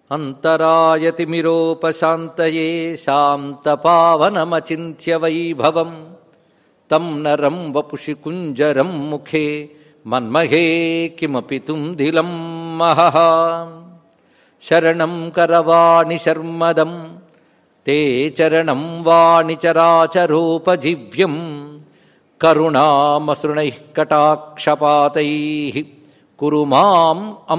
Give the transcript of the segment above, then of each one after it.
అంతరాయతిమిరోపశాంతయే శాంతపావనమచింత్య వైభవం తం నరం వపుషి కుంజరం ముఖే మన్మహే కిమపి తుందిలం మహః శరణం కరవాణి శర్మదం తే చరణం వాణి చరాచరోపజీవ్యం కరుణామసృణైః కటాక్షపాతైः కురు మాం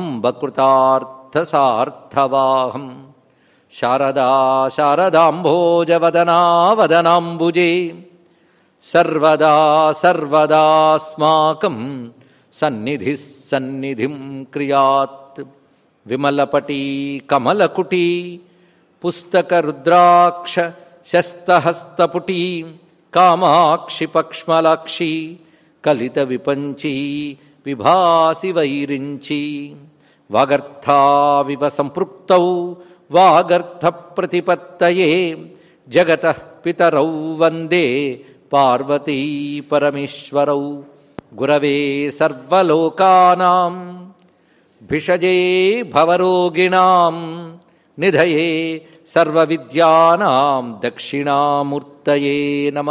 అంబకృతార్థసార్థవాహం శారదా శారదాంభోజవదనా వదనాంబుజే సర్వదా సర్వదాస్మాకం సన్నిధి సన్నిధిం క్రియాత్ విమలపటీ కమలకుటీ పుస్తకరుద్రాక్ష శస్తహస్తపుటీ కామాక్షి పక్ష్మలాక్షి కలిత విపంచీ విభాసి వైరించి వాగర్థావివ సంపృక్తౌ వాగర్థ ప్రతిపత్తయే జగత పితరౌ వందే పార్వతీ పరమేశ్వరౌ గురవే సర్వలోకానాం భిషజే భవరోగిణాం నిధయే సర్వవిద్యానాం దక్షిణామూర్తయే నమ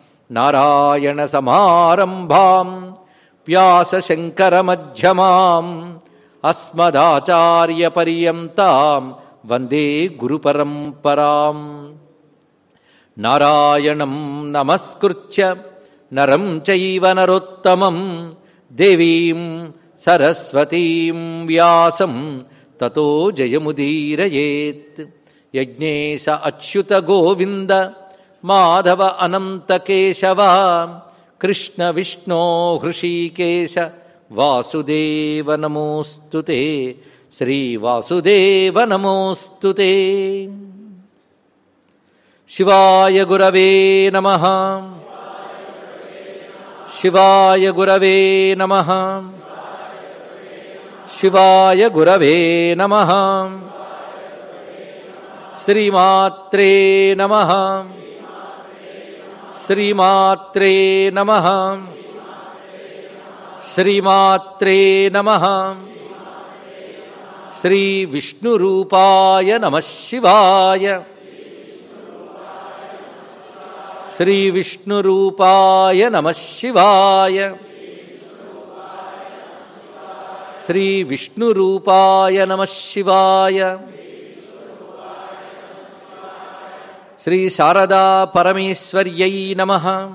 నారాయణసమారంభాం వ్యాసశంకరమధ్యమాం అస్మదాచార్యపర్యంతాం వందే గురుపరంపరాం నారాయణం నమస్కృత్య నరం చైవ నరోత్తమం దేవీం సరస్వతీం వ్యాసం తతో జయముదీరయేత్ యజ్ఞేశ అచ్యుత గోవింద మాధవ అనంత కేశవ కృష్ణ విష్ణో హృషీకేశ వాసుదేవ నమోస్తు శ్రీవాసుదేవ నమోస్తు శివాయ గురవే నమ శివాయ గురవే నమ శివాయ గురవే నమ శ్రీమాత్రే నమ శ్రీమాత్రే నమ శ్రీమాత్రే నమ శ్రీ విష్ణురూపాయ నమ శివాయ శ్రీ విష్ణురూపాయ నమ శివాయ శ్రీ విష్ణురూపాయ నమ శివాయ శ్రీ శారదా పరమేశ్వర్యై నమ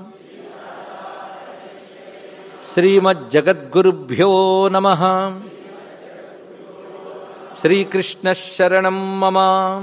శ్రీమజ్జగద్గురుభ్యో నమ శ్రీకృష్ణశరణం మమ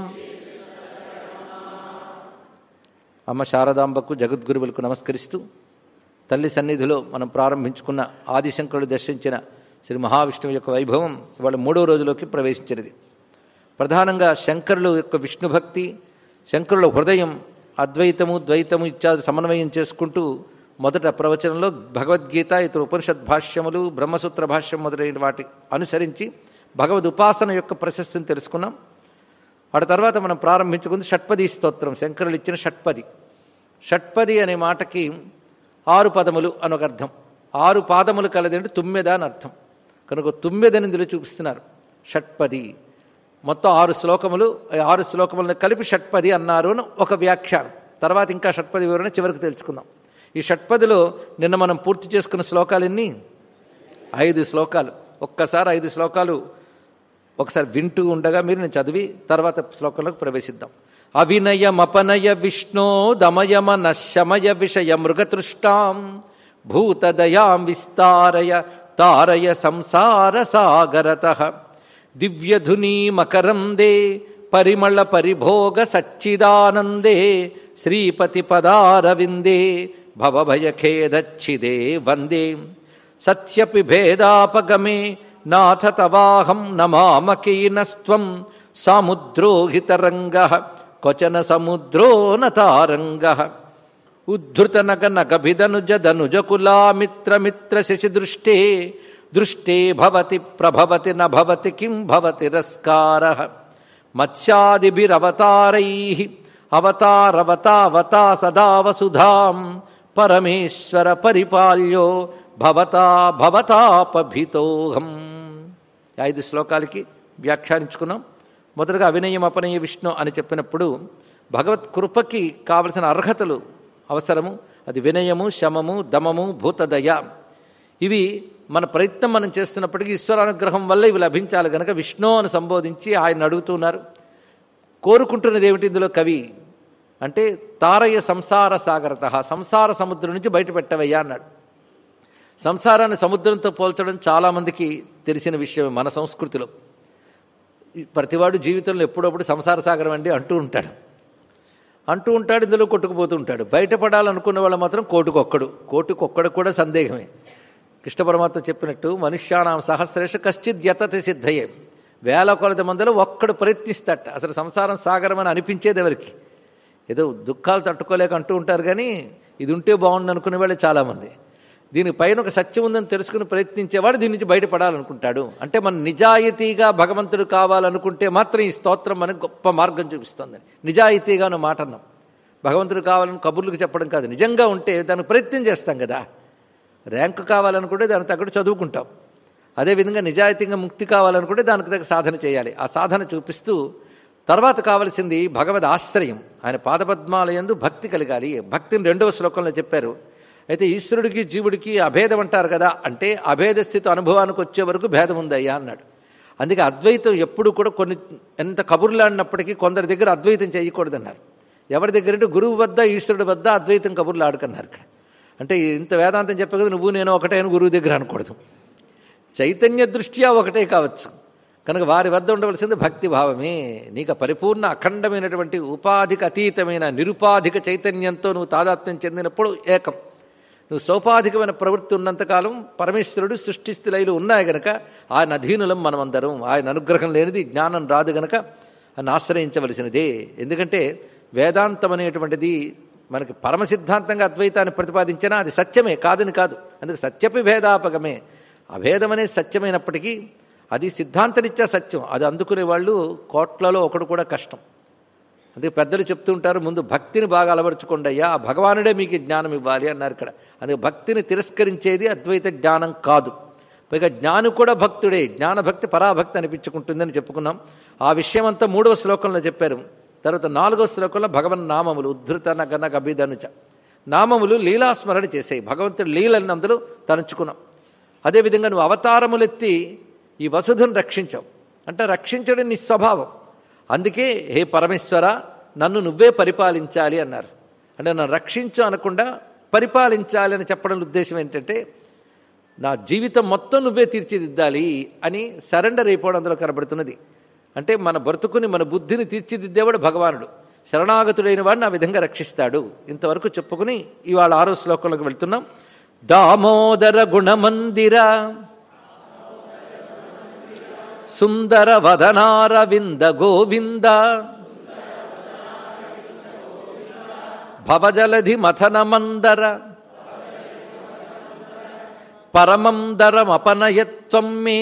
అమ్మ శారదాంబకు జగద్గురువులకు నమస్కరిస్తూ తల్లి సన్నిధిలో మనం ప్రారంభించుకున్న ఆదిశంకరుడు దర్శించిన శ్రీ మహావిష్ణువు యొక్క వైభవం ఇవాళ మూడో రోజులోకి ప్రవేశించినది ప్రధానంగా శంకరుల యొక్క విష్ణుభక్తి శంకరుల హృదయం అద్వైతము ద్వైతము ఇత్యాది సమన్వయం చేసుకుంటూ మొదట ప్రవచనంలో భగవద్గీత ఇతర ఉపనిషత్ భాష్యములు బ్రహ్మసూత్ర భాష్యం మొదలైన వాటి అనుసరించి భగవద్ ఉపాసన యొక్క ప్రశస్తిని తెలుసుకున్నాం వాటి తర్వాత మనం ప్రారంభించుకుంది షట్పది స్తోత్రం శంకరులు ఇచ్చిన షట్పది షట్పది అనే మాటకి ఆరు పదములు అని ఒక అర్థం ఆరు పాదములు కలదంటే తుమ్మెద అని అర్థం కనుక తుమ్మెదని ఇందులో చూపిస్తున్నారు షట్పది మొత్తం ఆరు శ్లోకములు ఈ ఆరు శ్లోకములను కలిపి షట్పది అన్నారు అని ఒక వ్యాఖ్యానం తర్వాత ఇంకా షట్పది వివరణ చివరికి తెలుసుకుందాం ఈ షట్పదిలో నిన్న మనం పూర్తి చేసుకున్న శ్లోకాలు ఎన్ని ఐదు శ్లోకాలు ఒక్కసారి ఐదు శ్లోకాలు ఒకసారి వింటూ ఉండగా మీరు నేను చదివి తర్వాత శ్లోకంలోకి ప్రవేశిద్దాం అవినయమపనయ విష్ణో దమయమన శమయ విషయ మృగతృష్టాం భూతదయాం విస్తారయ తారయ సంసార సాగరత దివ్యధునీ మకరందే పరిమళ పరిభోగ సచ్చిదానందే శ్రీపతి పదారవిందే భవభయఖేదచ్చిదే వందే సత్యపి భేదాపగమే నాథ తవాహం నమామకీనస్త్వం సాముద్రోహితరంగ క్వచన సముద్రో నతారంగ ఉద్ధృతనగ నగభిదనుజదనుజకులామిత్రమిత్ర శశిదృష్టే దృష్టే భవతి ప్రభవతి న భవతి కిం భవతి రస్కార మత్స్యాదిభిరవతారై అవతారవతావతా సదా వసుధాం పరమేశ్వర పరిపాల్యో భవతా భవతాపభితోహం ఐదు శ్లోకాలకి వ్యాఖ్యానించుకున్నాం మొదటగా అవినయం అపనయ విష్ణు అని చెప్పినప్పుడు భగవత్ కృపకి కావలసిన అర్హతలు అవసరము అది వినయము శమము దమము భూతదయ ఇవి మన ప్రయత్నం మనం చేస్తున్నప్పటికీ ఈశ్వరానుగ్రహం వల్ల ఇవి లభించాలి కనుక విష్ణు అని సంబోధించి ఆయన అడుగుతున్నారు కోరుకుంటున్నది ఏమిటి ఇందులో కవి అంటే తారయ సంసార సాగరత సంసార సముద్రం నుంచి బయటపెట్టవయ్యా అన్నాడు సంసారాన్ని సముద్రంతో పోల్చడం చాలామందికి తెలిసిన విషయమే మన సంస్కృతిలో ప్రతివాడు జీవితంలో ఎప్పుడప్పుడు సంసార సాగరం అండి అంటూ ఉంటాడు అంటూ ఉంటాడు ఇందులో కొట్టుకుపోతూ ఉంటాడు బయటపడాలనుకున్న వాళ్ళు మాత్రం కోటుకొక్కడు కోటుకొక్కడు కూడా సందేహమే కృష్ణ పరమాత్మ చెప్పినట్టు మనుష్యానాం సహస్రేష కశ్చిత్ యతతి సిద్ధయే వేల కొలది మందిలో ఒక్కడు ప్రయత్నిస్తాట అసలు సంసారం సాగరం అని అనిపించేది ఎవరికి ఏదో దుఃఖాలు తట్టుకోలేక అంటూ ఉంటారు కానీ ఇది ఉంటే బాగుండు అనుకునే వాళ్ళే చాలామంది దీనికి పైన ఒక సత్యం ఉందని తెలుసుకుని ప్రయత్నించేవాడు దీని నుంచి బయటపడాలనుకుంటాడు అంటే మన నిజాయితీగా భగవంతుడు కావాలనుకుంటే మాత్రం ఈ స్తోత్రం మనకు గొప్ప మార్గం చూపిస్తుంది నిజాయితీగా నువ్వు మాట అన్నాం భగవంతుడు కావాలని కబుర్లకు చెప్పడం కాదు నిజంగా ఉంటే దానికి ప్రయత్నం చేస్తాం కదా ర్యాంకు కావాలనుకుంటే దానికి తగ్గట్టు చదువుకుంటాం అదేవిధంగా నిజాయితీగా ముక్తి కావాలనుకుంటే దానికి తగ్గ సాధన చేయాలి ఆ సాధన చూపిస్తూ తర్వాత కావలసింది భగవద్ ఆశ్రయం ఆయన పాదపద్మాలయందు భక్తి కలిగాలి భక్తిని రెండవ శ్లోకంలో చెప్పారు అయితే ఈశ్వరుడికి జీవుడికి అభేదం అంటారు కదా అంటే అభేద స్థితి అనుభవానికి వచ్చే వరకు భేదం ఉందయ్యా అన్నాడు అందుకే అద్వైతం ఎప్పుడు కూడా కొన్ని ఎంత కబుర్లాడినప్పటికీ కొందరి దగ్గర అద్వైతం చేయకూడదన్నారు ఎవరి దగ్గర అంటే గురువు వద్ద ఈశ్వరుడి వద్ద అద్వైతం కబుర్లు ఆడుకున్నారు ఇక్కడ అంటే ఇంత వేదాంతం చెప్పే కదా నువ్వు నేను ఒకటే అని గురువు దగ్గర అనకూడదు చైతన్య దృష్ట్యా ఒకటే కావచ్చు కనుక వారి వద్ద ఉండవలసింది భక్తి భావమే నీకు పరిపూర్ణ అఖండమైనటువంటి ఉపాధికి అతీతమైన నిరుపాధిక చైతన్యంతో నువ్వు తాదాత్మ్యం చెందినప్పుడు ఏకం నువ్వు సౌపాధికమైన ప్రవృత్తి ఉన్నంతకాలం పరమేశ్వరుడు సృష్టిస్థిలైలు ఉన్నాయి గనక ఆయన అధీనులం మనమందరం ఆయన అనుగ్రహం లేనిది జ్ఞానం రాదు గనక అని ఆశ్రయించవలసినదే ఎందుకంటే వేదాంతం అనేటువంటిది మనకి పరమ సిద్ధాంతంగా అద్వైతాన్ని ప్రతిపాదించినా అది సత్యమే కాదని కాదు అందుకే సత్యపి భేదాపగమే అభేదం అనేది సత్యమైనప్పటికీ అది సిద్ధాంతరీత్యా సత్యం అది అందుకునే వాళ్ళు కోట్లలో ఒకడు కూడా కష్టం అందుకే పెద్దలు చెప్తూ ఉంటారు ముందు భక్తిని బాగా అలవరుచుకోండి అయ్యా ఆ భగవానుడే మీకు జ్ఞానం ఇవ్వాలి అన్నారు ఇక్కడ అందుకే భక్తిని తిరస్కరించేది అద్వైత జ్ఞానం కాదు పైగా జ్ఞాని కూడా భక్తుడే జ్ఞానభక్తి పరాభక్తి అనిపించుకుంటుందని చెప్పుకున్నాం ఆ విషయం అంతా మూడవ శ్లోకంలో చెప్పారు తర్వాత నాలుగో శ్లోకంలో భగవన్ నామములు ఉద్ధృత నగన గభిధనుచ నామములు లీలాస్మరణ చేసాయి భగవంతుడి లీలని అందులో తలంచుకున్నాం అదేవిధంగా నువ్వు అవతారములెత్తి ఈ వసుధను రక్షించావు అంటే రక్షించడం నీ స్వభావం అందుకే హే పరమేశ్వర నన్ను నువ్వే పరిపాలించాలి అన్నారు అంటే నన్ను రక్షించు అనకుండా పరిపాలించాలి అని చెప్పడం ఉద్దేశం ఏంటంటే నా జీవితం మొత్తం నువ్వే తీర్చిదిద్దాలి అని సరెండర్ అయిపోవడం అందులో కనబడుతున్నది అంటే మన బ్రతుకుని మన బుద్ధిని తీర్చిదిద్దేవాడు భగవానుడు శరణాగతుడైన వాడిని ఆ విధంగా రక్షిస్తాడు ఇంతవరకు చెప్పుకుని ఇవాళ ఆరో శ్లోకంలోకి వెళ్తున్నాం దామోదర గుణమందిర సుందర వదనారవింద గోవింద భవజలధి మథన మందర పరమం దరమపనయత్వం మే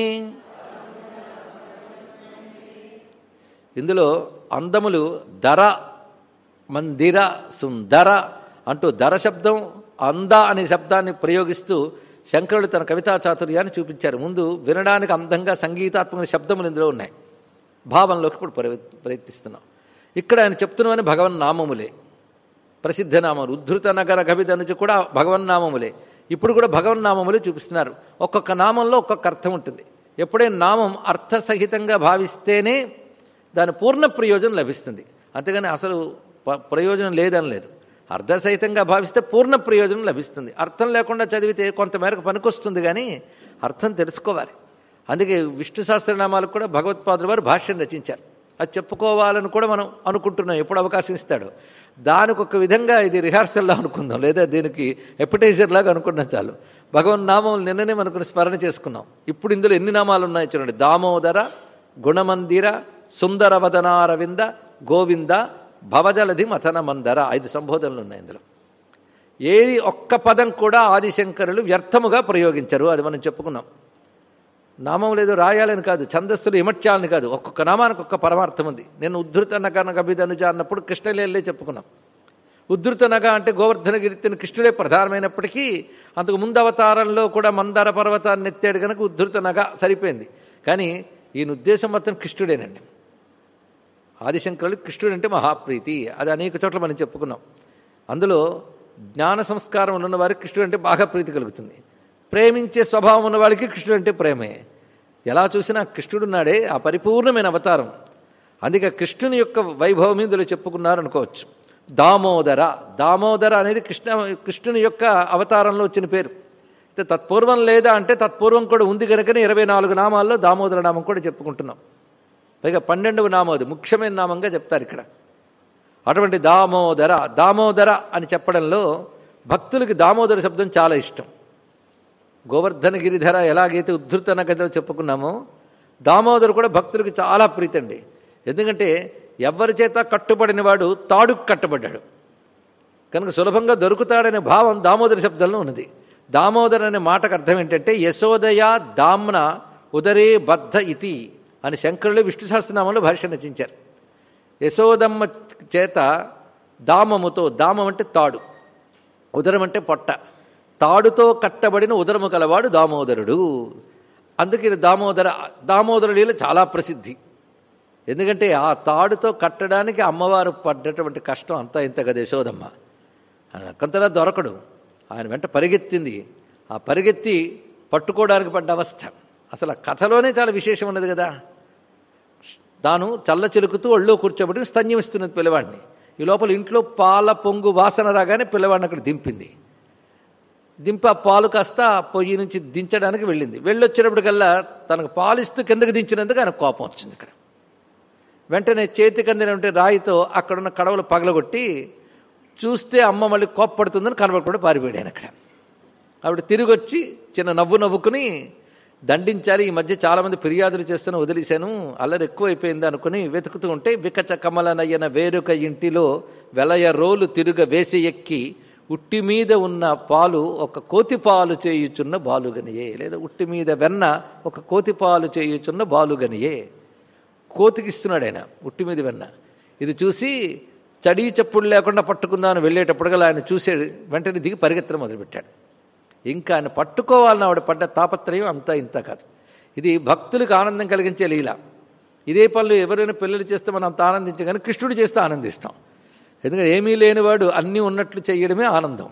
ఇందులో అందములు దర మందిర సుందర అంటూ దర శబ్దం అంద అనే శబ్దాన్ని ప్రయోగిస్తూ శంకరుడు తన కవితా చాతుర్యాన్ని చూపించారు ముందు వినడానికి అందంగా సంగీతాత్మక శబ్దములు ఇందులో ఉన్నాయి భావంలోకి ఇప్పుడు ప్రయత్నిస్తున్నాం ఇక్కడ ఆయన చెప్తున్నామని భగవన్ నామములే ప్రసిద్ధ నామములు ఉద్ధృత నగర కవిత నుంచి కూడా భగవన్ నామములే ఇప్పుడు కూడా భగవన్ నామములే చూపిస్తున్నారు ఒక్కొక్క నామంలో ఒక్కొక్క అర్థం ఉంటుంది ఎప్పుడైనా నామం అర్థసహితంగా భావిస్తేనే దాని పూర్ణ ప్రయోజనం లభిస్తుంది అంతేగాని అసలు ప్రయోజనం లేదని లేదు అర్థసహితంగా భావిస్తే పూర్ణ ప్రయోజనం లభిస్తుంది అర్థం లేకుండా చదివితే కొంతమేరకు పనికొస్తుంది కానీ అర్థం తెలుసుకోవాలి అందుకే విష్ణు సహస్రనామాలకు కూడా భగవత్పాదుల వారు భాష్యం రచించారు అది చెప్పుకోవాలని కూడా మనం అనుకుంటున్నాం ఎప్పుడు అవకాశం ఇస్తాడు దానికి ఒక విధంగా ఇది రిహార్సల్లా అనుకుందాం లేదా దీనికి ఎపిటైజర్ లాగా అనుకున్నాం చాలు భగవన్ నామం నిన్ననే మనకు స్మరణ చేసుకున్నాం ఇప్పుడు ఇందులో ఎన్ని నామాలు ఉన్నాయి చూడండి దామోదర గుణమందిర సుందర వదనారవింద గోవింద భవజలధి మథన మందర ఐదు సంబోధనలు ఉన్నాయి ఇందులో ఏది ఒక్క పదం కూడా ఆదిశంకరులు వ్యర్థముగా ప్రయోగించరు అది మనం చెప్పుకున్నాం నామం లేదు రాయాలని కాదు ఛందస్సులు ఇమట్యాలని కాదు ఒక్కొక్క నామానికి ఒక్క పరమార్థం ఉంది నేను ఉద్ధృత నగ నగభిధనుజ అన్నప్పుడు కృష్ణలీలే చెప్పుకున్నాం ఉద్ధృత నగ అంటే గోవర్ధన గిరితిని కృష్ణుడే ప్రధానమైనప్పటికీ అంతకు ముందు అవతారంలో కూడా మందార పర్వతాన్ని ఎత్తాడు కనుక ఉద్ధృత నగ సరిపోయింది కానీ ఈయన ఉద్దేశం మొత్తం కృష్ణుడేనండి ఆదిశంకరులు కృష్ణుడు అంటే మహాప్రీతి అది అనేక చోట్ల మనం చెప్పుకున్నాం అందులో జ్ఞాన సంస్కారం ఉన్న వారికి కృష్ణుడు అంటే బాగా ప్రీతి కలుగుతుంది ప్రేమించే స్వభావం ఉన్న వాళ్ళకి కృష్ణుడు అంటే ప్రేమే ఎలా చూసినా కృష్ణుడున్నాడే ఆ పరిపూర్ణమైన అవతారం అందుకే కృష్ణుని యొక్క వైభవం ఇందులో చెప్పుకున్నారు అనుకోవచ్చు దామోదర దామోదర అనేది కృష్ణ కృష్ణుని యొక్క అవతారంలో వచ్చిన పేరు అయితే తత్పూర్వం లేదా అంటే తత్పూర్వం కూడా ఉంది కనుకనే ఇరవై నాలుగు నామాల్లో దామోదర నామం కూడా చెప్పుకుంటున్నాం పైగా పన్నెండవ నామం అది ముఖ్యమైన నామంగా చెప్తారు ఇక్కడ అటువంటి దామోదర దామోదర అని చెప్పడంలో భక్తులకి దామోదర శబ్దం చాలా ఇష్టం గోవర్ధన గిరిధర ఎలాగైతే ఉద్ధృతన కథలో చెప్పుకున్నామో దామోదరు కూడా భక్తులకు చాలా ప్రీతండి ఎందుకంటే ఎవరి చేత కట్టుబడిన వాడు తాడుకు కట్టబడ్డాడు కనుక సులభంగా దొరుకుతాడనే భావం దామోదర శబ్దంలో ఉన్నది దామోదర్ అనే మాటకు అర్థం ఏంటంటే యశోదయ దామ్న ఉదరే బద్ధ ఇతి అని శంకరులు విష్ణు సహస్రనామంలో భాష్య రచించారు యశోదమ్మ చేత దామముతో దామం అంటే తాడు ఉదరం అంటే పొట్ట తాడుతో కట్టబడిన ఉదరము కలవాడు దామోదరుడు అందుకే ఇది దామోదర దామోదర లీల చాలా ప్రసిద్ధి ఎందుకంటే ఆ తాడుతో కట్టడానికి అమ్మవారు పడ్డటువంటి కష్టం అంతా ఇంత కదా యశోదమ్మ ఆయన కొంతలా దొరకడు ఆయన వెంట పరిగెత్తింది ఆ పరిగెత్తి పట్టుకోవడానికి పడ్డ అవస్థ అసలు ఆ కథలోనే చాలా విశేషం ఉన్నది కదా తాను చల్ల చిలుకుతూ ఒళ్ళో కూర్చోబెట్టి స్తన్యమిస్తున్నది పిల్లవాడిని ఈ లోపల ఇంట్లో పాల పొంగు వాసన రాగానే పిల్లవాడిని అక్కడ దింపింది దింపి ఆ పాలు కాస్త ఆ పొయ్యి నుంచి దించడానికి వెళ్ళింది వెళ్ళొచ్చినప్పటికల్లా తనకు పాలిస్తూ కిందకి దించినందుకు ఆయన కోపం వచ్చింది ఇక్కడ వెంటనే చేతికి అందినటువంటి రాయితో అక్కడున్న కడవలు పగలగొట్టి చూస్తే అమ్మ మళ్ళీ కోప్పడుతుందని కనబడకుండా పారిపోయాడు ఆయన అక్కడ ఆవిడ తిరిగి వచ్చి చిన్న నవ్వు నవ్వుకుని దండించాలి ఈ మధ్య చాలామంది ఫిర్యాదులు చేస్తున్న వదిలేశాను అల్లరి ఎక్కువైపోయింది అనుకుని వెతుకుతూ ఉంటే వికచ కమలనయ్యన వేరొక ఇంటిలో వెలయ రోలు తిరుగ వేసి ఎక్కి ఉట్టి మీద ఉన్న పాలు ఒక కోతి పాలు చేయుచున్న బాలుగనియే లేదా ఉట్టి మీద వెన్న ఒక కోతి పాలు చేయుచున్న బాలుగనియే కోతికి ఇస్తున్నాడు ఆయన ఉట్టి మీద వెన్న ఇది చూసి చడీ చప్పుడు లేకుండా పట్టుకుందామని వెళ్ళేటప్పటికల్లా ఆయన చూసాడు వెంటనే దిగి పరిగెత్తడం మొదలుపెట్టాడు ఇంకా ఆయన పట్టుకోవాలని ఆవిడ పడ్డ తాపత్రయం అంతా ఇంత కాదు ఇది భక్తులకు ఆనందం కలిగించే లీల ఇదే పనులు ఎవరైనా పిల్లలు చేస్తే మనం అంత ఆనందించం కానీ కృష్ణుడు చేస్తే ఆనందిస్తాం ఎందుకంటే ఏమీ లేనివాడు అన్నీ ఉన్నట్లు చేయడమే ఆనందం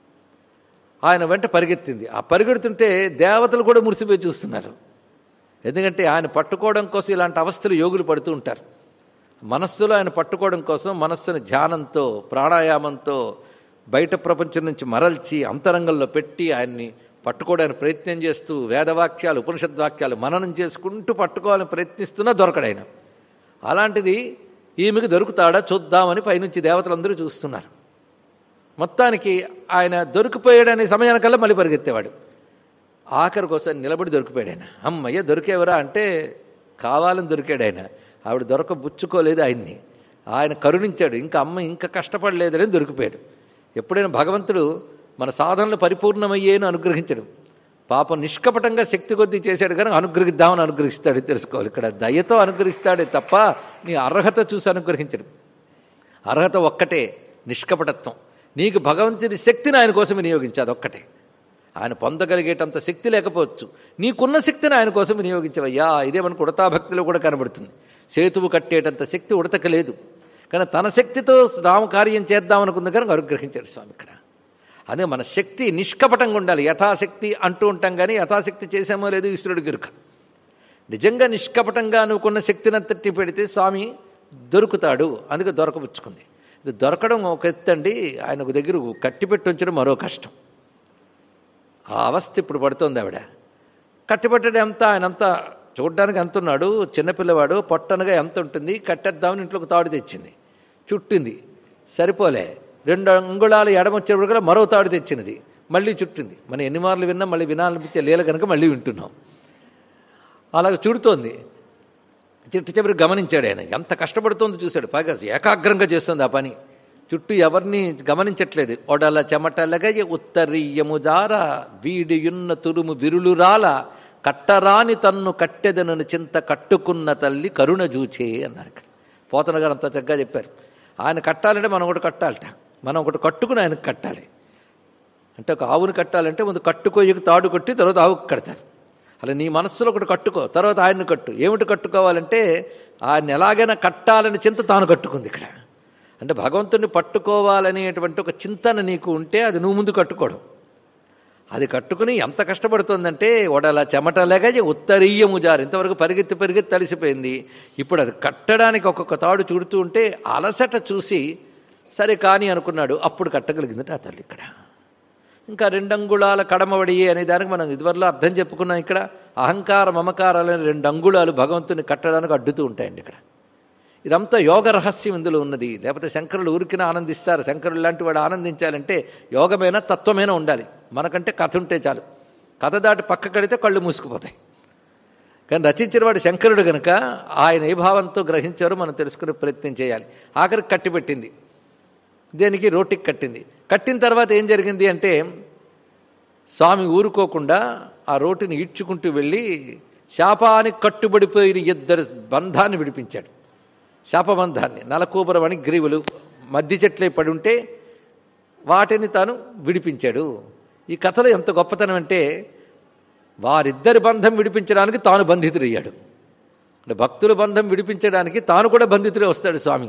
ఆయన వెంట పరిగెత్తింది ఆ పరిగెడుతుంటే దేవతలు కూడా మురిసిపోయి చూస్తున్నారు ఎందుకంటే ఆయన పట్టుకోవడం కోసం ఇలాంటి అవస్థలు యోగులు పడుతూ ఉంటారు మనస్సులో ఆయన పట్టుకోవడం కోసం మనస్సును ధ్యానంతో ప్రాణాయామంతో బయట ప్రపంచం నుంచి మరల్చి అంతరంగంలో పెట్టి ఆయన్ని పట్టుకోవడానికి ప్రయత్నం చేస్తూ వేదవాక్యాలు ఉపనిషద్వాక్యాలు మననం చేసుకుంటూ పట్టుకోవాలని ప్రయత్నిస్తున్నా దొరకడాయన అలాంటిది ఈమెకు దొరుకుతాడా చూద్దామని పైనుంచి దేవతలందరూ చూస్తున్నారు మొత్తానికి ఆయన దొరికిపోయాడనే సమయానికల్లా మళ్ళీ పరిగెత్తేవాడు ఆఖరి కోసం నిలబడి దొరికిపోయాడు ఆయన అమ్మయ్య దొరికేవరా అంటే కావాలని దొరికాడు ఆయన ఆవిడ దొరక బుచ్చుకోలేదు ఆయన్ని ఆయన కరుణించాడు ఇంకా అమ్మ ఇంకా కష్టపడలేదని దొరికిపోయాడు ఎప్పుడైనా భగవంతుడు మన సాధనలు పరిపూర్ణమయ్యేను అనుగ్రహించడు పాపం నిష్కపటంగా శక్తి కొద్దీ చేశాడు కానీ అనుగ్రహిద్దామని అనుగ్రహిస్తాడు తెలుసుకోవాలి ఇక్కడ దయతో అనుగ్రహిస్తాడే తప్ప నీ అర్హత చూసి అనుగ్రహించడు అర్హత ఒక్కటే నిష్కపటత్వం నీకు భగవంతుని శక్తిని ఆయన కోసం వినియోగించు అదొక్కటే ఆయన పొందగలిగేటంత శక్తి లేకపోవచ్చు నీకున్న శక్తిని ఆయన కోసం వినియోగించవయ్యా ఇదే మనకు ఉడతా భక్తిలో కూడా కనబడుతుంది సేతువు కట్టేటంత శక్తి ఉడతక లేదు కానీ తన శక్తితో రామకార్యం చేద్దామనుకుంది కనుక అనుగ్రహించాడు స్వామి ఇక్కడ అదే మన శక్తి నిష్కపటంగా ఉండాలి యథాశక్తి అంటూ ఉంటాం కానీ యథాశక్తి చేసామో లేదు ఈశ్వరుడు గిరుక నిజంగా నిష్కపటంగా అనుకున్న శక్తిని తట్టి పెడితే స్వామి దొరుకుతాడు అందుకే దొరకపుచ్చుకుంది ఇది దొరకడం ఒక ఎత్తండి ఆయనకు దగ్గర కట్టిపెట్టి ఉంచడం మరో కష్టం ఆ అవస్థ ఇప్పుడు పడుతోంది ఆవిడ కట్టిపెట్టడం ఎంత ఆయన అంతా చూడ్డానికి ఎంత ఉన్నాడు చిన్నపిల్లవాడు పొట్టనగా ఎంత ఉంటుంది కట్టేద్దామని ఇంట్లోకి తాడు తెచ్చింది చుట్టింది సరిపోలే రెండు అంగుళాలు ఎడమొచ్చేప్పుడు కూడా మరో తాడు తెచ్చినది మళ్ళీ చుట్టింది మనం ఎన్ని మార్లు విన్నా మళ్ళీ వినాలనిపించే లీల కనుక మళ్ళీ వింటున్నాం అలాగ చుడుతోంది చిట్టు చివరికి గమనించాడు ఆయన ఎంత కష్టపడుతోంది చూశాడు పైగా ఏకాగ్రంగా చేస్తుంది ఆ పని చుట్టూ ఎవరిని గమనించట్లేదు ఒడల చెమటలగయ ఉత్తరీయము దార వీడియున్న తురుము విరులురాల కట్టరాని తన్ను కట్టెదనను చింత కట్టుకున్న తల్లి కరుణ జూచే అన్నారు ఇక్కడ పోతన గారు అంత చక్కగా చెప్పారు ఆయన కట్టాలంటే మనం ఒకటి కట్టాలట మనం ఒకటి కట్టుకుని ఆయనకు కట్టాలి అంటే ఒక ఆవుని కట్టాలంటే ముందు కట్టుకోయకు తాడు కొట్టి తర్వాత ఆవుకు కడతారు అలా నీ మనస్సులో ఒకటి కట్టుకో తర్వాత ఆయన్ని కట్టు ఏమిటి కట్టుకోవాలంటే ఆయన ఎలాగైనా కట్టాలని చింత తాను కట్టుకుంది ఇక్కడ అంటే భగవంతుడిని పట్టుకోవాలనేటువంటి ఒక చింతన నీకు ఉంటే అది నువ్వు ముందు కట్టుకోవడం అది కట్టుకుని ఎంత కష్టపడుతుందంటే వడల చెమటలేక ఉత్తరీయము జారు ఇంతవరకు పరిగెత్తి పరిగెత్తి తడిసిపోయింది ఇప్పుడు అది కట్టడానికి ఒక్కొక్క తాడు చూడుతూ ఉంటే అలసట చూసి సరే కానీ అనుకున్నాడు అప్పుడు కట్టగలిగిందట ఆ తల్లి ఇక్కడ ఇంకా రెండంగుళాల కడమవడి అనే దానికి మనం ఇదివరలో అర్థం చెప్పుకున్నాం ఇక్కడ అహంకార మమకారాలని రెండు అంగుళాలు భగవంతుని కట్టడానికి అడ్డుతూ ఉంటాయండి ఇక్కడ ఇదంతా యోగ రహస్యం ఇందులో ఉన్నది లేకపోతే శంకరులు ఊరికిన ఆనందిస్తారు శంకరులు లాంటి వాడు ఆనందించాలంటే యోగమైన తత్వమైన ఉండాలి మనకంటే కథ ఉంటే చాలు కథ దాటి పక్క కడితే కళ్ళు మూసుకుపోతాయి కానీ రచించిన వాడు శంకరుడు గనుక ఆయన ఏ భావంతో గ్రహించారో మనం తెలుసుకునే ప్రయత్నం చేయాలి ఆఖరికి కట్టిపెట్టింది దేనికి రోటికి కట్టింది కట్టిన తర్వాత ఏం జరిగింది అంటే స్వామి ఊరుకోకుండా ఆ రోటిని ఈడ్చుకుంటూ వెళ్ళి శాపానికి కట్టుబడిపోయిన ఇద్దరు బంధాన్ని విడిపించాడు శాపబంధాన్ని నలకూబరం అని గ్రీవులు మధ్య చెట్లే పడి ఉంటే వాటిని తాను విడిపించాడు ఈ కథలో ఎంత గొప్పతనం అంటే వారిద్దరి బంధం విడిపించడానికి తాను బంధితుడయ్యాడు అంటే భక్తుల బంధం విడిపించడానికి తాను కూడా బంధితుడే వస్తాడు స్వామి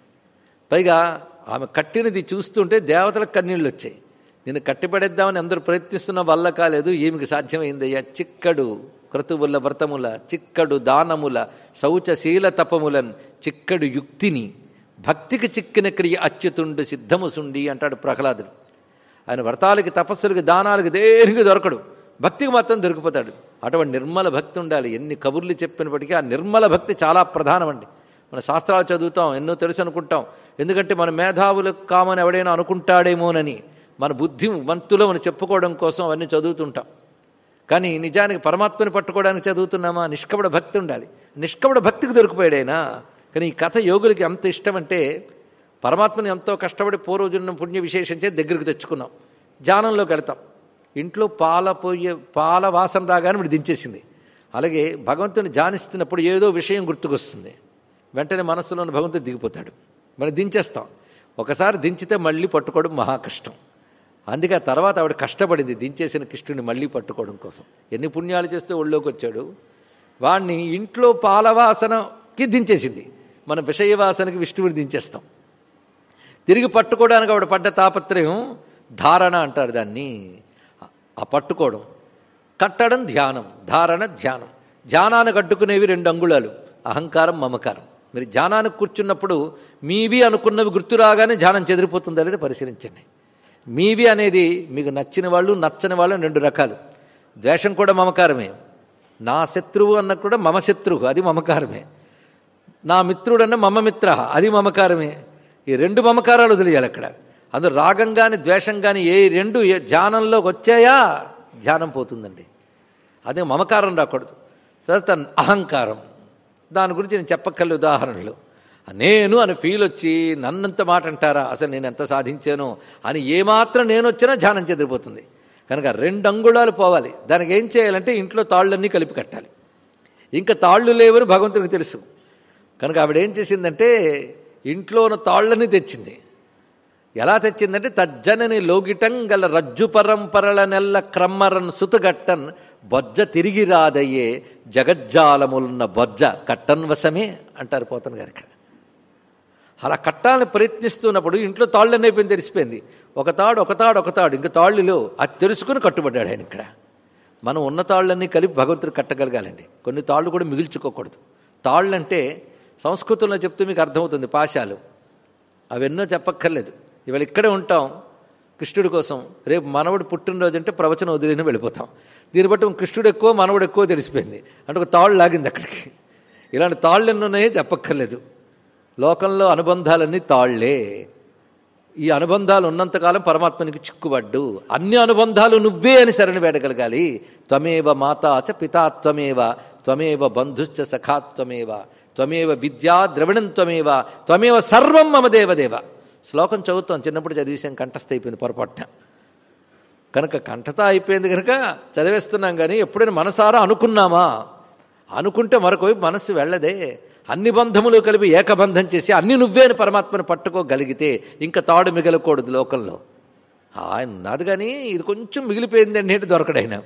పైగా ఆమె కట్టినది చూస్తుంటే దేవతలకు కన్నీళ్ళు వచ్చాయి నేను కట్టిపడేద్దామని అందరూ ప్రయత్నిస్తున్న వల్ల కాలేదు ఏమికి సాధ్యమైందయ్యా చిక్కడు క్రతువుల వ్రతముల చిక్కడు దానముల శౌచశీల తపములన్ చిక్కడు యుక్తిని భక్తికి చిక్కిన క్రియ అచ్యుతుండు సిద్ధముసుండి అంటాడు ప్రహ్లాదుడు ఆయన వ్రతాలకి తపస్సులకి దానాలకి దేనికి దొరకడు భక్తికి మాత్రం దొరికిపోతాడు అటువంటి నిర్మల భక్తి ఉండాలి ఎన్ని కబుర్లు చెప్పినప్పటికీ ఆ నిర్మల భక్తి చాలా ప్రధానమండి మన శాస్త్రాలు చదువుతాం ఎన్నో తెలుసు అనుకుంటాం ఎందుకంటే మన మేధావులు కామని ఎవడైనా అనుకుంటాడేమోనని మన బుద్ధి వంతులో మనం చెప్పుకోవడం కోసం అవన్నీ చదువుతుంటాం కానీ నిజానికి పరమాత్మని పట్టుకోవడానికి చదువుతున్నామా నిష్కపడ భక్తి ఉండాలి నిష్కపడ భక్తికి దొరికిపోయాడైనా కానీ ఈ కథ యోగులకి ఎంత ఇష్టం అంటే పరమాత్మని ఎంతో కష్టపడి పూర్వజన్మ పుణ్య విశేషించే దగ్గరికి తెచ్చుకున్నాం ధ్యానంలోకి వెళతాం ఇంట్లో పాల పోయే పాల వాసన రాగానే వీడు దించేసింది అలాగే భగవంతుని ధ్యానిస్తున్నప్పుడు ఏదో విషయం గుర్తుకొస్తుంది వెంటనే మనస్సులోని భగవంతుడు దిగిపోతాడు మనం దించేస్తాం ఒకసారి దించితే మళ్ళీ పట్టుకోవడం మహా కష్టం అందుకే ఆ తర్వాత ఆవిడ కష్టపడింది దించేసిన కృష్ణుని మళ్ళీ పట్టుకోవడం కోసం ఎన్ని పుణ్యాలు చేస్తే ఒళ్ళోకి వచ్చాడు వాడిని ఇంట్లో పాలవాసనకి దించేసింది మన విషయవాసనకి విష్ణువుని దించేస్తాం తిరిగి పట్టుకోవడానికి ఆవిడ పడ్డ తాపత్రయం ధారణ అంటారు దాన్ని ఆ పట్టుకోవడం కట్టడం ధ్యానం ధారణ ధ్యానం ధ్యానాన్ని కట్టుకునేవి రెండు అంగుళాలు అహంకారం మమకారం మీరు ధ్యానానికి కూర్చున్నప్పుడు మీవి అనుకున్నవి గుర్తు రాగానే ధ్యానం చెదిరిపోతుందా లేదా పరిశీలించండి మీవి అనేది మీకు నచ్చిన వాళ్ళు నచ్చని వాళ్ళు రెండు రకాలు ద్వేషం కూడా మమకారమే నా శత్రువు అన్న కూడా మమ శత్రువు అది మమకారమే నా మిత్రుడన్న మమ మిత్ర అది మమకారమే ఈ రెండు మమకారాలు వదిలేయాలి అక్కడ అందులో రాగం కానీ ద్వేషం కానీ ఏ రెండు ఏ ధ్యానంలోకి వచ్చాయా ధ్యానం పోతుందండి అదే మమకారం రాకూడదు సరే తన అహంకారం దాని గురించి నేను చెప్పక్కర్లే ఉదాహరణలు నేను అని ఫీల్ వచ్చి నన్నంత మాట అంటారా అసలు నేను ఎంత సాధించాను అని ఏమాత్రం నేను వచ్చినా ధ్యానం చెదిరిపోతుంది కనుక రెండు అంగుళాలు పోవాలి దానికి ఏం చేయాలంటే ఇంట్లో తాళ్ళన్నీ కలిపి కట్టాలి ఇంకా తాళ్ళు లేవని భగవంతుడికి తెలుసు కనుక ఆవిడ ఏం చేసిందంటే ఇంట్లో ఉన్న తాళ్ళని తెచ్చింది ఎలా తెచ్చిందంటే తజ్జనని లోగిటం గల రజ్జు పరంపరల నెల్ల క్రమ్మరన్ సుతుగట్టన్ బొజ్జ తిరిగి రాదయ్యే జగజ్జాలములున్న బొజ్జ కట్టన్ వశమే అంటారు పోతన్ గారు ఇక్కడ అలా కట్టాలని ప్రయత్నిస్తున్నప్పుడు ఇంట్లో తాళ్ళు అయిపోయింది తెలిసిపోయింది ఒక తాడు ఒక తాడు ఒక తాడు ఇంకా తాళ్ళులో అది తెలుసుకుని కట్టుబడ్డాడు ఆయన ఇక్కడ మనం ఉన్న తాళ్ళన్నీ కలిపి భగవంతుడు కట్టగలగాలండి కొన్ని తాళ్ళు కూడా మిగిల్చుకోకూడదు తాళ్ళు అంటే సంస్కృతంలో చెప్తే మీకు అర్థమవుతుంది పాశాలు అవెన్నో చెప్పక్కర్లేదు ఇవాళ ఇక్కడే ఉంటాం కృష్ణుడి కోసం రేపు మనవడు పుట్టినరోజు అంటే ప్రవచనం వదిలిని వెళ్ళిపోతాం దీన్ని బట్టి కృష్ణుడు ఎక్కువ మనవడు ఎక్కువ తెలిసిపోయింది అంటే ఒక తాళ్ళు లాగింది అక్కడికి ఇలాంటి తాళ్ళు ఎన్ని ఉన్నాయో చెప్పక్కర్లేదు లోకంలో అనుబంధాలన్నీ తాళ్లే ఈ అనుబంధాలు ఉన్నంతకాలం పరమాత్మనికి చిక్కుబడ్డు అన్ని అనుబంధాలు నువ్వే అని శరణి వేడగలగాలి త్వమేవ మాతాచ పితాత్వమేవ త్వమేవ బంధుశ్చ సఖాత్వమేవ త్వమేవ విద్యా ద్రవిణం త్వమేవ త్వమేవ సర్వం మమ దేవదేవ శ్లోకం చదువుతాం చిన్నప్పుడు చదివేసాం కంఠస్థ అయిపోయింది పొరపాటున కనుక కంఠత అయిపోయింది కనుక చదివేస్తున్నాం కానీ ఎప్పుడైనా మనసారా అనుకున్నామా అనుకుంటే మరొక వైపు మనస్సు వెళ్ళదే అన్ని బంధములు కలిపి ఏకబంధం చేసి అన్ని నువ్వే అని పరమాత్మను పట్టుకోగలిగితే ఇంకా తాడు మిగలకూడదు లోకంలో ఆయన నాది కానీ ఇది కొంచెం మిగిలిపోయింది అంటే దొరకడైనా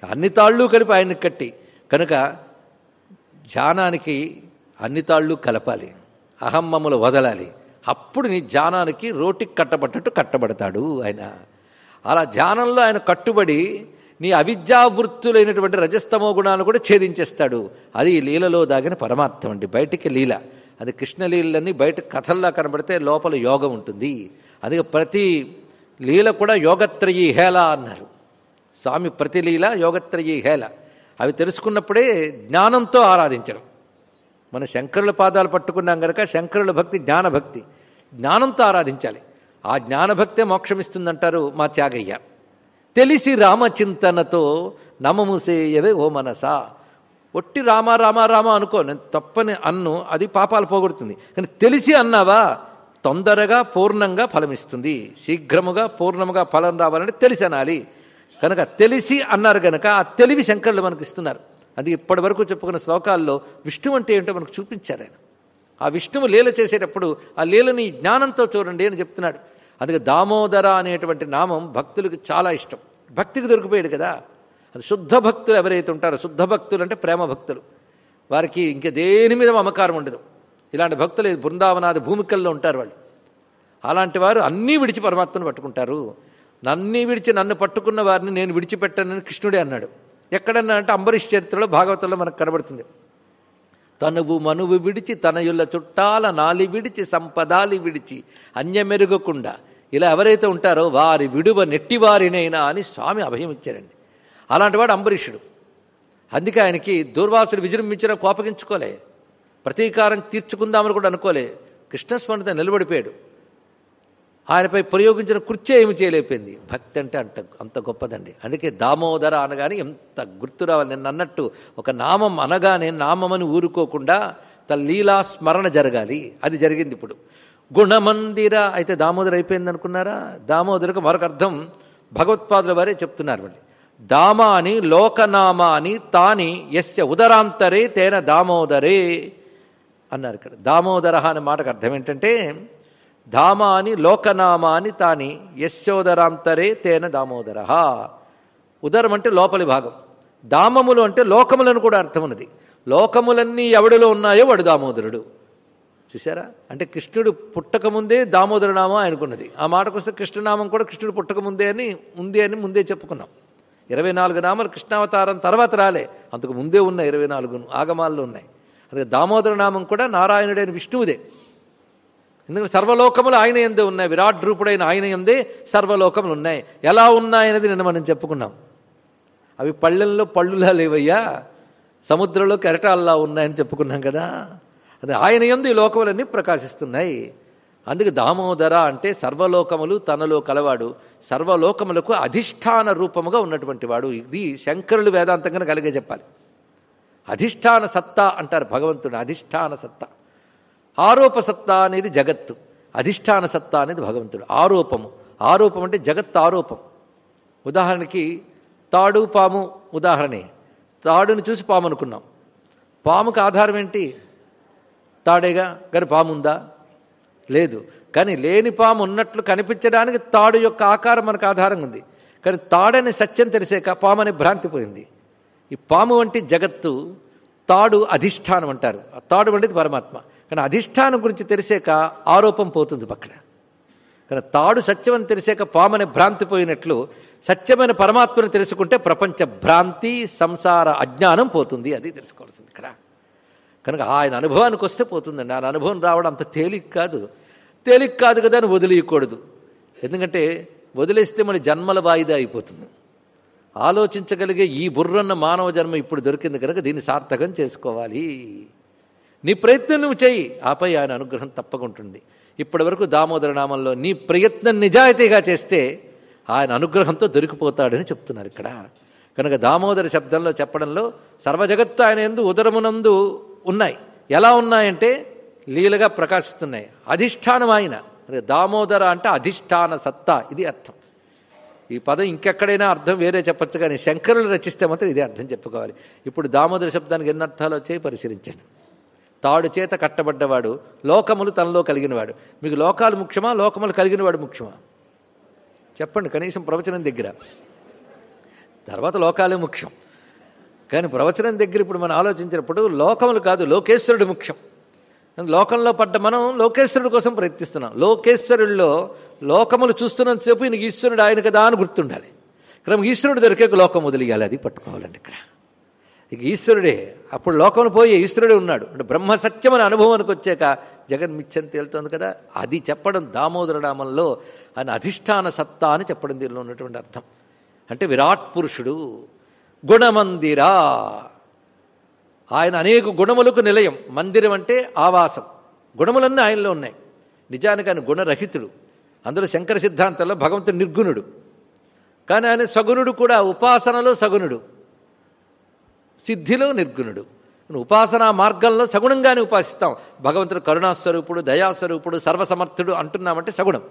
అన్ని తాళ్ళు కలిపి ఆయన్ని కట్టి కనుక ధ్యానానికి అన్ని తాళ్ళు కలపాలి అహమ్మములు వదలాలి అప్పుడు నీ ధ్యానానికి రోటికి కట్టబడ్డట్టు కట్టబడతాడు ఆయన అలా ధ్యానంలో ఆయన కట్టుబడి నీ అవిద్యావృత్తులైనటువంటి రజస్తమో గుణాలను కూడా ఛేదించేస్తాడు అది ఈ లీలలో దాగిన పరమార్థం అండి బయటికి లీల అది కృష్ణలీలన్నీ బయట కథల్లా కనబడితే లోపల యోగం ఉంటుంది అందుకే ప్రతి లీల కూడా యోగత్రయీ హేళ అన్నారు స్వామి ప్రతి లీల యోగత్రయీ హేళ అవి తెలుసుకున్నప్పుడే జ్ఞానంతో ఆరాధించడం మన శంకరుల పాదాలు పట్టుకున్నాం గనక శంకరుల భక్తి జ్ఞానభక్తి జ్ఞానంతో ఆరాధించాలి ఆ జ్ఞానభక్తే మోక్షమిస్తుందంటారు మా త్యాగయ్య తెలిసి రామచింతనతో నమముసేయవే ఓ మనసా ఒట్టి రామ రామ రామ అనుకో నేను తప్పని అన్ను అది పాపాలు పోగొడుతుంది కానీ తెలిసి అన్నావా తొందరగా పూర్ణంగా ఫలమిస్తుంది శీఘ్రముగా పూర్ణముగా ఫలం రావాలంటే తెలిసి అనాలి కనుక తెలిసి అన్నారు కనుక ఆ తెలివి శంకరులు మనకు ఇస్తున్నారు అది ఇప్పటి వరకు చెప్పుకున్న శ్లోకాల్లో విష్ణు అంటే ఏంటో మనకు చూపించారు ఆయన ఆ విష్ణువు లీల చేసేటప్పుడు ఆ లీలని జ్ఞానంతో చూడండి అని చెప్తున్నాడు అందుకే దామోదర అనేటువంటి నామం భక్తులకు చాలా ఇష్టం భక్తికి దొరికిపోయాడు కదా అది శుద్ధ భక్తులు ఎవరైతే ఉంటారో శుద్ధ భక్తులు అంటే ప్రేమ భక్తులు వారికి ఇంక దేని మీద మమకారం ఉండదు ఇలాంటి భక్తులు బృందావనాది భూమికల్లో ఉంటారు వాళ్ళు అలాంటి వారు అన్నీ విడిచి పరమాత్మను పట్టుకుంటారు నన్నీ విడిచి నన్ను పట్టుకున్న వారిని నేను విడిచిపెట్టానని కృష్ణుడే అన్నాడు ఎక్కడన్నా అంటే అంబరీష్ చరిత్రలో భాగవతంలో మనకు కనబడుతుంది తనువు మనువు విడిచి తనయుల చుట్టాల నాలి విడిచి సంపదాలి విడిచి అన్యమెరుగకుండా ఇలా ఎవరైతే ఉంటారో వారి విడువ నెట్టివారినైనా అని స్వామి అభయం ఇచ్చారండి అలాంటి వాడు అంబరీషుడు అందుకే ఆయనకి దూర్వాసుడు విజృంభించిన కోపగించుకోలే ప్రతీకారం తీర్చుకుందామని కూడా అనుకోలే కృష్ణస్మరణతో నిలబడిపోయాడు ఆయనపై ప్రయోగించిన కుర్చీ ఏమి చేయలేకపోయింది భక్తి అంటే అంత అంత గొప్పదండి అందుకే దామోదర అనగానే ఎంత గుర్తు రావాలి నేను అన్నట్టు ఒక నామం అనగానే నామమని ఊరుకోకుండా తన లీలా స్మరణ జరగాలి అది జరిగింది ఇప్పుడు గుణమందిర అయితే దామోదర అయిపోయింది అనుకున్నారా దామోదరకు మరొక అర్థం భగవత్పాదుల వారే చెప్తున్నారు మళ్ళీ దామాని లోకనామాని తాని ఎస్య ఉదరాంతరే తేన దామోదరే అన్నారు ఇక్కడ దామోదర అనే మాటకు అర్థం ఏంటంటే ధామాని లోకనామాని తాని యశోదరాంతరే తేన దామోదర ఉదరం అంటే లోపలి భాగం దామములు అంటే లోకములను కూడా అర్థం ఉన్నది లోకములన్నీ ఎవడిలో ఉన్నాయో వాడు దామోదరుడు చూసారా అంటే కృష్ణుడు పుట్టకముందే దామోదర నామం ఆయనకున్నది ఆ మాటకు వస్తే కృష్ణనామం కూడా కృష్ణుడు పుట్టకముందే అని ఉంది అని ముందే చెప్పుకున్నాం ఇరవై నాలుగు నామాలు కృష్ణావతారం తర్వాత రాలే అంతకు ముందే ఉన్నాయి ఇరవై నాలుగు ఆగమాల్లో ఉన్నాయి అందుకే దామోదర నామం కూడా నారాయణుడైన విష్ణువుదే ఎందుకంటే సర్వలోకములు ఆయన ఎందే ఉన్నాయి విరాట్ రూపుడైన ఆయన ఎందే సర్వలోకములు ఉన్నాయి ఎలా ఉన్నాయనేది నిన్న మనం చెప్పుకున్నాం అవి పళ్ళెల్లో పళ్ళులా లేవయ్యా సముద్రంలో కెరటాల్లా ఉన్నాయని చెప్పుకున్నాం కదా అది ఆయన ఎందు ఈ లోకములన్నీ ప్రకాశిస్తున్నాయి అందుకే దామోదర అంటే సర్వలోకములు తనలో కలవాడు సర్వలోకములకు అధిష్టాన రూపముగా ఉన్నటువంటి వాడు ఇది శంకరులు వేదాంతంగా కలిగే చెప్పాలి అధిష్టాన సత్తా అంటారు భగవంతుడు అధిష్టాన సత్తా ఆరోప సత్తా అనేది జగత్తు అధిష్టాన సత్తా అనేది భగవంతుడు ఆరోపము ఆరోపం అంటే జగత్ ఆరోపం ఉదాహరణకి తాడు పాము ఉదాహరణే తాడుని చూసి పాము అనుకున్నాం పాముకు ఆధారం ఏంటి తాడేగా కానీ పాము ఉందా లేదు కానీ లేని పాము ఉన్నట్లు కనిపించడానికి తాడు యొక్క ఆకారం మనకు ఆధారం ఉంది కానీ తాడని సత్యం తెలిసాక పాము అనే భ్రాంతి పోయింది ఈ పాము వంటి జగత్తు తాడు అధిష్టానం అంటారు ఆ తాడు వంటిది పరమాత్మ కానీ అధిష్టానం గురించి తెలిసాక ఆరోపం పోతుంది పక్కన కానీ తాడు సత్యం అని తెలిసాక పాము అనే భ్రాంతి పోయినట్లు సత్యమైన పరమాత్మను తెలుసుకుంటే ప్రపంచ భ్రాంతి సంసార అజ్ఞానం పోతుంది అది తెలుసుకోవాల్సింది ఇక్కడ కనుక ఆయన అనుభవానికి వస్తే పోతుందండి ఆయన అనుభవం రావడం అంత తేలిక కాదు తేలిక కాదు కదా అని వదిలేయకూడదు ఎందుకంటే వదిలేస్తే మన జన్మల వాయిదా అయిపోతుంది ఆలోచించగలిగే ఈ బుర్రన్న మానవ జన్మ ఇప్పుడు దొరికింది కనుక దీన్ని సార్థకం చేసుకోవాలి నీ ప్రయత్నం నువ్వు చెయ్యి ఆపై ఆయన అనుగ్రహం తప్పకుంటుంది ఇప్పటి వరకు దామోదర నామంలో నీ ప్రయత్నం నిజాయితీగా చేస్తే ఆయన అనుగ్రహంతో దొరికిపోతాడని చెప్తున్నారు ఇక్కడ కనుక దామోదర శబ్దంలో చెప్పడంలో సర్వజగత్తు ఆయన ఎందు ఉదరమునందు ఉన్నాయి ఎలా ఉన్నాయంటే లీలగా ప్రకాశిస్తున్నాయి అధిష్టానం ఆయన దామోదర అంటే అధిష్టాన సత్తా ఇది అర్థం ఈ పదం ఇంకెక్కడైనా అర్థం వేరే చెప్పచ్చు కానీ శంకరులు రచిస్తే మాత్రం ఇదే అర్థం చెప్పుకోవాలి ఇప్పుడు దామోదర శబ్దానికి ఎన్ని అర్థాలు వచ్చాయి పరిశీలించండి తాడు చేత కట్టబడ్డవాడు లోకములు తనలో కలిగినవాడు మీకు లోకాలు ముఖ్యమా లోకములు కలిగినవాడు ముఖ్యమా చెప్పండి కనీసం ప్రవచనం దగ్గర తర్వాత లోకాలే ముఖ్యం కానీ ప్రవచనం దగ్గర ఇప్పుడు మనం ఆలోచించినప్పుడు లోకములు కాదు లోకేశ్వరుడు ముఖ్యం లోకంలో పడ్డ మనం లోకేశ్వరుడు కోసం ప్రయత్నిస్తున్నాం లోకేశ్వరుల్లో లోకములు చూస్తున్నంతసేపు ఈయన ఈశ్వరుడు ఆయన కదా అని గుర్తుండాలి క్రమం ఈశ్వరుడు దొరికే లోకం వదిలియాలి అది పట్టుకోవాలండి ఇక్కడ ఇక ఈశ్వరుడే అప్పుడు లోకములు పోయి ఈశ్వరుడే ఉన్నాడు అంటే బ్రహ్మ సత్యం అనే అనుభవానికి వచ్చాక జగన్మిచ్చని తేలుతోంది కదా అది చెప్పడం దామోదర నామంలో ఆయన అధిష్టాన సత్తా అని చెప్పడం దీనిలో ఉన్నటువంటి అర్థం అంటే విరాట్ పురుషుడు గుణమందిరా ఆయన అనేక గుణములకు నిలయం మందిరం అంటే ఆవాసం గుణములన్నీ ఆయనలో ఉన్నాయి నిజానికి ఆయన గుణరహితుడు అందులో శంకర సిద్ధాంతంలో భగవంతుడు నిర్గుణుడు కానీ ఆయన సగుణుడు కూడా ఉపాసనలో సగుణుడు సిద్ధిలో నిర్గుణుడు ఉపాసనా మార్గంలో సగుణంగానే ఉపాసిస్తాం భగవంతుడు కరుణాస్వరూపుడు దయాస్వరూపుడు సర్వసమర్థుడు అంటున్నామంటే సగుణం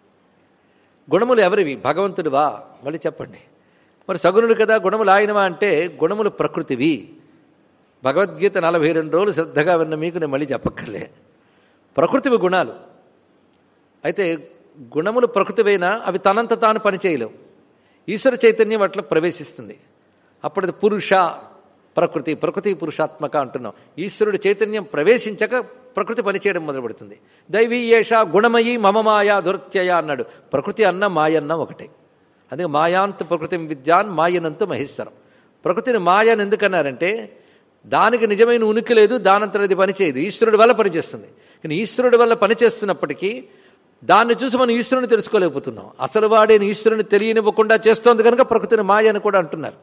గుణములు ఎవరివి భగవంతుడివా మళ్ళీ చెప్పండి మరి సగుణుడు కదా గుణములు ఆయనవా అంటే గుణములు ప్రకృతివి భగవద్గీత నలభై రెండు రోజులు శ్రద్ధగా విన్న మీకు నేను మళ్ళీ చెప్పక్కర్లే ప్రకృతివి గుణాలు అయితే గుణములు ప్రకృతివైనా అవి తనంత తాను పనిచేయలేవు ఈశ్వర చైతన్యం అట్లా ప్రవేశిస్తుంది అప్పుడు పురుష ప్రకృతి ప్రకృతి పురుషాత్మక అంటున్నాం ఈశ్వరుడు చైతన్యం ప్రవేశించక ప్రకృతి పనిచేయడం మొదలుపెడుతుంది దైవీ ఏష గుణమయి మమ మాయా దురత్యయ అన్నాడు ప్రకృతి అన్న మాయన్న ఒకటే అందుకే మాయాంత ప్రకృతి విద్యాన్ మాయనంత మహేశ్వరం ప్రకృతిని మాయని ఎందుకన్నారంటే దానికి నిజమైన ఉనికి లేదు దానంతరం అది పనిచేయదు ఈశ్వరుడి వల్ల పనిచేస్తుంది కానీ ఈశ్వరుడి వల్ల పనిచేస్తున్నప్పటికీ దాన్ని చూసి మనం ఈశ్వరుని తెలుసుకోలేకపోతున్నాం అసలు వాడేని ఈశ్వరుని తెలియనివ్వకుండా చేస్తోంది కనుక ప్రకృతిని మాయ అని కూడా అంటున్నారు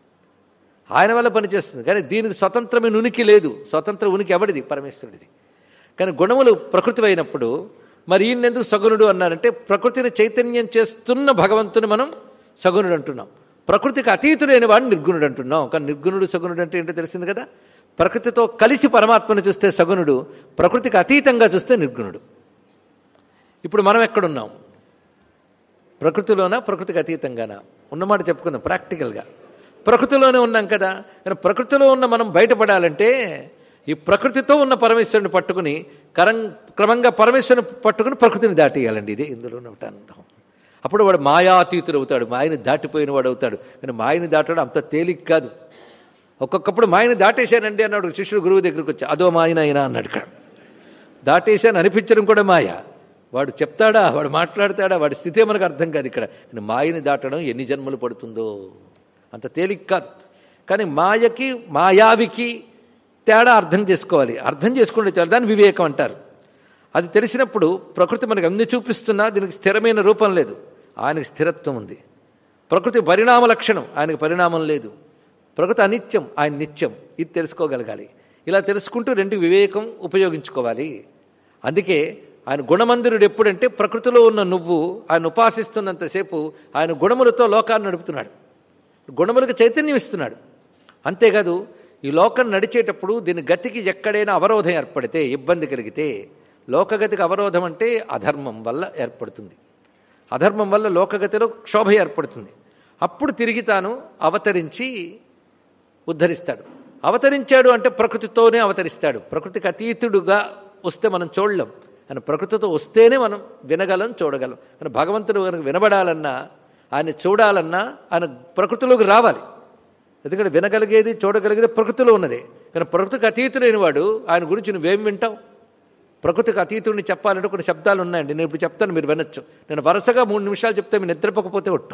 ఆయన వల్ల పనిచేస్తుంది కానీ దీనికి స్వతంత్రమైన ఉనికి లేదు స్వతంత్ర ఉనికి ఎవడిది పరమేశ్వరుడిది కానీ గుణములు ప్రకృతి అయినప్పుడు మరి ఈయన ఎందుకు సగుణుడు అన్నారంటే ప్రకృతిని చైతన్యం చేస్తున్న భగవంతుని మనం సగుణుడు అంటున్నాం ప్రకృతికి అతీతుడైన వాడిని నిర్గుణుడు అంటున్నాం కానీ నిర్గుణుడు సగుణుడు అంటే ఏంటో తెలిసింది కదా ప్రకృతితో కలిసి పరమాత్మను చూస్తే సగుణుడు ప్రకృతికి అతీతంగా చూస్తే నిర్గుణుడు ఇప్పుడు మనం ఎక్కడున్నాం ప్రకృతిలోనా ప్రకృతికి అతీతంగానా ఉన్నమాట చెప్పుకుందాం ప్రాక్టికల్గా ప్రకృతిలోనే ఉన్నాం కదా కానీ ప్రకృతిలో ఉన్న మనం బయటపడాలంటే ఈ ప్రకృతితో ఉన్న పరమేశ్వరుని పట్టుకుని కరం క్రమంగా పరమేశ్వరుని పట్టుకుని ప్రకృతిని దాటేయాలండి ఇదే ఇందులో ఉన్న అర్థం అప్పుడు వాడు మాయాతీతుడు అవుతాడు మాయని దాటిపోయిన వాడు అవుతాడు కానీ మాయని దాటడం అంత తేలిక కాదు ఒక్కొక్కప్పుడు మాయని దాటేశానండి అన్నాడు శిష్యుడు గురువు దగ్గరికి వచ్చి అదో మాయన అయినా అన్నాడు ఇక్కడ దాటేశాను అనిపించడం కూడా మాయ వాడు చెప్తాడా వాడు మాట్లాడతాడా వాడి స్థితే మనకు అర్థం కాదు ఇక్కడ కానీ మాయని దాటడం ఎన్ని జన్మలు పడుతుందో అంత తేలిక కాదు కానీ మాయకి మాయావికి తేడా అర్థం చేసుకోవాలి అర్థం చేసుకుంటే చాలు దాన్ని వివేకం అంటారు అది తెలిసినప్పుడు ప్రకృతి మనకు అన్ని చూపిస్తున్నా దీనికి స్థిరమైన రూపం లేదు ఆయనకి స్థిరత్వం ఉంది ప్రకృతి పరిణామ లక్షణం ఆయనకు పరిణామం లేదు ప్రకృతి అనిత్యం ఆయన నిత్యం ఇది తెలుసుకోగలగాలి ఇలా తెలుసుకుంటూ రెండు వివేకం ఉపయోగించుకోవాలి అందుకే ఆయన గుణమందిరుడు ఎప్పుడంటే ప్రకృతిలో ఉన్న నువ్వు ఆయన ఉపాసిస్తున్నంతసేపు ఆయన గుణములతో లోకాన్ని నడుపుతున్నాడు గుణములకు చైతన్యం ఇస్తున్నాడు అంతేకాదు ఈ లోకం నడిచేటప్పుడు దీని గతికి ఎక్కడైనా అవరోధం ఏర్పడితే ఇబ్బంది కలిగితే లోకగతికి అవరోధం అంటే అధర్మం వల్ల ఏర్పడుతుంది అధర్మం వల్ల లోకగతిలో క్షోభ ఏర్పడుతుంది అప్పుడు తిరిగి తాను అవతరించి ఉద్ధరిస్తాడు అవతరించాడు అంటే ప్రకృతితోనే అవతరిస్తాడు ప్రకృతికి అతీతుడుగా వస్తే మనం చూడలేం ఆయన ప్రకృతితో వస్తేనే మనం వినగలం చూడగలం కానీ భగవంతుడు కనుక వినబడాలన్నా ఆయన చూడాలన్నా ఆయన ప్రకృతిలోకి రావాలి ఎందుకంటే వినగలిగేది చూడగలిగేది ప్రకృతిలో ఉన్నదే కానీ ప్రకృతికి అతీతుడైన వాడు ఆయన గురించి నువ్వేం వింటావు ప్రకృతికి అతీతుడిని చెప్పాలంటే కొన్ని శబ్దాలు ఉన్నాయండి నేను ఇప్పుడు చెప్తాను మీరు వినొచ్చు నేను వరుసగా మూడు నిమిషాలు చెప్తే మీరు నిద్రపోకపోతే ఒట్టు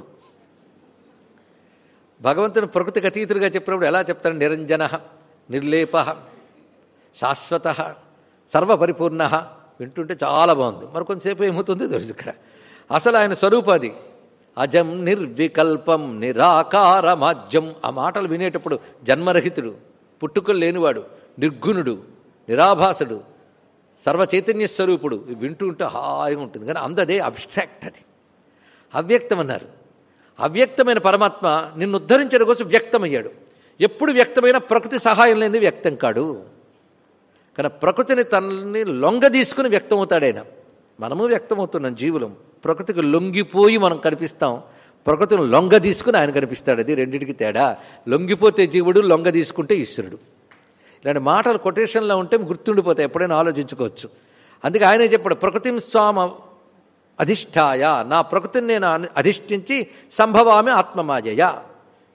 భగవంతుని ప్రకృతికి అతీతుడిగా చెప్పినప్పుడు ఎలా చెప్తాడు నిరంజన నిర్లేప శాశ్వత సర్వపరిపూర్ణ వింటుంటే చాలా బాగుంది మరి కొంతసేపు ఏమవుతుంది తెలుసు ఇక్కడ అసలు ఆయన స్వరూపాది అజం నిర్వికల్పం నిరాకారమాజ్యం ఆ మాటలు వినేటప్పుడు జన్మరహితుడు పుట్టుకలు లేనివాడు నిర్గుణుడు నిరాభాసుడు సర్వచైతన్య స్వరూపుడు వింటూ ఉంటే హాయిగా ఉంటుంది కానీ అందదే అబ్స్ట్రాక్ట్ అది అవ్యక్తం అన్నారు అవ్యక్తమైన పరమాత్మ నిన్ను ఉద్ధరించడం కోసం వ్యక్తమయ్యాడు ఎప్పుడు వ్యక్తమైన ప్రకృతి సహాయం లేనిది వ్యక్తం కాడు కానీ ప్రకృతిని తనని లొంగ తీసుకుని వ్యక్తమవుతాడైనా మనము వ్యక్తమవుతున్నాం జీవులం ప్రకృతికి లొంగిపోయి మనం కనిపిస్తాం ప్రకృతిని లొంగ తీసుకుని ఆయన కనిపిస్తాడు అది రెండింటికి తేడా లొంగిపోతే జీవుడు లొంగ తీసుకుంటే ఈశ్వరుడు ఇలాంటి మాటలు కొటేషన్లో ఉంటే గుర్తుండిపోతాయి ఎప్పుడైనా ఆలోచించుకోవచ్చు అందుకే ఆయనే చెప్పాడు ప్రకృతిం స్వామ అధిష్టాయ నా ప్రకృతిని నేను అధిష్ఠించి సంభవామి ఆత్మమాయయ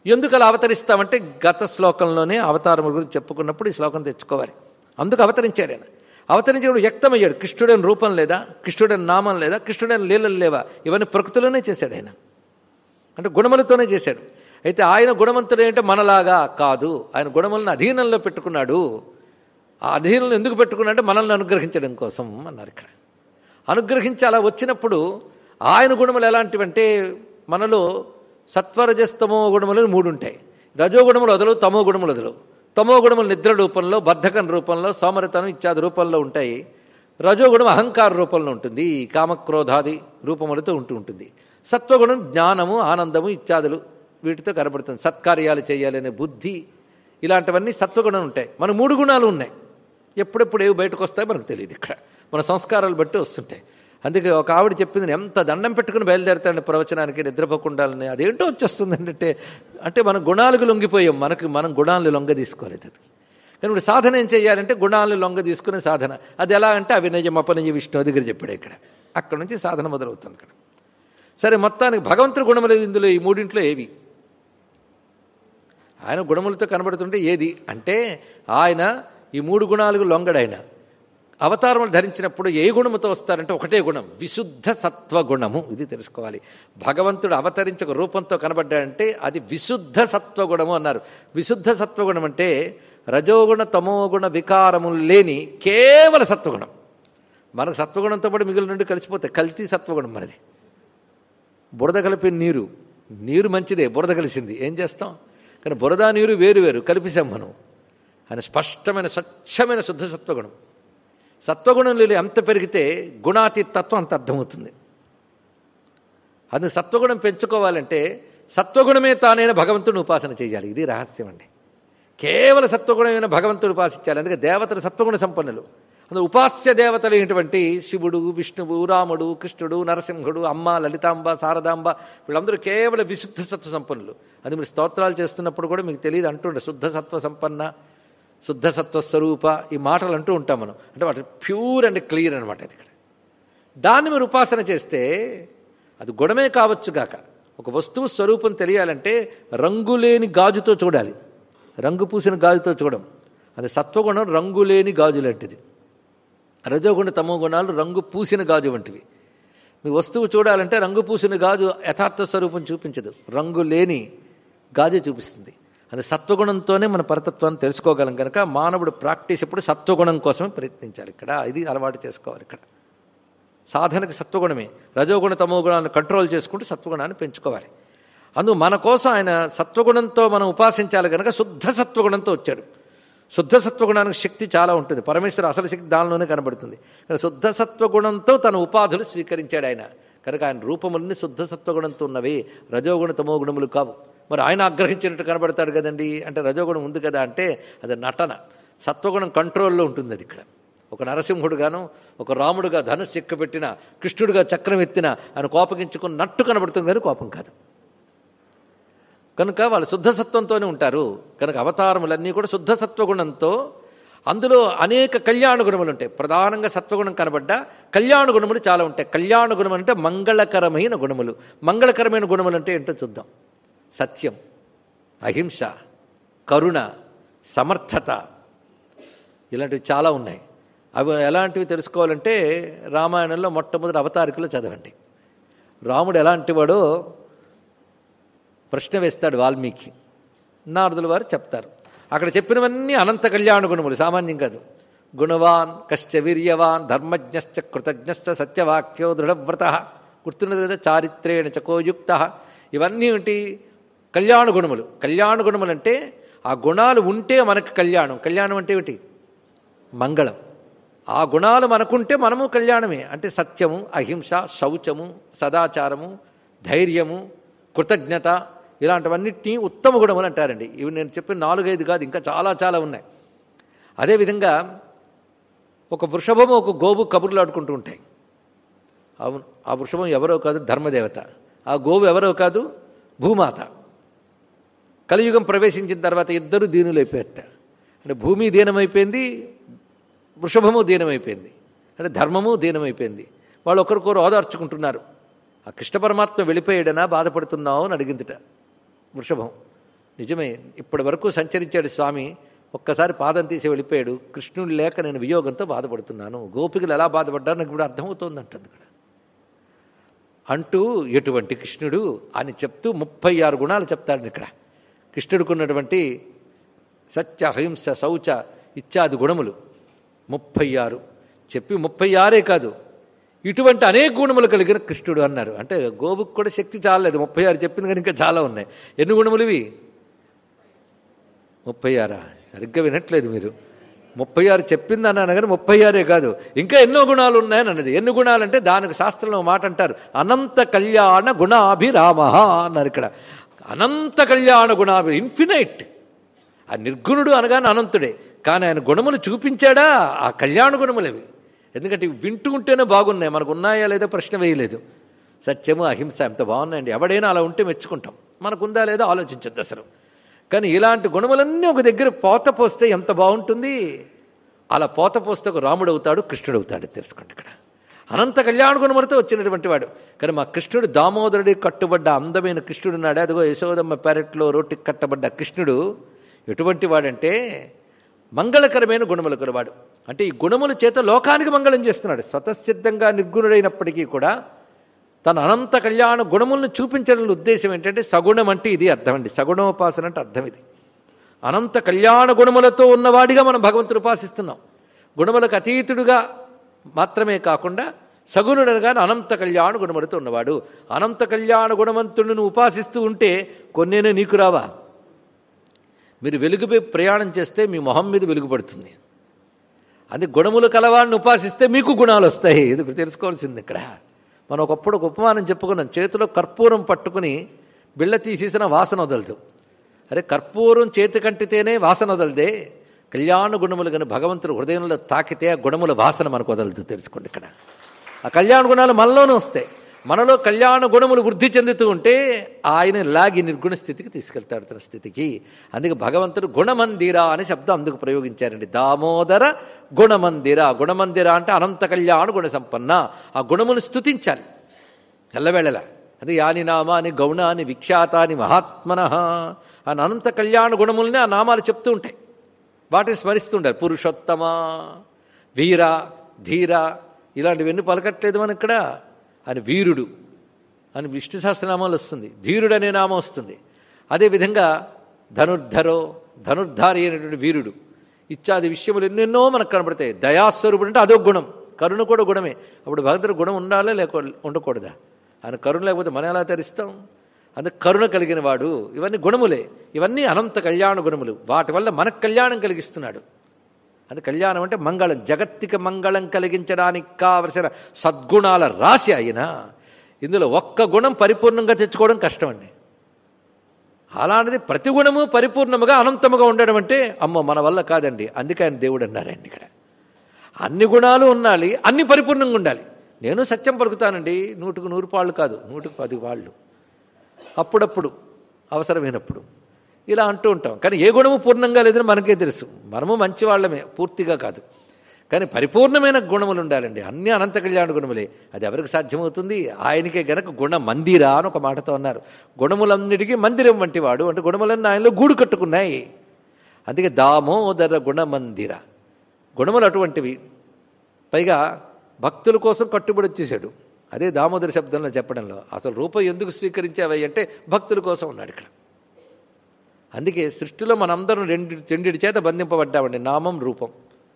ఎందుకు అలా అవతరిస్తామంటే గత శ్లోకంలోనే అవతారముల గురించి చెప్పుకున్నప్పుడు ఈ శ్లోకం తెచ్చుకోవాలి అందుకు అవతరించాడు ఆయన అవతరించినప్పుడు వ్యక్తమయ్యాడు కృష్ణుడని రూపం లేదా కృష్ణుడని నామం లేదా కృష్ణుడని లీలలు లేవా ఇవన్నీ ప్రకృతిలోనే చేశాడు ఆయన అంటే గుణములతోనే చేశాడు అయితే ఆయన గుణవంతుడు ఏంటంటే మనలాగా కాదు ఆయన గుణములను అధీనంలో పెట్టుకున్నాడు ఆ అధీనంలో ఎందుకు పెట్టుకున్నాడంటే మనల్ని అనుగ్రహించడం కోసం అన్నారు ఇక్కడ అనుగ్రహించి అలా వచ్చినప్పుడు ఆయన గుణములు ఎలాంటివంటే మనలో సత్వరజస్తమో గుణములు మూడు ఉంటాయి రజోగుణములు వదలవు తమో గుణములు వదలవు తమో గుణములు నిద్ర రూపంలో బద్ధకం రూపంలో సోమరితనం ఇత్యాది రూపంలో ఉంటాయి రజోగుణం అహంకార రూపంలో ఉంటుంది కామక్రోధాది రూపములతో ఉంటూ ఉంటుంది సత్వగుణం జ్ఞానము ఆనందము ఇత్యాదులు వీటితో కనబడుతుంది సత్కార్యాలు చేయాలనే బుద్ధి ఇలాంటివన్నీ సత్వగుణం ఉంటాయి మన మూడు గుణాలు ఉన్నాయి ఎప్పుడెప్పుడు ఏవి బయటకు వస్తాయో మనకు తెలియదు ఇక్కడ మన సంస్కారాలు బట్టి వస్తుంటాయి అందుకే ఒక ఆవిడ చెప్పింది ఎంత దండం పెట్టుకుని బయలుదేరుతాడు ప్రవచనానికి నిద్రపోకుండాలని అదేంటో వచ్చేస్తుంది అంటే అంటే మన గుణాలకు లొంగిపోయాం మనకి మనం గుణాలను లొంగ తీసుకోలేదు అది కానీ ఇప్పుడు సాధన ఏం చేయాలంటే గుణాలను లొంగ తీసుకునే సాధన అది ఎలా అంటే అవినయం అపనయ విష్ణు దగ్గర చెప్పాడు ఇక్కడ అక్కడ నుంచి సాధన మొదలవుతుంది ఇక్కడ సరే మొత్తానికి భగవంతుడి గుణములు ఇందులో ఈ మూడింట్లో ఏవి ఆయన గుణములతో కనబడుతుంటే ఏది అంటే ఆయన ఈ మూడు గుణాలకు లొంగడాయన అవతారములు ధరించినప్పుడు ఏ గుణముతో వస్తారంటే ఒకటే గుణం విశుద్ధ సత్వగుణము ఇది తెలుసుకోవాలి భగవంతుడు అవతరించక రూపంతో కనబడ్డాడంటే అది విశుద్ధ సత్వగుణము అన్నారు విశుద్ధ సత్వగుణం అంటే రజోగుణ తమోగుణ వికారములు లేని కేవల సత్వగుణం మనకు సత్వగుణంతో పాటు మిగిలిన నుండి కలిసిపోతాయి కల్తీ సత్వగుణం మనది బురద కలిపిన నీరు నీరు మంచిదే బురద కలిసింది ఏం చేస్తాం కానీ బురద నీరు వేరు వేరు కలిపిసాం మనం ఆయన స్పష్టమైన స్వచ్ఛమైన శుద్ధ సత్వగుణం సత్వగుణంలో ఎంత పెరిగితే గుణాతీ తత్వం అంత అర్థమవుతుంది అందుకు సత్వగుణం పెంచుకోవాలంటే సత్వగుణమే తానైన భగవంతుని ఉపాసన చేయాలి ఇది రహస్యం అండి కేవల సత్వగుణమైన భగవంతుడు ఉపాసించాలి అందుకే దేవతలు సత్వగుణ సంపన్నులు అందులో ఉపాస్య దేవతలు అయినటువంటి శివుడు విష్ణువు రాముడు కృష్ణుడు నరసింహుడు అమ్మ లలితాంబ శారదాంబ వీళ్ళందరూ కేవలం విశుద్ధ సత్వ సంపన్నులు అది మీరు స్తోత్రాలు చేస్తున్నప్పుడు కూడా మీకు తెలియదు అంటుండే శుద్ధ సత్వ సంపన్న శుద్ధ సత్వ స్వరూప ఈ మాటలు అంటూ ఉంటాం మనం అంటే వాటి ప్యూర్ అండ్ క్లియర్ అనమాట అది ఇక్కడ దాన్ని మీరు ఉపాసన చేస్తే అది గుణమే కావచ్చు గాక ఒక వస్తువు స్వరూపం తెలియాలంటే రంగులేని గాజుతో చూడాలి రంగు పూసిన గాజుతో చూడం అది సత్వగుణం రంగులేని గాజు లాంటిది రజోగుణ తమో గుణాలు రంగు పూసిన గాజు వంటివి మీ వస్తువు చూడాలంటే రంగు పూసిన గాజు యథార్థ స్వరూపం చూపించదు రంగు లేని గాజు చూపిస్తుంది అది సత్వగుణంతోనే మన పరతత్వాన్ని తెలుసుకోగలం కనుక మానవుడు ప్రాక్టీస్ ఎప్పుడు సత్వగుణం కోసమే ప్రయత్నించాలి ఇక్కడ ఇది అలవాటు చేసుకోవాలి ఇక్కడ సాధనకి సత్వగుణమే రజోగుణ తమో గుణాలను కంట్రోల్ చేసుకుంటూ సత్వగుణాన్ని పెంచుకోవాలి అందుకు మన కోసం ఆయన సత్వగుణంతో మనం ఉపాసించాలి కనుక శుద్ధ సత్వగుణంతో వచ్చాడు శుద్ధ సత్వగుణానికి శక్తి చాలా ఉంటుంది పరమేశ్వర అసలు శక్తి దానిలోనే కనబడుతుంది కానీ శుద్ధ సత్వగుణంతో తన ఉపాధులు స్వీకరించాడు ఆయన కనుక ఆయన రూపములన్నీ శుద్ధ సత్వగుణంతో ఉన్నవి రజోగుణ తమో గుణములు కావు మరి ఆయన ఆగ్రహించినట్టు కనబడతాడు కదండి అంటే రజోగుణం ఉంది కదా అంటే అది నటన సత్వగుణం కంట్రోల్లో ఉంటుంది అది ఇక్కడ ఒక నరసింహుడుగాను ఒక రాముడుగా ధనుస్సు ఎక్కుపెట్టిన కృష్ణుడిగా చక్రం ఎత్తిన ఆయన కోపగించుకున్నట్టు కనబడుతుంది కానీ కోపం కాదు కనుక వాళ్ళు శుద్ధసత్వంతోనే ఉంటారు కనుక అవతారములన్నీ కూడా శుద్ధ సత్వగుణంతో అందులో అనేక కళ్యాణ గుణములు ఉంటాయి ప్రధానంగా సత్వగుణం కనబడ్డ కళ్యాణ గుణములు చాలా ఉంటాయి కళ్యాణ గుణం అంటే మంగళకరమైన గుణములు మంగళకరమైన గుణములు అంటే ఏంటో చూద్దాం సత్యం అహింస కరుణ సమర్థత ఇలాంటివి చాలా ఉన్నాయి అవి ఎలాంటివి తెలుసుకోవాలంటే రామాయణంలో మొట్టమొదటి అవతారికలో చదవండి రాముడు ఎలాంటి వాడో ప్రశ్న వేస్తాడు వాల్మీకి నారదుల వారు చెప్తారు అక్కడ చెప్పినవన్నీ అనంత కళ్యాణ గుణములు సామాన్యం కాదు గుణవాన్ కశ్చ వీర్యవాన్ ధర్మజ్ఞశ్చ కృతజ్ఞశ్చ సత్యవాక్యో దృఢవ్రత గుర్తున్నది కదా చారిత్రేణ చకోయుక్త ఇవన్నీ ఏంటి కళ్యాణ గుణములు కళ్యాణ గుణములు అంటే ఆ గుణాలు ఉంటే మనకు కళ్యాణం కళ్యాణం అంటే ఏమిటి మంగళం ఆ గుణాలు మనకుంటే మనము కళ్యాణమే అంటే సత్యము అహింస శౌచము సదాచారము ధైర్యము కృతజ్ఞత ఇలాంటివన్నిటినీ ఉత్తమ గుణములు అంటారండి ఇవి నేను చెప్పిన నాలుగైదు కాదు ఇంకా చాలా చాలా ఉన్నాయి అదేవిధంగా ఒక వృషభము ఒక గోవు కబుర్లు ఆడుకుంటూ ఉంటాయి అవును ఆ వృషభం ఎవరో కాదు ధర్మదేవత ఆ గోవు ఎవరో కాదు భూమాత కలియుగం ప్రవేశించిన తర్వాత ఇద్దరు దీనులైపోయారట అంటే భూమి దీనమైపోయింది వృషభము దీనమైపోయింది అంటే ధర్మము దీనమైపోయింది వాళ్ళు ఒకరికొకరు ఓదార్చుకుంటున్నారు ఆ కృష్ణ పరమాత్మ వెళ్ళిపోయాడనా బాధపడుతున్నావు అని అడిగిందిట వృషభం నిజమే ఇప్పటి వరకు సంచరించాడు స్వామి ఒక్కసారి పాదం తీసి వెళ్ళిపోయాడు కృష్ణుడు లేక నేను వియోగంతో బాధపడుతున్నాను గోపికలు ఎలా బాధపడ్డారు నాకు ఇప్పుడు అర్థమవుతోంది అంటుంది ఇక్కడ అంటూ ఎటువంటి కృష్ణుడు అని చెప్తూ ముప్పై ఆరు గుణాలు చెప్తాడు ఇక్కడ కృష్ణుడికున్నటువంటి సత్య అహింస శౌచ ఇత్యాది గుణములు ముప్పై ఆరు చెప్పి ముప్పై ఆరే కాదు ఇటువంటి అనేక గుణములు కలిగిన కృష్ణుడు అన్నారు అంటే గోవుకు కూడా శక్తి చాలలేదు ముప్పై ఆరు చెప్పింది కానీ ఇంకా చాలా ఉన్నాయి ఎన్ని గుణములు ఇవి ముప్పై ఆరా సరిగ్గా వినట్లేదు మీరు ముప్పై ఆరు చెప్పింది అన్నాను కానీ ముప్పై ఆరే కాదు ఇంకా ఎన్నో గుణాలు ఉన్నాయని అన్నది ఎన్ని గుణాలు అంటే దానికి శాస్త్రంలో ఒక మాట అంటారు అనంత కళ్యాణ గుణాభిరామ అన్నారు ఇక్కడ అనంత కళ్యాణ గుణాభి ఇన్ఫినైట్ ఆ నిర్గుణుడు అనగానే అనంతుడే కానీ ఆయన గుణములు చూపించాడా ఆ కళ్యాణ గుణములవి ఎందుకంటే ఇవి వింటూ ఉంటేనే బాగున్నాయి మనకు ఉన్నాయా లేదా ప్రశ్న వేయలేదు సత్యము అహింస ఎంత బాగున్నాయండి ఎవడైనా అలా ఉంటే మెచ్చుకుంటాం మనకుందా లేదా ఆలోచించద్దు అసలు కానీ ఇలాంటి గుణములన్నీ ఒక దగ్గర పోత పోస్తే ఎంత బాగుంటుంది అలా పోత పోస్తే ఒక రాముడు అవుతాడు కృష్ణుడు అవుతాడు తెలుసుకోండి ఇక్కడ అనంత కళ్యాణ గుణములతో వచ్చినటువంటి వాడు కానీ మా కృష్ణుడు దామోదరుడి కట్టుబడ్డ అందమైన కృష్ణుడు ఉన్నాడు అదిగో యశోదమ్మ పెరట్లో రోటికి కట్టబడ్డ కృష్ణుడు ఎటువంటి వాడంటే మంగళకరమైన గుణములు కలవాడు అంటే ఈ గుణముల చేత లోకానికి మంగళం చేస్తున్నాడు స్వతసిద్ధంగా నిర్గుణుడైనప్పటికీ కూడా తన అనంత కళ్యాణ గుణములను చూపించడం ఉద్దేశం ఏంటంటే సగుణం అంటే ఇది అర్థం అండి సగుణోపాసన అంటే అర్థం ఇది అనంత కళ్యాణ గుణములతో ఉన్నవాడిగా మనం భగవంతుడు ఉపాసిస్తున్నాం గుణములకు అతీతుడుగా మాత్రమే కాకుండా సగుణుడనగానే అనంత కళ్యాణ గుణములతో ఉన్నవాడు అనంత కళ్యాణ గుణవంతుడిని ఉపాసిస్తూ ఉంటే కొన్నేనే నీకు రావా మీరు వెలుగుపై ప్రయాణం చేస్తే మీ మొహం మీద వెలుగుపడుతుంది అది గుణములు కలవాడిని ఉపాసిస్తే మీకు గుణాలు వస్తాయి ఇది తెలుసుకోవాల్సింది ఇక్కడ మనం ఒకప్పుడు ఒక ఉపమానం చెప్పుకున్నాం చేతిలో కర్పూరం పట్టుకుని బిళ్ళ తీసేసిన వాసన వదలదు అరే కర్పూరం చేతి కంటితేనే వాసన వదలదే కళ్యాణ గుణములు కానీ భగవంతుడు హృదయంలో తాకితే ఆ గుణముల వాసన మనకు వదలదు తెలుసుకోండి ఇక్కడ ఆ కళ్యాణ గుణాలు మనలోనే వస్తాయి మనలో కళ్యాణ గుణములు వృద్ధి చెందుతూ ఉంటే ఆయన లాగి నిర్గుణ స్థితికి తీసుకెళ్తాడు తన స్థితికి అందుకే భగవంతుడు గుణమందిర అనే శబ్దం అందుకు ప్రయోగించారండి దామోదర గుణమందిర గుణమందిర అంటే అనంత కళ్యాణ గుణ సంపన్న ఆ గుణమును స్థుతించాలి ఎల్లవేళలా అది యాని నామాని గౌణాని విఖ్యాతాని మహాత్మన అని అనంత కళ్యాణ గుణములనే ఆ నామాలు చెప్తూ ఉంటాయి వాటిని స్మరిస్తుండాలి పురుషోత్తమ వీర ధీర ఇలాంటివన్నీ పలకట్లేదు మన ఇక్కడ అని వీరుడు అని విష్ణు సహస్రనామాలు వస్తుంది ధీరుడు అనే నామం వస్తుంది అదేవిధంగా ధనుర్ధరో ధనుర్ధారి అయినటువంటి వీరుడు ఇత్యాది విషయములు ఎన్నెన్నో మనకు కనబడతాయి దయాస్వరూపుడు అంటే అదొక గుణం కరుణ కూడా గుణమే అప్పుడు భగవంతుడు గుణం ఉండాలా లేక ఉండకూడదా ఆయన కరుణ లేకపోతే మనం ఎలా తెరిస్తాం అందుకు కరుణ కలిగిన వాడు ఇవన్నీ గుణములే ఇవన్నీ అనంత కళ్యాణ గుణములు వాటి వల్ల మనకు కళ్యాణం కలిగిస్తున్నాడు అది కళ్యాణం అంటే మంగళం జగత్తికి మంగళం కలిగించడానికి కావలసిన సద్గుణాల రాశి అయినా ఇందులో ఒక్క గుణం పరిపూర్ణంగా తెచ్చుకోవడం కష్టం అండి అలాంటిది ప్రతి గుణము పరిపూర్ణముగా అనంతముగా ఉండడం అంటే అమ్మ మన వల్ల కాదండి అందుకే ఆయన దేవుడు అన్నారండి ఇక్కడ అన్ని గుణాలు ఉండాలి అన్ని పరిపూర్ణంగా ఉండాలి నేను సత్యం పలుకుతానండి నూటుకు నూరు పాళ్ళు కాదు నూటుకు పది పాళ్ళు అప్పుడప్పుడు అవసరమైనప్పుడు ఇలా అంటూ ఉంటాం కానీ ఏ గుణము పూర్ణంగా లేదని మనకే తెలుసు మనము మంచి వాళ్ళమే పూర్తిగా కాదు కానీ పరిపూర్ణమైన గుణములు ఉండాలండి అన్ని అనంత కళ్యాణ గుణములే అది ఎవరికి సాధ్యమవుతుంది ఆయనకే గనక గుణ మందిరా అని ఒక మాటతో అన్నారు గుణములన్నిటికీ మందిరం వంటి వాడు అంటే గుణములన్నీ ఆయనలో గూడు కట్టుకున్నాయి అందుకే దామోదర గుణమందిర గుణములు అటువంటివి పైగా భక్తుల కోసం కట్టుబడి వచ్చేసాడు అదే దామోదర శబ్దంలో చెప్పడంలో అసలు రూపం ఎందుకు స్వీకరించావై అంటే భక్తుల కోసం ఉన్నాడు ఇక్కడ అందుకే సృష్టిలో మనందరం రెండు రెండిటి చేత బంధింపబడ్డామండి నామం రూపం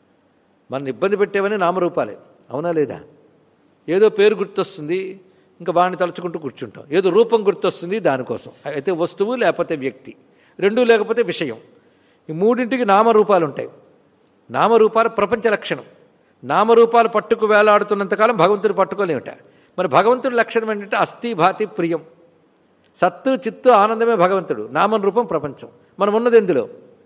మన ఇబ్బంది పెట్టేవని నామరూపాలే అవునా లేదా ఏదో పేరు గుర్తొస్తుంది ఇంకా వాడిని తలుచుకుంటూ కూర్చుంటాం ఏదో రూపం గుర్తొస్తుంది దానికోసం అయితే వస్తువు లేకపోతే వ్యక్తి రెండూ లేకపోతే విషయం ఈ మూడింటికి నామరూపాలు ఉంటాయి నామరూపాలు ప్రపంచ లక్షణం నామరూపాలు పట్టుకు వేలాడుతున్నంతకాలం భగవంతుడు పట్టుకోలేమిట మరి భగవంతుడి లక్షణం ఏంటంటే అస్థి భాతి ప్రియం సత్తు చిత్తు ఆనందమే భగవంతుడు నామం రూపం ప్రపంచం మనం ఉన్నది ఎందులో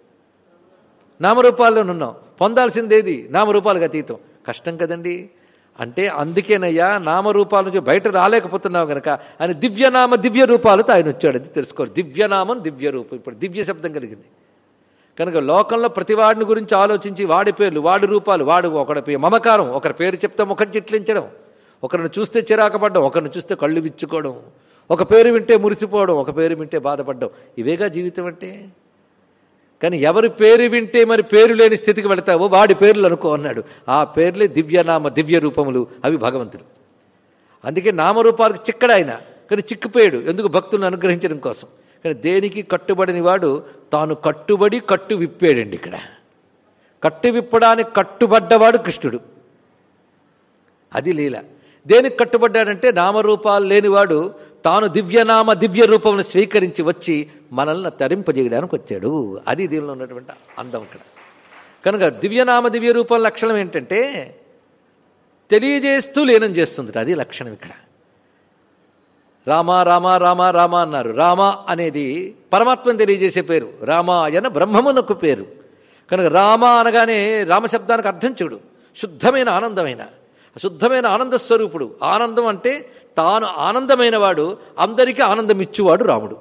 నామరూపాల్లో ఉన్నాం పొందాల్సిందేది నామరూపాలకు అతీతం కష్టం కదండి అంటే అందుకేనయ్యా నామరూపాల నుంచి బయట రాలేకపోతున్నావు కనుక ఆయన దివ్యనామ దివ్య రూపాలతో ఆయన వచ్చాడు అది తెలుసుకోవాలి దివ్యనామం దివ్య రూపం ఇప్పుడు దివ్య శబ్దం కలిగింది కనుక లోకంలో ప్రతి వాడిని గురించి ఆలోచించి వాడి పేర్లు వాడి రూపాలు వాడు ఒకడి పేరు మమకారం ఒకరి పేరు చెప్తే ముఖం చిట్లించడం ఒకరిని చూస్తే చిరాకపడడం ఒకరిని చూస్తే కళ్ళు విచ్చుకోవడం ఒక పేరు వింటే మురిసిపోవడం ఒక పేరు వింటే బాధపడడం ఇవేగా జీవితం అంటే కానీ ఎవరి పేరు వింటే మరి పేరు లేని స్థితికి వెళతావో వాడి పేర్లు అనుకో అన్నాడు ఆ పేర్లే దివ్యనామ దివ్య రూపములు అవి భగవంతుడు అందుకే నామరూపాలకు చిక్కడు ఆయన కానీ చిక్కిపోయాడు ఎందుకు భక్తులను అనుగ్రహించడం కోసం కానీ దేనికి కట్టుబడిన వాడు తాను కట్టుబడి కట్టు విప్పాడండి ఇక్కడ కట్టు విప్పడానికి కట్టుబడ్డవాడు కృష్ణుడు అది లీల దేనికి కట్టుబడ్డాడంటే నామరూపాలు లేనివాడు తాను దివ్యనామ దివ్య రూపమును స్వీకరించి వచ్చి మనల్ని తరింపజేయడానికి వచ్చాడు అది దీనిలో ఉన్నటువంటి అందం ఇక్కడ కనుక దివ్యనామ దివ్య రూపం లక్షణం ఏంటంటే తెలియజేస్తూ లీనం చేస్తుంది అది లక్షణం ఇక్కడ రామ రామ రామ రామ అన్నారు రామ అనేది పరమాత్మను తెలియజేసే పేరు రామాయణ బ్రహ్మమునకు పేరు కనుక రామ అనగానే రామశబ్దానికి అర్థం చూడు శుద్ధమైన ఆనందమైన శుద్ధమైన ఆనంద స్వరూపుడు ఆనందం అంటే తాను ఆనందమైన వాడు అందరికీ ఆనందం ఇచ్చువాడు రాముడు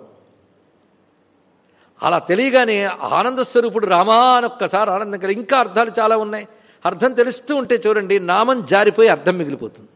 అలా తెలియగానే ఆనంద స్వరూపుడు రామా అని ఒక్కసారి ఆనందం కలిగి ఇంకా అర్థాలు చాలా ఉన్నాయి అర్థం తెలుస్తూ ఉంటే చూడండి నామం జారిపోయి అర్థం మిగిలిపోతుంది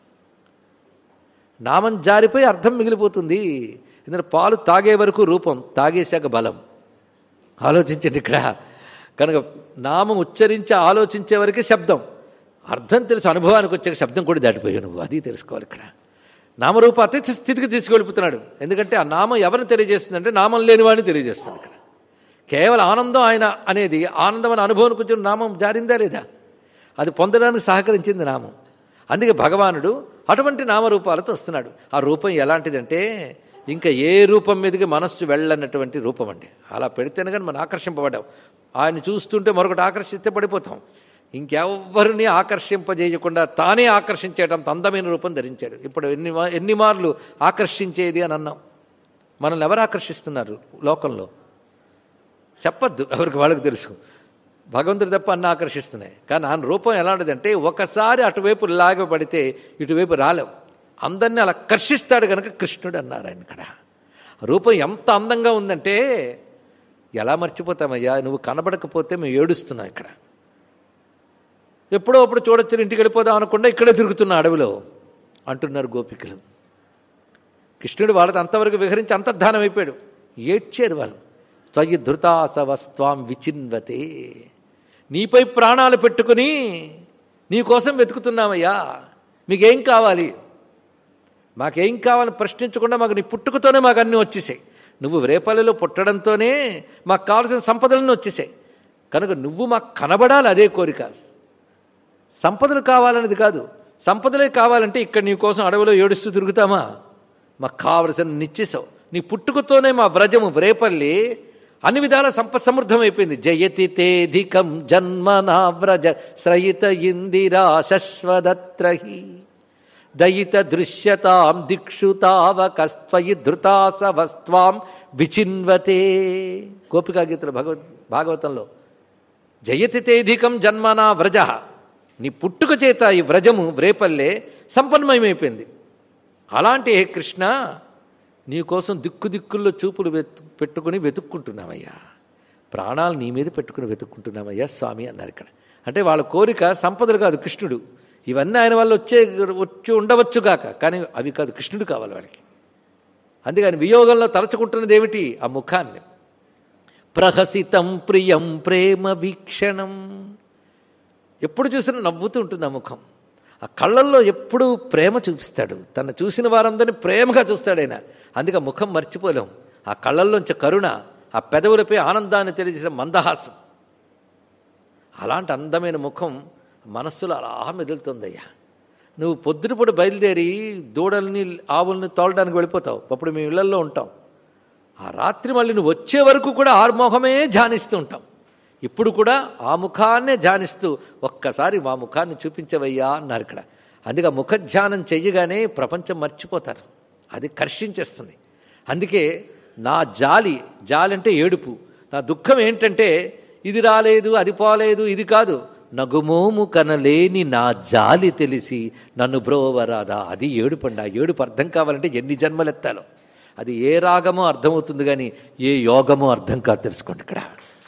నామం జారిపోయి అర్థం మిగిలిపోతుంది ఎందుకంటే పాలు తాగే వరకు రూపం తాగేశాక బలం ఆలోచించండి ఇక్కడ కనుక నామం ఉచ్చరించి ఆలోచించే వరకే శబ్దం అర్థం తెలుసు అనుభవానికి వచ్చే శబ్దం కూడా దాటిపోయావు నువ్వు అది తెలుసుకోవాలి ఇక్కడ నామరూప అతి స్థితికి తీసుకెళ్ళిపోతున్నాడు ఎందుకంటే ఆ నామం ఎవరిని తెలియజేస్తుందంటే నామం లేని వాడిని తెలియజేస్తుంది ఇక్కడ కేవలం ఆనందం ఆయన అనేది ఆనందం అనే అనుభవం కొంచెం నామం జారిందా లేదా అది పొందడానికి సహకరించింది నామం అందుకే భగవానుడు అటువంటి నామరూపాలతో వస్తున్నాడు ఆ రూపం ఎలాంటిదంటే ఇంకా ఏ రూపం మీదకి మనస్సు వెళ్ళనటువంటి రూపం అండి అలా పెడితేనే కానీ మనం ఆకర్షింపబడ్డాం ఆయన చూస్తుంటే మరొకటి ఆకర్షిస్తే పడిపోతాం ఇంకెవ్వరిని ఆకర్షింపజేయకుండా తానే ఆకర్షించేటంత అందమైన రూపం ధరించాడు ఇప్పుడు ఎన్ని మా- ఎన్ని మార్లు ఆకర్షించేది అని అన్నాం మనల్ని ఎవరు ఆకర్షిస్తున్నారు లోకంలో చెప్పద్దు ఎవరికి వాళ్ళకి తెలుసు భగవంతుడు తప్ప అన్న ఆకర్షిస్తున్నాయి కానీ ఆయన రూపం ఎలాంటిదంటే ఒకసారి అటువైపు లాగబడితే ఇటువైపు రాలేవు అందరినీ అలా కర్షిస్తాడు కనుక కృష్ణుడు అన్నారు ఆయన ఇక్కడ రూపం ఎంత అందంగా ఉందంటే ఎలా మర్చిపోతామయ్యా నువ్వు కనబడకపోతే మేము ఏడుస్తున్నాం ఇక్కడ ఎప్పుడో అప్పుడు చూడొచ్చు ఇంటికి వెళ్ళిపోదాం అనకుండా ఇక్కడే తిరుగుతున్న అడవిలో అంటున్నారు గోపికలు కృష్ణుడు వాళ్ళతో అంతవరకు విహరించి అంతర్ధానం అయిపోయాడు ఏడ్చారు వాళ్ళు త్వయి ధృతాసవస్వాం విచిన్వతే నీపై ప్రాణాలు పెట్టుకుని నీకోసం వెతుకుతున్నామయ్యా మీకేం కావాలి మాకేం కావాలని ప్రశ్నించకుండా మాకు నీ పుట్టుకతోనే మాకు అన్నీ వచ్చేసాయి నువ్వు రేపల్లిలో పుట్టడంతోనే మాకు కావాల్సిన సంపదలన్నీ వచ్చేసాయి కనుక నువ్వు మాకు కనబడాలి అదే కోరిక సంపదలు కావాలనేది కాదు సంపదలే కావాలంటే ఇక్కడ నీ కోసం అడవిలో ఏడుస్తూ తిరుగుతామా మాకు కావలసిన నిచ్చేసావు నీ పుట్టుకతోనే మా వ్రజము వ్రేపల్లి అన్ని విధాల సంపత్ సమృద్ధమైపోయింది జయతి తేధికం జన్మనా వ్రజ శ్రయిత ఇందిరా శశ్వదత్రహి దయిత దృశ్యతాం దిక్షు తావకస్త్వయి ధృతాసవస్త్వాం విచిన్వతే గోపికా గీతలు భగవద్ భాగవతంలో జయతి తేధికం జన్మనా వ్రజ నీ పుట్టుక చేత ఈ వ్రజము వ్రేపల్లే సంపన్నమయమైపోయింది అలాంటి హే కృష్ణ నీకోసం దిక్కు దిక్కుల్లో చూపులు వెతు పెట్టుకుని వెతుక్కుంటున్నామయ్యా ప్రాణాలు నీ మీద పెట్టుకుని వెతుక్కుంటున్నామయ్యా స్వామి అన్నారు ఇక్కడ అంటే వాళ్ళ కోరిక సంపదలు కాదు కృష్ణుడు ఇవన్నీ ఆయన వల్ల వచ్చే వచ్చి ఉండవచ్చు కాక కానీ అవి కాదు కృష్ణుడు కావాలి వాళ్ళకి అందుకని వియోగంలో తలచుకుంటున్నది ఏమిటి ఆ ముఖాన్ని ప్రహసితం ప్రియం ప్రేమ వీక్షణం ఎప్పుడు చూసినా నవ్వుతూ ఉంటుంది ఆ ముఖం ఆ కళ్ళల్లో ఎప్పుడూ ప్రేమ చూపిస్తాడు తను చూసిన వారందరినీ ప్రేమగా చూస్తాడు ఆయన అందుకే ఆ ముఖం మర్చిపోలేం ఆ కళ్ళల్లోంచి కరుణ ఆ పెదవులపై ఆనందాన్ని తెలియజేసే మందహాసం అలాంటి అందమైన ముఖం మనస్సులో అలా మెదులుతుందయ్యా నువ్వు పొద్దునపూట బయలుదేరి దూడల్ని ఆవుల్ని తోలడానికి వెళ్ళిపోతావు అప్పుడు మేము ఇళ్లల్లో ఉంటాం ఆ రాత్రి మళ్ళీ నువ్వు వచ్చే వరకు కూడా ఆ మొహమే ధ్యానిస్తూ ఉంటాం ఇప్పుడు కూడా ఆ ముఖాన్నే ధ్యానిస్తూ ఒక్కసారి మా ముఖాన్ని చూపించవయ్యా అన్నారు ఇక్కడ అందుకే ఆ ముఖ ధ్యానం చెయ్యగానే ప్రపంచం మర్చిపోతారు అది కర్షించేస్తుంది అందుకే నా జాలి జాలి అంటే ఏడుపు నా దుఃఖం ఏంటంటే ఇది రాలేదు అది పోలేదు ఇది కాదు నగుమోము కనలేని నా జాలి తెలిసి నన్ను బ్రోవరాదా అది ఏడుపండి ఆ ఏడుపు అర్థం కావాలంటే ఎన్ని జన్మలెత్తాలో అది ఏ రాగమో అర్థమవుతుంది కానీ ఏ యోగమో అర్థం కాదు తెలుసుకోండి ఇక్కడ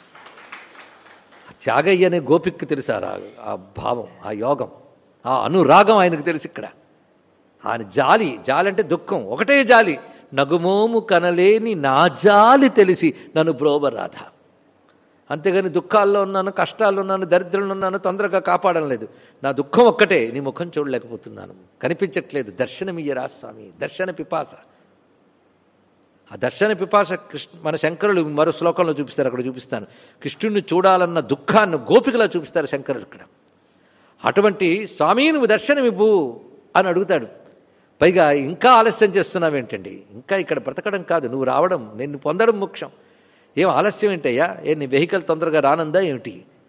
త్యాగయ్య అనే గోపిక్కి తెలుసు ఆ రాగం ఆ భావం ఆ యోగం ఆ అనురాగం ఆయనకు తెలుసు ఇక్కడ ఆయన జాలి జాలి అంటే దుఃఖం ఒకటే జాలి నగుమోము కనలేని నాజాలి తెలిసి నన్ను బ్రోబరాధ అంతేగాని దుఃఖాల్లో ఉన్నాను కష్టాల్లో ఉన్నాను దరిద్రంలో ఉన్నాను తొందరగా కాపాడడం లేదు నా దుఃఖం ఒక్కటే నీ ముఖం చూడలేకపోతున్నాను కనిపించట్లేదు దర్శనమియ్యరా స్వామి దర్శన పిపాస ఆ దర్శన పిపాస కృష్ణ మన శంకరులు మరో శ్లోకంలో చూపిస్తారు అక్కడ చూపిస్తాను కృష్ణుడిని చూడాలన్న దుఃఖాన్ని గోపికలా చూపిస్తారు శంకరులు ఇక్కడ అటువంటి స్వామి నువ్వు దర్శనమివ్వు అని అడుగుతాడు పైగా ఇంకా ఆలస్యం చేస్తున్నావేంటండి ఇంకా ఇక్కడ బ్రతకడం కాదు నువ్వు రావడం నేను పొందడం ముఖ్యం ఏం ఆలస్యం ఏంటయ్యా ఏ నీ వెహికల్ తొందరగా రానందా ఏమిటి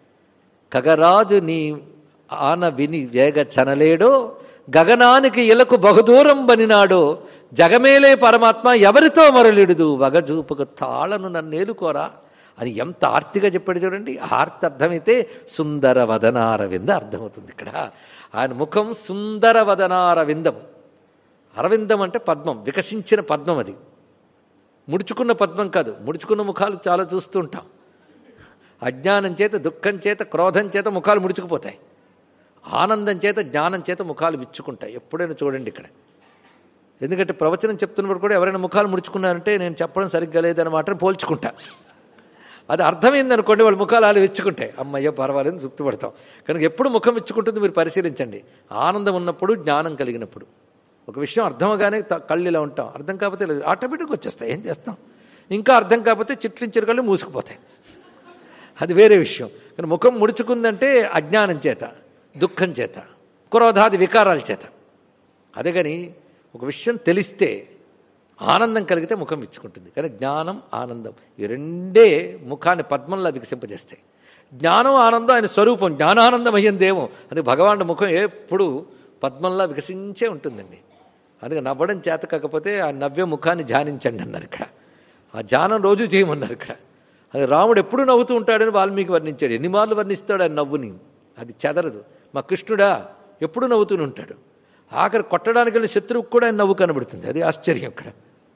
కగరాజు నీ ఆన విని వేగ చనలేడో గగనానికి ఇలకు బహుదూరం బనినాడో జగమేలే పరమాత్మ ఎవరితో మరలిడుదు వగజూపుకు తాళను నన్నేలుకోరా అని ఎంత ఆర్తిగా చెప్పాడు చూడండి ఆర్తి అర్థమైతే సుందర వదనార వింద అర్థమవుతుంది ఇక్కడ ఆయన ముఖం సుందర వదనార విందం అరవిందం అంటే పద్మం వికసించిన పద్మం అది ముడుచుకున్న పద్మం కాదు ముడుచుకున్న ముఖాలు చాలా చూస్తూ ఉంటాం అజ్ఞానం చేత దుఃఖం చేత క్రోధం చేత ముఖాలు ముడుచుకుపోతాయి ఆనందం చేత జ్ఞానం చేత ముఖాలు విచ్చుకుంటాయి ఎప్పుడైనా చూడండి ఇక్కడ ఎందుకంటే ప్రవచనం చెప్తున్నప్పుడు కూడా ఎవరైనా ముఖాలు ముడుచుకున్నారంటే నేను చెప్పడం సరిగ్గా లేదని మాత్రం పోల్చుకుంటా అది అర్థమైందనుకోండి వాళ్ళ ముఖాలు అలా విచ్చుకుంటాయి అమ్మయ్య పర్వాలేదు తృప్తిపడతాం కనుక ఎప్పుడు ముఖం విచ్చుకుంటుంది మీరు పరిశీలించండి ఆనందం ఉన్నప్పుడు జ్ఞానం కలిగినప్పుడు ఒక విషయం అర్థమగానే కళ్ళు ఇలా ఉంటాం అర్థం కాకపోతే ఆటోమేటిక్గా వచ్చేస్తాయి ఏం చేస్తాం ఇంకా అర్థం కాకపోతే చిట్లించిన కళ్ళు మూసుకుపోతాయి అది వేరే విషయం కానీ ముఖం ముడుచుకుందంటే అజ్ఞానం చేత దుఃఖం చేత క్రోధాది వికారాల చేత అదే కానీ ఒక విషయం తెలిస్తే ఆనందం కలిగితే ముఖం విచ్చుకుంటుంది కానీ జ్ఞానం ఆనందం ఈ రెండే ముఖాన్ని పద్మంలా వికసింపజేస్తాయి జ్ఞానం ఆనందం ఆయన స్వరూపం జ్ఞానానందం అయ్యిందేమో అది భగవానుడి ముఖం ఎప్పుడు పద్మంలా వికసించే ఉంటుందండి అందుకే నవ్వడం చేత కాకపోతే ఆ నవ్వే ముఖాన్ని ధ్యానించండి అన్నారు ఇక్కడ ఆ ధ్యానం రోజు చేయమన్నారు ఇక్కడ అది రాముడు ఎప్పుడు నవ్వుతూ ఉంటాడని వాల్మీకి వర్ణించాడు ఎన్ని మార్లు వర్ణిస్తాడు ఆ నవ్వుని అది చెదరదు మా కృష్ణుడా ఎప్పుడు నవ్వుతూనే ఉంటాడు ఆఖరి కొట్టడానికి వెళ్ళిన శత్రువుకు కూడా ఆయన నవ్వు కనబడుతుంది అది ఆశ్చర్యం ఇక్కడ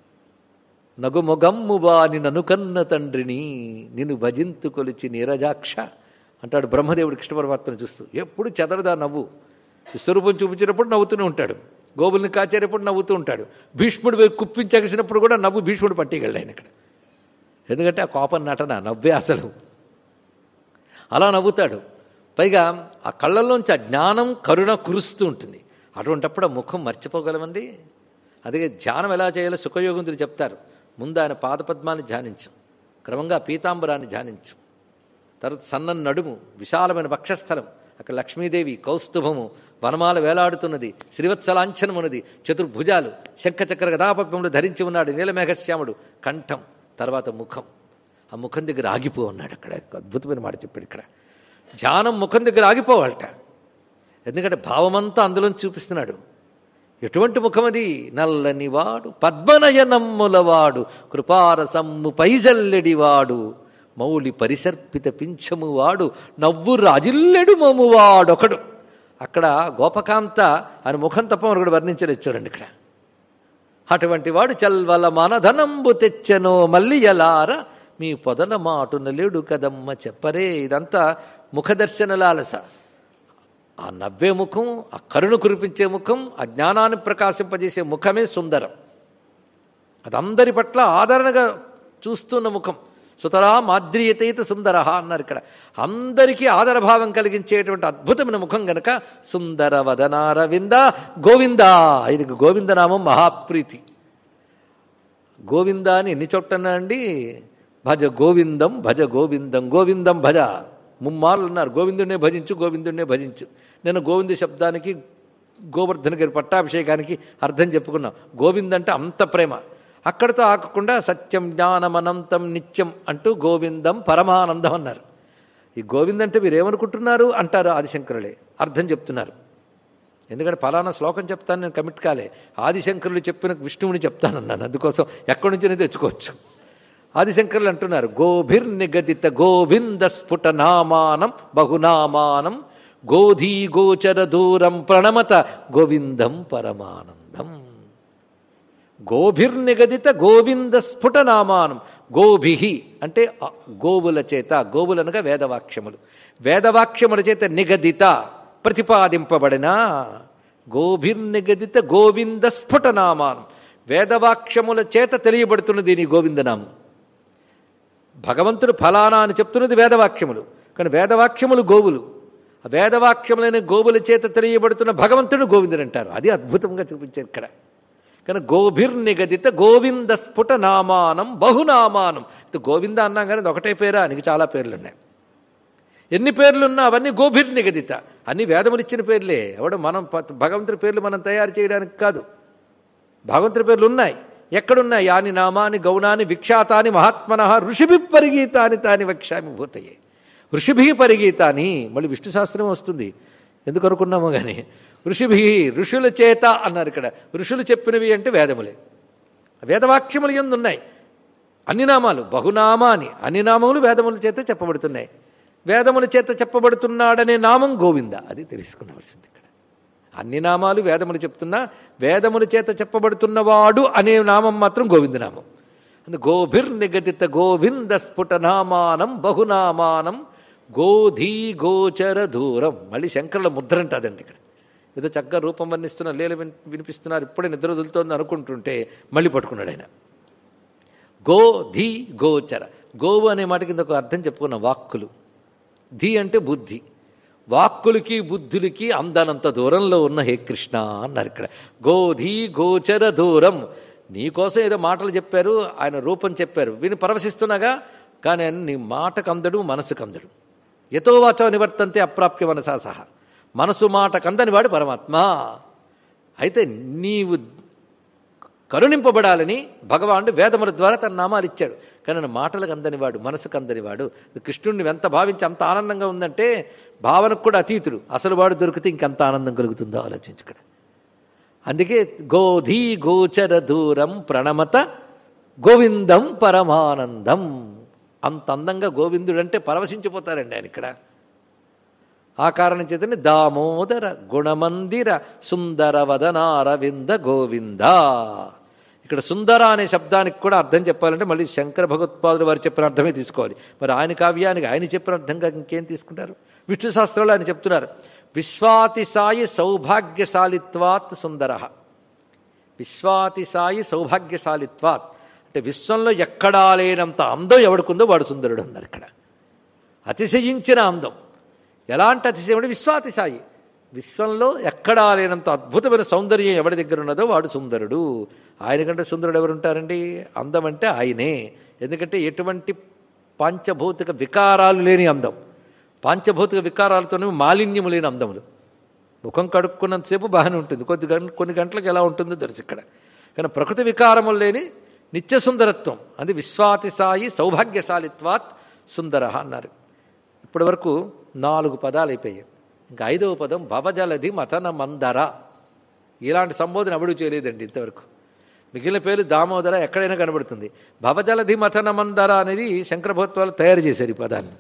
నగుమొగమ్ము వాని ననుకన్న తండ్రిని నిన్ను భజింతు కొలిచి నీరజాక్ష అంటాడు బ్రహ్మదేవుడు కృష్ణ పరమాత్మని చూస్తూ ఎప్పుడు చెదరదా నవ్వు విశ్వరూపం చూపించినప్పుడు నవ్వుతూనే ఉంటాడు గోబుల్ని కాచేటప్పుడు నవ్వుతూ ఉంటాడు భీష్ముడు పోయి కుప్పించగసినప్పుడు కూడా నవ్వు భీష్ముడు పట్టేయగలడు ఆయన ఇక్కడ ఎందుకంటే ఆ కోపం నటన నవ్వే అసలు అలా నవ్వుతాడు పైగా ఆ కళ్ళల్లోంచి ఆ జ్ఞానం కరుణ కురుస్తూ ఉంటుంది అటువంటప్పుడు ఆ ముఖం మర్చిపోగలమండి అదే ధ్యానం ఎలా చేయాలో సుఖయోగుంతులు చెప్తారు ముందు ఆయన పాదపద్మాన్ని ధ్యానించు క్రమంగా పీతాంబరాన్ని ధ్యానించు తర్వాత సన్నన్ నడుము విశాలమైన వక్షస్థలం అక్కడ లక్ష్మీదేవి కౌస్తుభము వనమాల వేలాడుతున్నది శ్రీవత్సలాంఛనమున్నది చతుర్భుజాలు శంఖచక్ర గదాపద్మములు ధరించి ఉన్నాడు నీలమేఘశ్యాముడు కంఠం తర్వాత ముఖం ఆ ముఖం దగ్గర ఆగిపో అన్నాడు అక్కడ అద్భుతమైన మాట చెప్పాడు ఇక్కడ ధ్యానం ముఖం దగ్గర ఆగిపోవాలట ఎందుకంటే భావమంతా అందులో చూపిస్తున్నాడు ఎటువంటి ముఖమది నల్లని వాడు పద్మనయనమ్ములవాడు కృపారసమ్ము పైజల్లెడివాడు మౌలి పరిసర్పిత పింఛము వాడు నవ్వు రాజిల్లెడు మమ్మువాడు ఒకడు అక్కడ గోపకాంత అని ముఖం తప్ప మరొకడు వర్ణించలేదు చూడండి ఇక్కడ అటువంటి వాడు చల్వల మనధనంబు తెచ్చెనో మళ్ళీ ఎలార మీ పొదల మాటున లేడు కదమ్మ చెప్పరే ఇదంతా ముఖదర్శన లాలస ఆ నవ్వే ముఖం ఆ కరుణ కురిపించే ముఖం ఆ జ్ఞానాన్ని ప్రకాశింపజేసే ముఖమే సుందరం అది అందరి పట్ల ఆదరణగా చూస్తున్న ముఖం సుతరా మాద్రియతైత సుందర అన్నారు ఇక్కడ అందరికీ ఆదరభావం కలిగించేటువంటి అద్భుతమైన ముఖం గనక సుందర వదనారవింద గోవింద ఆయనకు గోవిందనామం మహాప్రీతి గోవింద అని ఎన్ని చోట్లన్నా అండి భజ గోవిందం భజ గోవిందం గోవిందం భజ ముమ్మార్లు ఉన్నారు గోవిందుడినే భజించు గోవిందుడినే భజించు నేను గోవింద శబ్దానికి గోవర్ధన గారి పట్టాభిషేకానికి అర్థం చెప్పుకున్నాం గోవింద్ అంటే అంత ప్రేమ అక్కడితో ఆగకుండా సత్యం జ్ఞానం అనంతం నిత్యం అంటూ గోవిందం పరమానందం అన్నారు ఈ గోవింద్ అంటే మీరు ఏమనుకుంటున్నారు అంటారు ఆదిశంకరులే అర్థం చెప్తున్నారు ఎందుకంటే ఫలానా శ్లోకం చెప్తాను నేను కమిట్ కాలే ఆదిశంకరులు చెప్పిన విష్ణువుని చెప్తానన్నాను అందుకోసం ఎక్కడి నుంచి తెచ్చుకోవచ్చు ఆదిశంకరులు అంటున్నారు గోభిర్నిగదిత గోవింద స్ఫుట నామానం బహునామానం గోధీ గోచర దూరం ప్రణమత గోవిందం పరమానందం గోభిర్నిగదిత గోవింద స్ఫుట నామానం గోభిహి అంటే గోవుల చేత గోవులనగా వేదవాక్యములు వేదవాక్యముల చేత నిగదిత ప్రతిపాదింపబడిన గోభిర్నిగదిత గోవింద స్ఫుట నామానం వేదవాక్యముల చేత తెలియబడుతున్నది నీ గోవిందనామం భగవంతుడు ఫలానా అని చెప్తున్నది వేదవాక్యములు కానీ వేదవాక్యములు గోవులు ఆ వేదవాక్యములైన గోవుల చేత తెలియబడుతున్న భగవంతుడు గోవిందుడు అంటారు అది అద్భుతంగా చూపించారు ఇక్కడ కానీ గోభిర్నిగదిత గోవింద స్ఫుట నామానం బహునామానం ఇది గోవింద అన్నాం కానీ ఇది ఒకటే పేరా నీకు చాలా పేర్లు ఉన్నాయి ఎన్ని పేర్లున్నా అవన్నీ గోభిర్ నిగదిత అన్ని వేదములు ఇచ్చిన పేర్లే ఎవడు మనం ప- భగవంతుడి పేర్లు మనం తయారు చేయడానికి కాదు భగవంతుడి పేర్లు ఉన్నాయి ఎక్కడున్నాయి యాని నామాని గౌణాని విఖ్యాతాని మహాత్మన ఋషిభి పరిగీతాని తాని వక్ష్యామి భూతయే ఋషిభి పరిగీతాని మళ్ళీ విష్ణు శాస్త్రం వస్తుంది ఎందుకు అనుకున్నామో కానీ ఋషిభి ఋషుల చేత అన్నారు ఇక్కడ ఋషులు చెప్పినవి అంటే వేదములే వేదవాక్యములు ఎందు ఉన్నాయి అన్ని నామాలు బహునామాని అన్ని నామములు వేదముల చేత చెప్పబడుతున్నాయి వేదముల చేత చెప్పబడుతున్నాడనే నామం గోవింద అది తెలుసుకునవలసింది ఇక్కడ అన్ని నామాలు వేదములు చెప్తున్నా వేదముల చేత చెప్పబడుతున్నవాడు అనే నామం మాత్రం గోవిందనామం అందు గోభిర్ నిగదిత గోవింద స్ఫుట నామానం బహునామానం గోధీ గోచర దూరం మళ్ళీ శంకరుల ముద్ర అంటదండి ఇక్కడ ఏదో చక్కగా రూపం వర్ణిస్తున్నారు లేలు విన్ వినిపిస్తున్నారు ఇప్పుడే నిద్ర వదులుతోంది అనుకుంటుంటే మళ్ళీ పట్టుకున్నాడు ఆయన గో ధీ గోచర గోవు అనే మాట కింద ఒక అర్థం చెప్పుకున్న వాక్కులు ధీ అంటే బుద్ధి వాక్కులకి బుద్ధులకి అందనంత దూరంలో ఉన్న హే కృష్ణ అన్నారు ఇక్కడ గోధీ గోచర దూరం నీకోసం ఏదో మాటలు చెప్పారు ఆయన రూపం చెప్పారు విని పరవశిస్తున్నాగా కానీ ఆయన నీ మాటకు అందడు మనసుకు అందడు ఎతో వాచో నివర్తంతే అప్రాప్య మనసా సహా మనసు మాట కందని వాడు పరమాత్మ అయితే నీవు కరుణింపబడాలని భగవానుడు వేదముల ద్వారా తన నామాలు ఇచ్చాడు కానీ ఆయన మాటలకు అందనివాడు మనసుకు అందనివాడు కృష్ణుడిని ఎంత భావించి అంత ఆనందంగా ఉందంటే భావనకు కూడా అతీతుడు అసలు వాడు దొరికితే ఇంకెంత ఆనందం కలుగుతుందో ఆలోచించుకడ అందుకే గోధీ గోచర దూరం ప్రణమత గోవిందం పరమానందం అంత అందంగా గోవిందుడు అంటే పరవశించిపోతారండి ఆయన ఇక్కడ ఆ కారణం చేతనే దామోదర గుణమందిర సుందర వదనారవింద గోవింద ఇక్కడ సుందర అనే శబ్దానికి కూడా అర్థం చెప్పాలంటే మళ్ళీ శంకర భగవత్పాదులు వారు చెప్పిన అర్థమే తీసుకోవాలి మరి ఆయన కావ్యానికి ఆయన చెప్పిన అర్థంగా ఇంకేం తీసుకుంటారు విష్ణు శాస్త్రంలో ఆయన చెప్తున్నారు విశ్వాతిసాయి సౌభాగ్యశాలిత్వాత్ సుందర విశ్వాతిసాయి సౌభాగ్యశాలిత్వాత్ అంటే విశ్వంలో ఎక్కడా లేనంత అందం ఎవడుకుందో వాడు సుందరుడు అన్నారు ఇక్కడ అతిశయించిన అందం ఎలాంటి అతిశయం అంటే విశ్వాతిశాయి విశ్వంలో ఎక్కడా లేనంత అద్భుతమైన సౌందర్యం ఎవరి దగ్గర ఉన్నదో వాడు సుందరుడు ఆయన కంటే సుందరుడు ఎవరు ఉంటారండి అందం అంటే ఆయనే ఎందుకంటే ఎటువంటి పాంచభౌతిక వికారాలు లేని అందం పాంచభౌతిక వికారాలతోనే మాలిన్యము లేని అందములు ముఖం కడుక్కున్నంతసేపు బాగానే ఉంటుంది కొద్ది గంట కొన్ని గంటలకు ఎలా ఉంటుందో తెలుసు ఇక్కడ కానీ ప్రకృతి వికారములు లేని నిత్య సుందరత్వం అది విశ్వాతిసాయి సౌభాగ్యశాలిత్వాత్ సుందర అన్నారు ఇప్పటి వరకు నాలుగు పదాలు అయిపోయాయి ఇంకా ఐదవ పదం భవజలధి మథన మందర ఇలాంటి సంబోధన ఎవడు చేయలేదండి ఇంతవరకు మిగిలిన పేరు దామోదర ఎక్కడైనా కనబడుతుంది భవజలధి మథన మందర అనేది శంకర భగవత్వాలు తయారు చేశారు ఈ పదాన్ని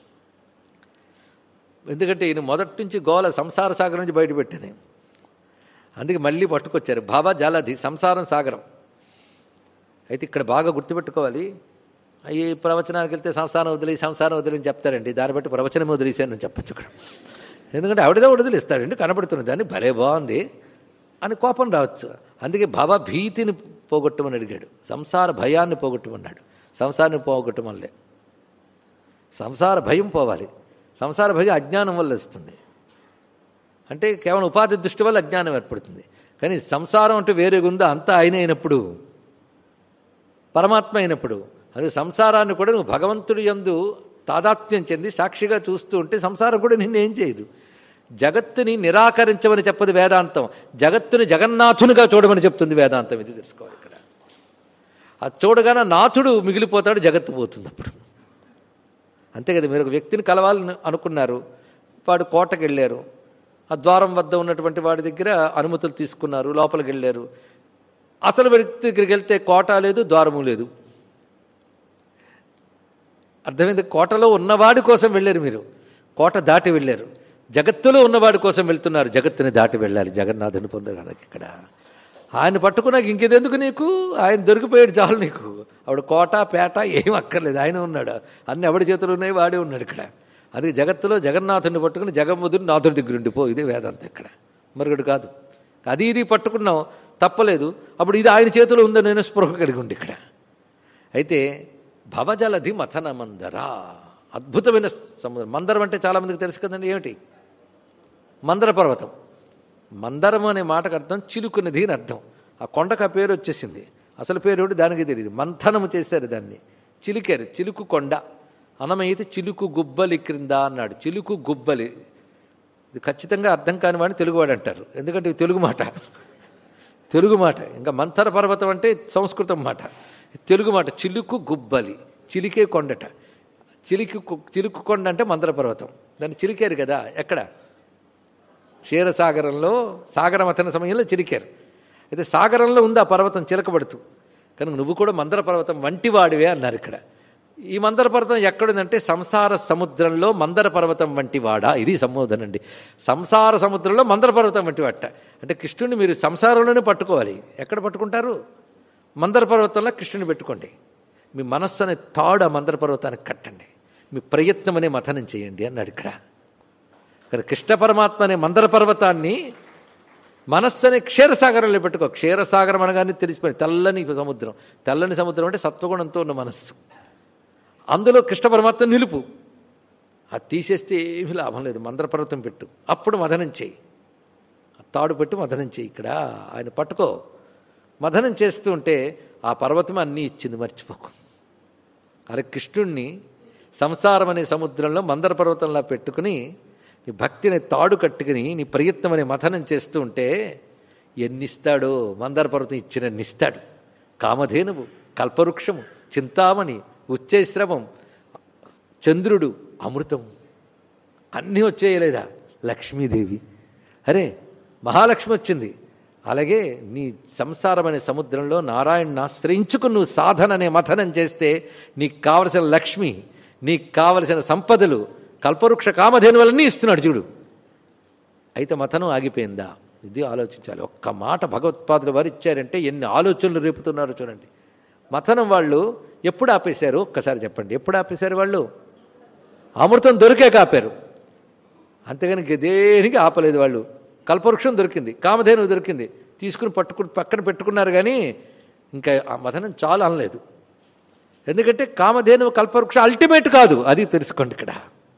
ఎందుకంటే ఈయన మొదటి నుంచి గోల సంసార సాగరం నుంచి బయటపెట్టాను అందుకే మళ్ళీ పట్టుకొచ్చారు భవ జలధి సంసారం సాగరం అయితే ఇక్కడ బాగా గుర్తుపెట్టుకోవాలి ఈ ప్రవచనానికి వెళ్తే సంసారం వదిలి సంసారం వదిలి అని చెప్తారండి దాన్ని బట్టి ప్రవచనం వదిలేశాను అని చెప్పచ్చు ఇక్కడ ఎందుకంటే ఆవిడదే వదిలిస్తాడండి కనబడుతున్న దాన్ని భలే బాగుంది అని కోపం రావచ్చు అందుకే భవ భీతిని పోగొట్టమని అడిగాడు సంసార భయాన్ని పోగొట్టమన్నాడు సంసారాన్ని పోగొట్టమనిలే సంసార భయం పోవాలి సంసార భయం అజ్ఞానం వల్ల వస్తుంది అంటే కేవలం ఉపాధి దృష్టి వల్ల అజ్ఞానం ఏర్పడుతుంది కానీ సంసారం అంటే వేరేగా ఉందా అంతా ఆయన అయినప్పుడు పరమాత్మ అయినప్పుడు అది సంసారాన్ని కూడా నువ్వు భగవంతుడి యందు తాదాత్మ్యం చెంది సాక్షిగా చూస్తూ ఉంటే సంసారం కూడా నిన్నేం చేయదు జగత్తుని నిరాకరించమని చెప్పదు వేదాంతం జగత్తుని జగన్నాథునిగా చూడమని చెప్తుంది వేదాంతం ఇది తెలుసుకోవాలి ఇక్కడ అది చూడగానే నాథుడు మిగిలిపోతాడు జగత్తు పోతుంది అప్పుడు అంతే కదా మీరు ఒక వ్యక్తిని కలవాలని అనుకున్నారు వాడు కోటకి వెళ్ళారు ఆ ద్వారం వద్ద ఉన్నటువంటి వాడి దగ్గర అనుమతులు తీసుకున్నారు లోపలికి వెళ్ళారు అసలు వ్యక్తి దగ్గరికి వెళ్తే కోట లేదు ద్వారము లేదు అర్థమైంది కోటలో ఉన్నవాడి కోసం వెళ్ళారు మీరు కోట దాటి వెళ్ళారు జగత్తులో ఉన్నవాడి కోసం వెళ్తున్నారు జగత్తుని దాటి వెళ్ళాలి జగన్నాథుని పొందడానికి ఇక్కడ ఆయన పట్టుకున్నాక ఇంకేదెందుకు నీకు ఆయన దొరికిపోయాడు చాలు నీకు ఆవిడ కోట పేట ఏం అక్కర్లేదు ఆయన ఉన్నాడు అన్ని ఎవడి చేతులు ఉన్నాయి వాడే ఉన్నాడు ఇక్కడ అది జగత్తులో జగన్నాథుని పట్టుకుని జగమ్మధుని నాథుడి దగ్గర ఉండిపో ఇదే వేదాంతం ఇక్కడ మరొకటి కాదు అది ఇది పట్టుకున్నాం తప్పలేదు అప్పుడు ఇది ఆయన చేతిలో ఉందని నేను స్పృహ కలిగి ఉంది ఇక్కడ అయితే భవజలధి మథన మందర అద్భుతమైన సముద్రం మందరం అంటే చాలామందికి తెలుసు కదండి ఏమిటి మందర పర్వతం మందరం అనే మాటకు అర్థం చిలుకున్నది అని అర్థం ఆ కొండకు ఆ పేరు వచ్చేసింది అసలు పేరు ఏమిటి దానికి తెలియదు మంథనము చేశారు దాన్ని చిలికారు చిలుకు కొండ అనమైతే చిలుకు గుబ్బలి క్రింద అన్నాడు చిలుకు గుబ్బలి ఇది ఖచ్చితంగా అర్థం కాని వాడిని తెలుగువాడు అంటారు ఎందుకంటే ఇది తెలుగు మాట తెలుగు మాట ఇంకా మంథర పర్వతం అంటే సంస్కృతం మాట తెలుగు మాట చిలుకు గుబ్బలి చిలికే కొండట చిలికి చిలుకు కొండ అంటే మందర పర్వతం దాన్ని చిలికారు కదా ఎక్కడ క్షీరసాగరంలో సాగర మథన సమయంలో చిలికారు అయితే సాగరంలో ఉంది ఆ పర్వతం చిలకబడుతూ కనుక నువ్వు కూడా మందర పర్వతం వంటివాడివే అన్నారు ఇక్కడ ఈ మందర పర్వతం ఎక్కడుందంటే సంసార సముద్రంలో మందర పర్వతం వంటివాడా ఇది సంబోధన అండి సంసార సముద్రంలో మందర పర్వతం వంటివాట అంటే కృష్ణుని మీరు సంసారంలోనే పట్టుకోవాలి ఎక్కడ పట్టుకుంటారు మందర పర్వతంలో కృష్ణుని పెట్టుకోండి మీ మనస్సు అనే తాడు ఆ మందర పర్వతానికి కట్టండి మీ ప్రయత్నం అనే మథనం చేయండి అన్నాడు ఇక్కడ ఇక్కడ కృష్ణ పరమాత్మ అనే మందర పర్వతాన్ని మనస్సు అనే క్షీరసాగరంలో పెట్టుకో క్షీరసాగరం అనగానే తెలిసిపోయి తెల్లని సముద్రం తెల్లని సముద్రం అంటే సత్వగుణంతో ఉన్న మనస్సు అందులో కృష్ణ పరమాత్మ నిలుపు అది తీసేస్తే ఏమీ లాభం లేదు మందర పర్వతం పెట్టు అప్పుడు మదనం చేయి ఆ తాడు పెట్టి మదనం చేయి ఇక్కడ ఆయన పట్టుకో మదనం చేస్తూ ఉంటే ఆ పర్వతం అన్నీ ఇచ్చింది మర్చిపోకు అలా కృష్ణుణ్ణి సంసారం అనే సముద్రంలో మందర పర్వతంలా పెట్టుకుని నీ భక్తిని తాడు కట్టుకుని నీ ప్రయత్నం అనే మథనం చేస్తూ ఉంటే ఎన్నిస్తాడో మందర పర్వతం ఇచ్చినన్నిస్తాడు కామధేనువు కల్పవృక్షము చింతామణి ఉచ్చైశ్రవం చంద్రుడు అమృతం అన్నీ వచ్చేయలేదా లక్ష్మీదేవి అరే మహాలక్ష్మి వచ్చింది అలాగే నీ సంసారం అనే సముద్రంలో నారాయణను ఆశ్రయించుకుని నువ్వు సాధన అనే మథనం చేస్తే నీకు కావలసిన లక్ష్మి నీకు కావలసిన సంపదలు కల్పవృక్ష కామధేనువులన్నీ ఇస్తున్నాడు చూడు అయితే మథనం ఆగిపోయిందా ఇది ఆలోచించాలి ఒక్క మాట భగవత్పాదులు వారు ఇచ్చారంటే ఎన్ని ఆలోచనలు రేపుతున్నారో చూడండి మథనం వాళ్ళు ఎప్పుడు ఆపేశారు ఒక్కసారి చెప్పండి ఎప్పుడు ఆపేశారు వాళ్ళు అమృతం దొరికే ఆపారు అంతేగాని దేనికి ఆపలేదు వాళ్ళు కల్పవృక్షం దొరికింది కామధేనువు దొరికింది తీసుకుని పట్టుకుని పక్కన పెట్టుకున్నారు కానీ ఇంకా ఆ మథనం చాలు అనలేదు ఎందుకంటే కామధేనువు కల్పవృక్ష అల్టిమేట్ కాదు అది తెలుసుకోండి ఇక్కడ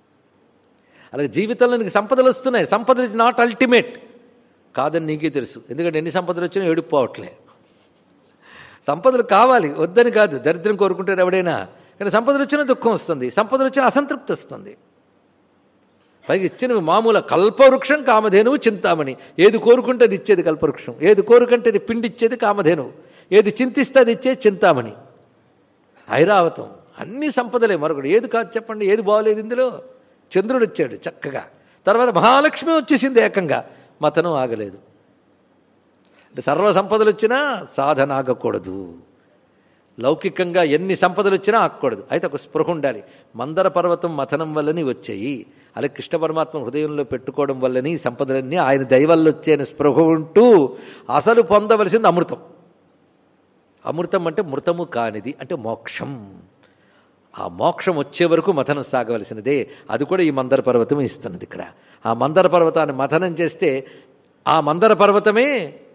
అలాగే జీవితంలో నీకు సంపదలు వస్తున్నాయి సంపదలు ఇస్ నాట్ అల్టిమేట్ కాదని నీకే తెలుసు ఎందుకంటే ఎన్ని సంపదలు వచ్చినా ఏడుపోవట్లే సంపదలు కావాలి వద్దని కాదు దరిద్రం కోరుకుంటారు ఎవడైనా కానీ సంపదలు వచ్చినా దుఃఖం వస్తుంది సంపదలు వచ్చినా అసంతృప్తి వస్తుంది పైగా ఇచ్చినవి మామూలు కల్పవృక్షం కామధేనువు చింతామణి ఏది కోరుకుంటే అది ఇచ్చేది కల్పవృక్షం ఏది కోరుకుంటే అది పిండి ఇచ్చేది కామధేనువు ఏది చింతిస్తే అది ఇచ్చేది చింతామణి ఐరావతం అన్ని సంపదలే మరొకటి ఏది కాదు చెప్పండి ఏది బాగోలేదు ఇందులో చంద్రుడు వచ్చాడు చక్కగా తర్వాత మహాలక్ష్మి వచ్చేసింది ఏకంగా మతనం ఆగలేదు అంటే సర్వ సంపదలు వచ్చినా సాధన ఆగకూడదు లౌకికంగా ఎన్ని సంపదలు వచ్చినా ఆగకూడదు అయితే ఒక స్పృహ ఉండాలి మందర పర్వతం మథనం వల్లని వచ్చాయి అలాగే కృష్ణ పరమాత్మ హృదయంలో పెట్టుకోవడం వల్లని ఈ సంపదలన్నీ ఆయన దయవల్ల వచ్చే స్పృహ ఉంటూ అసలు పొందవలసింది అమృతం అమృతం అంటే మృతము కానిది అంటే మోక్షం ఆ మోక్షం వచ్చే వరకు మథనం సాగవలసినదే అది కూడా ఈ మందర పర్వతం ఇస్తున్నది ఇక్కడ ఆ మందర పర్వతాన్ని మథనం చేస్తే ఆ మందర పర్వతమే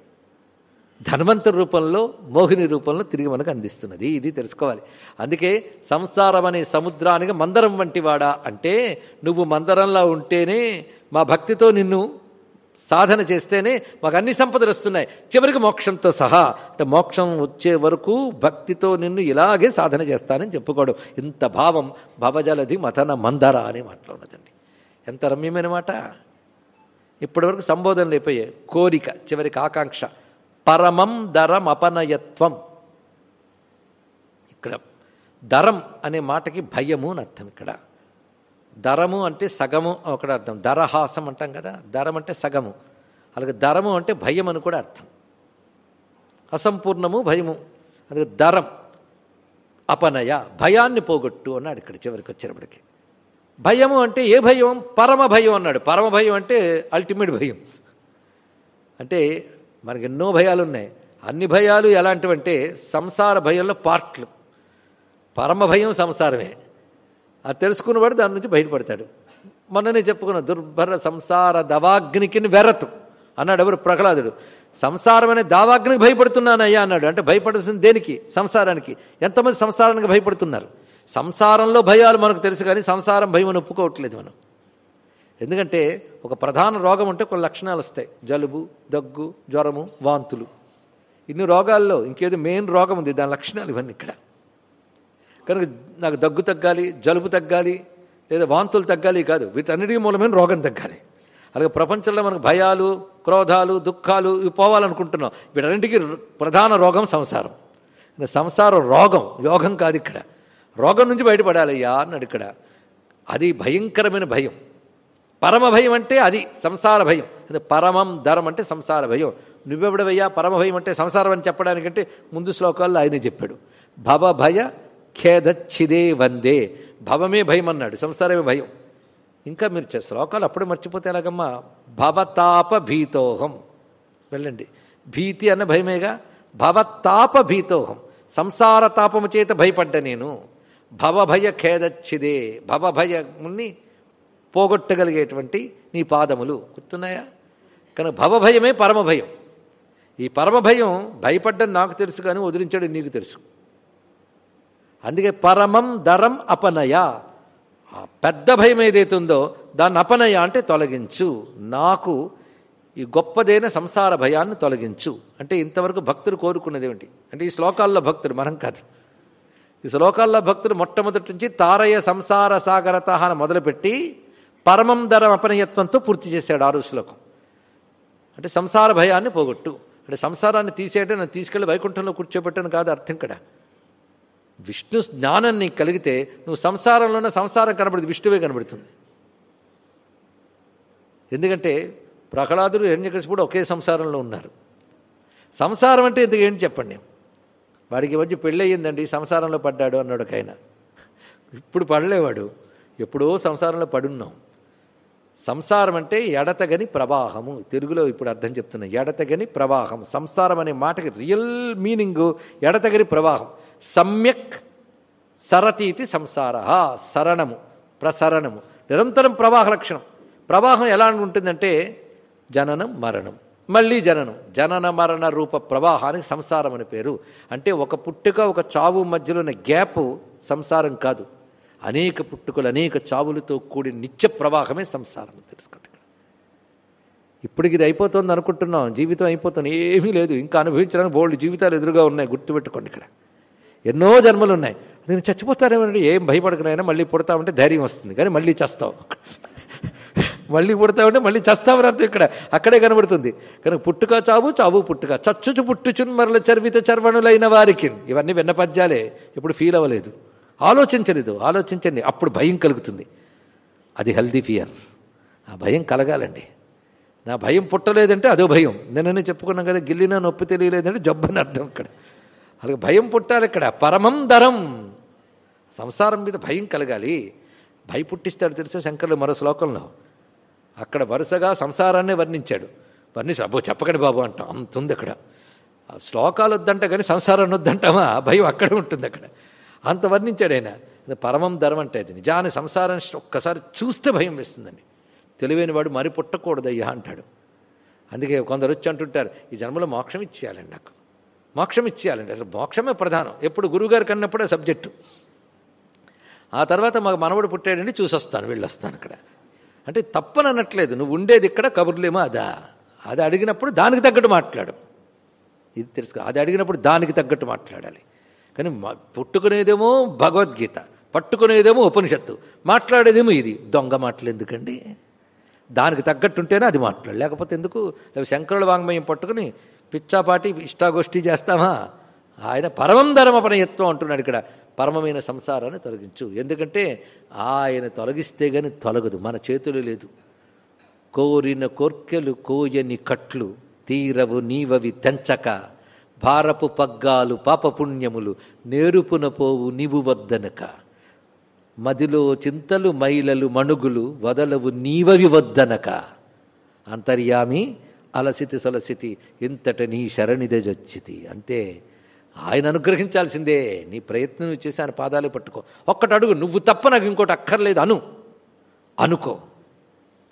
ధన్వంతరి రూపంలో మోహిని రూపంలో తిరిగి మనకు అందిస్తున్నది ఇది తెలుసుకోవాలి అందుకే సంసారం అనే సముద్రానికి మందరం వంటివాడా అంటే నువ్వు మందరంలో ఉంటేనే మా భక్తితో నిన్ను సాధన చేస్తేనే మాకు అన్ని సంపదలు వస్తున్నాయి చివరికి మోక్షంతో సహా అంటే మోక్షం వచ్చే వరకు భక్తితో నిన్ను ఇలాగే సాధన చేస్తానని చెప్పుకోవడం ఇంత భావం భవజలది మథన మందర అనే మాటలో ఉన్నదండి ఎంత రమ్యమైన మాట ఇప్పటివరకు సంబోధనలు అయిపోయాయి కోరిక చివరికి ఆకాంక్ష పరమం దరం అపనయత్వం ఇక్కడ దరం అనే మాటకి భయము అని అర్థం ఇక్కడ దరము అంటే సగము ఒకటి అర్థం దరహాసం అంటాం కదా దరం అంటే సగము అలాగే దరము అంటే భయం అని కూడా అర్థం అసంపూర్ణము భయము అందుకే దరం అపనయ భయాన్ని పోగొట్టు అన్నాడు ఇక్కడ చివరికి వచ్చేటప్పటికి భయము అంటే ఏ భయం పరమ భయం అన్నాడు పరమ భయం అంటే అల్టిమేట్ భయం అంటే మనకి ఎన్నో భయాలు ఉన్నాయి అన్ని భయాలు ఎలాంటివంటే సంసార భయంలో పార్ట్లు పరమ భయం సంసారమే అది తెలుసుకున్నవాడు దాని నుంచి బయటపడతాడు మొన్ననే చెప్పుకున్న దుర్భర సంసార దవాగ్నికి వెరతు అన్నాడు ఎవరు ప్రహ్లాదుడు సంసారం అనే దావాగ్నికి భయపడుతున్నానయ్యా అన్నాడు అంటే భయపడాల్సింది దేనికి సంసారానికి ఎంతమంది సంసారానికి భయపడుతున్నారు సంసారంలో భయాలు మనకు తెలుసు కానీ సంసారం భయం అని ఒప్పుకోవట్లేదు మనం ఎందుకంటే ఒక ప్రధాన రోగం ఉంటే కొన్ని లక్షణాలు వస్తాయి జలుబు దగ్గు జ్వరము వాంతులు ఇన్ని రోగాల్లో ఇంకేదో మెయిన్ రోగం ఉంది దాని లక్షణాలు ఇవన్నీ ఇక్కడ కనుక నాకు దగ్గు తగ్గాలి జలుబు తగ్గాలి లేదా వాంతులు తగ్గాలి కాదు వీటన్నిటికీ మూలమైన రోగం తగ్గాలి అలాగే ప్రపంచంలో మనకు భయాలు క్రోధాలు దుఃఖాలు ఇవి పోవాలనుకుంటున్నాం వీటన్నిటికీ ప్రధాన రోగం సంసారం సంసారం రోగం యోగం కాదు ఇక్కడ రోగం నుంచి బయటపడాలయ్యా అన్నాడు ఇక్కడ అది భయంకరమైన భయం పరమ భయం అంటే అది సంసార భయం అంటే పరమం ధరం అంటే సంసార భయం నువ్వెవడవయ్యా పరమ భయం అంటే సంసారం అని చెప్పడానికంటే ముందు శ్లోకాల్లో ఆయనే చెప్పాడు భవ భయ ఖేదచ్చిదే వందే భవమే భయం అన్నాడు సంసారమే భయం ఇంకా మీరు చే- శ్లోకాలు అప్పుడే మర్చిపోతే ఎలాగమ్మా భవతాప భీతోహం వెళ్ళండి భీతి అన్న భయమేగా భవతాప భీతోహం సంసార తాపము చేత భయపడ్డ నేను భవభయ ఖేదచ్చిదే భవభయముని పోగొట్టగలిగేటువంటి నీ పాదములు గుర్తున్నాయా కనుక భవభయమే పరమభయం ఈ పరమభయం భయపడ్డం నాకు తెలుసు కానీ వదిలించడం నీకు తెలుసు అందుకే పరమం దరం అపనయ ఆ పెద్ద భయం ఏదైతే ఉందో దాన్ని అపనయ అంటే తొలగించు నాకు ఈ గొప్పదైన సంసార భయాన్ని తొలగించు అంటే ఇంతవరకు భక్తులు కోరుకున్నది ఏమిటి అంటే ఈ శ్లోకాల్లో భక్తుడు మనం కాదు ఈ శ్లోకాల్లో భక్తుడు మొట్టమొదటి నుంచి తారయ సంసార సాగరత అని మొదలుపెట్టి పరమం ధరం అపనయత్వంతో పూర్తి చేశాడు ఆరు శ్లోకం అంటే సంసార భయాన్ని పోగొట్టు అంటే సంసారాన్ని తీసేయడం నన్ను తీసుకెళ్ళి వైకుంఠంలో కూర్చోబెట్టను కాదు అర్థం ఇక్కడ విష్ణు జ్ఞానం నీకు కలిగితే నువ్వు సంసారంలోనే సంసారం కనబడుతుంది విష్ణువే కనబడుతుంది ఎందుకంటే ప్రహ్లాదుడు హిరణ్యకశిపుడు ఒకే సంసారంలో ఉన్నారు సంసారం అంటే ఎందుకు ఏంటి చెప్పండి వాడికి మధ్య పెళ్ళి అయ్యిందండి సంసారంలో పడ్డాడు అన్నాడు ఒక ఆయన ఇప్పుడు పడలేవాడు ఎప్పుడో సంసారంలో పడున్నాం సంసారం అంటే ఎడతగని ప్రవాహము తెలుగులో ఇప్పుడు అర్థం చెప్తున్నా ఎడతగని ప్రవాహం సంసారం అనే మాటకి రియల్ మీనింగ్ ఎడతగని ప్రవాహం సమ్యక్ సరతీతి సంసార సరణము ప్రసరణము నిరంతరం ప్రవాహ లక్షణం ప్రవాహం ఎలా ఉంటుందంటే జననం మరణం మళ్ళీ జననం జనన మరణ రూప ప్రవాహానికి సంసారం అని పేరు అంటే ఒక పుట్టుక ఒక చావు మధ్యలో ఉన్న గ్యాప్ సంసారం కాదు అనేక పుట్టుకలు అనేక చావులతో కూడిన నిత్య ప్రవాహమే సంసారం అని తెలుసుకోండి ఇక్కడ. ఇప్పటికి ఇది అయిపోతుంది అనుకుంటున్నాం జీవితం అయిపోతుంది ఏమీ లేదు ఇంకా అనుభవించడానికి బోల్డ్ జీవితాలు ఎదురుగా ఉన్నాయి గుర్తుపెట్టుకోండి ఇక్కడ ఎన్నో జన్మలు ఉన్నాయి నేను చచ్చిపోతారేమంటే ఏం భయపడకనైనా మళ్ళీ పుడతామంటే ధైర్యం వస్తుంది కానీ మళ్ళీ చస్తావు మళ్ళీ పుడతామంటే మళ్ళీ చస్తామని అర్థం ఇక్కడ అక్కడే కనబడుతుంది కనుక పుట్టుక చావు చావు పుట్టుక చచ్చుచు పుట్టుచున్ మరల చర్విత చర్వణులైన వారికి ఇవన్నీ వెన్న పద్యాలే ఇప్పుడు ఫీల్ అవ్వలేదు ఆలోచించలేదు ఆలోచించండి అప్పుడు భయం కలుగుతుంది అది హెల్దీ ఫియర్ ఆ భయం కలగాలండి నా భయం పుట్టలేదంటే అదో భయం నిన్ననే చెప్పుకున్నాం కదా గిల్లినా నొప్పి తెలియలేదంటే జబ్బని అర్థం ఇక్కడ అలాగే భయం పుట్టాలి ఇక్కడ పరమం ధరం సంసారం మీద భయం కలగాలి భయ పుట్టిస్తాడు తెలుసా శంకర్లు మరో శ్లోకంలో అక్కడ వరుసగా సంసారాన్నే వర్ణించాడు వర్ణించి అబ్బో చెప్పకండి బాబు అంటాం అంత ఉంది అక్కడ ఆ శ్లోకాలు వద్దంట కానీ సంసారాన్ని వద్దంటామా ఆ భయం అక్కడే ఉంటుంది అక్కడ అంత వర్ణించాడు ఆయన ఇది పరమం ధరం అంటే అది నిజాన్ని సంసారం ఒక్కసారి చూస్తే భయం వేస్తుందండి తెలివైన వాడు మరి పుట్టకూడదయ్యా అంటాడు అందుకే కొందరు వచ్చి అంటుంటారు ఈ జన్మలో మోక్షం ఇచ్చేయాలండి నాకు మోక్షం ఇచ్చేయాలండి అసలు మోక్షమే ప్రధానం ఎప్పుడు గురువుగారు కన్నప్పుడే సబ్జెక్టు ఆ తర్వాత మాకు మనవడు పుట్టాడండి చూసొస్తాను వెళ్ళొస్తాను అక్కడ అంటే తప్పని అనట్లేదు నువ్వు ఉండేది ఇక్కడ కబుర్లేమో అదా అది అడిగినప్పుడు దానికి తగ్గట్టు మాట్లాడు ఇది తెలుసుకో అది అడిగినప్పుడు దానికి తగ్గట్టు మాట్లాడాలి కానీ మా- పుట్టుకునేదేమో భగవద్గీత పట్టుకునేదేమో ఉపనిషత్తు మాట్లాడేదేమో ఇది దొంగ మాటలు ఎందుకండి దానికి తగ్గట్టుంటేనే అది మాట్లాడు లేకపోతే ఎందుకు లేకపోతే శంకరుల వాంగ్మయం పట్టుకుని పిచ్చాపాటి ఇష్టాగోష్ఠి చేస్తామా ఆయన పరమం ధర్మపనయత్వం అంటున్నాడు ఇక్కడ పరమమైన సంసారాన్ని తొలగించు ఎందుకంటే ఆయన తొలగిస్తే గాని తొలగదు మన చేతులు లేదు కోరిన కోర్కెలు కోయని కట్లు తీరవు నీవవి తెంచక భారపు పగ్గాలు పాపపుణ్యములు నేరుపున పోవు నీవు వద్దనక మదిలో చింతలు మైలలు మణుగులు వదలవు నీవవి వద్దనక అంతర్యామి అలసితి సొలసితి ఇంతట నీ శరణిదజొచ్చితి అంతే ఆయన అనుగ్రహించాల్సిందే నీ ప్రయత్నం నువ్వు చేసి ఆయన పాదాలే పట్టుకో ఒక్కటి అడుగు నువ్వు తప్ప నాకు ఇంకోటి అక్కర్లేదు అను అనుకో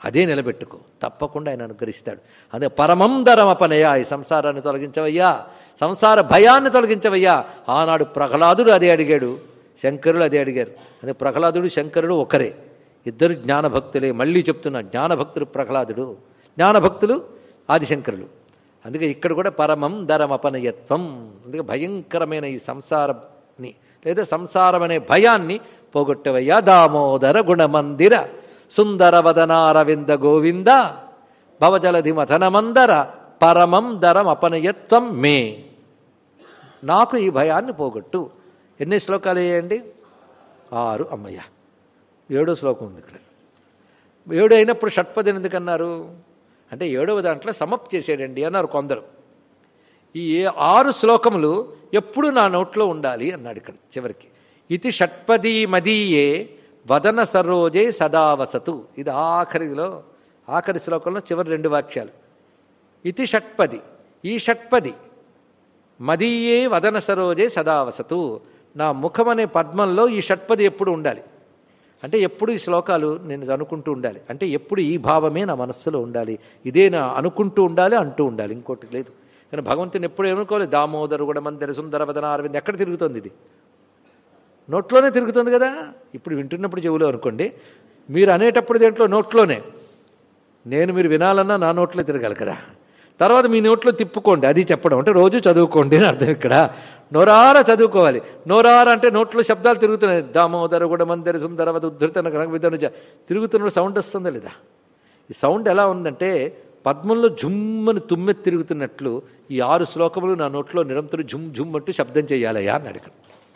అదే నిలబెట్టుకో తప్పకుండా ఆయన అనుగ్రహిస్తాడు అదే పరమం ధరమపనయా ఈ సంసారాన్ని తొలగించవయ్యా సంసార భయాన్ని తొలగించవయ్యా ఆనాడు ప్రహ్లాదుడు అదే అడిగాడు శంకరులు అదే అడిగారు అదే ప్రహ్లాదుడు శంకరుడు ఒకరే ఇద్దరు జ్ఞానభక్తులే మళ్ళీ చెప్తున్నా జ్ఞానభక్తులు ప్రహ్లాదుడు జ్ఞానభక్తులు ఆదిశంకరులు అందుకే ఇక్కడ కూడా పరమం ధరమపనయత్వం అందుకే భయంకరమైన ఈ సంసారాన్ని లేదా సంసారం అనే భయాన్ని పోగొట్టవయ్యా దామోదర గుణమందిర సుందర వదనారవింద గోవింద భవజలధి మథనమందర పరమం ధరం అపనయత్వం మే నాకు ఈ భయాన్ని పోగొట్టు ఎన్ని శ్లోకాలు వేయండి ఆరు అమ్మయ్య ఏడో శ్లోకం ఉంది ఇక్కడ ఏడు అయినప్పుడు షట్పదిని ఎందుకన్నారు అంటే ఏడవ దాంట్లో సమప్ చేసేయండి అన్నారు కొందరు ఈ ఆరు శ్లోకములు ఎప్పుడు నా నోట్లో ఉండాలి అన్నాడు ఇక్కడ చివరికి ఇది షట్పదీ మదీయే వదన సరోజే సదావసతు ఇది ఆఖరిలో ఆఖరి శ్లోకంలో చివరి రెండు వాక్యాలు ఇది షట్పది ఈ షట్పది మదీయే వదన సరోజే సదావసతు నా ముఖం అనే పద్మంలో ఈ షట్పది ఎప్పుడు ఉండాలి అంటే ఎప్పుడు ఈ శ్లోకాలు నేను అనుకుంటూ ఉండాలి అంటే ఎప్పుడు ఈ భావమే నా మనస్సులో ఉండాలి ఇదే నా అనుకుంటూ ఉండాలి అంటూ ఉండాలి ఇంకోటి లేదు కానీ భగవంతుని ఎప్పుడు ఏమనుకోలేదు దామోదరు కూడా మందిర సుందర వదన అరవింద్ ఎక్కడ తిరుగుతుంది ఇది నోట్లోనే తిరుగుతుంది కదా ఇప్పుడు వింటున్నప్పుడు చెవులో అనుకోండి మీరు అనేటప్పుడు దేంట్లో నోట్లోనే నేను మీరు వినాలన్నా నా నోట్లో తిరగాలి కదా తర్వాత మీ నోట్లో తిప్పుకోండి అది చెప్పడం అంటే రోజు చదువుకోండి అని అర్థం ఇక్కడ నోరార చదువుకోవాలి నోరార అంటే నోట్లో శబ్దాలు తిరుగుతున్నాయి దామోదర కూడా మందిర సుందర ఉద్ధృతన కనక విధన తిరుగుతున్న సౌండ్ వస్తుందా లేదా ఈ సౌండ్ ఎలా ఉందంటే పద్మంలో జుమ్మని తుమ్మెత్తి తిరుగుతున్నట్లు ఈ ఆరు శ్లోకములు నా నోట్లో నిరంతరం జుమ్ జుమ్ అంటూ శబ్దం చేయాలయ్యా అని అడిగాడు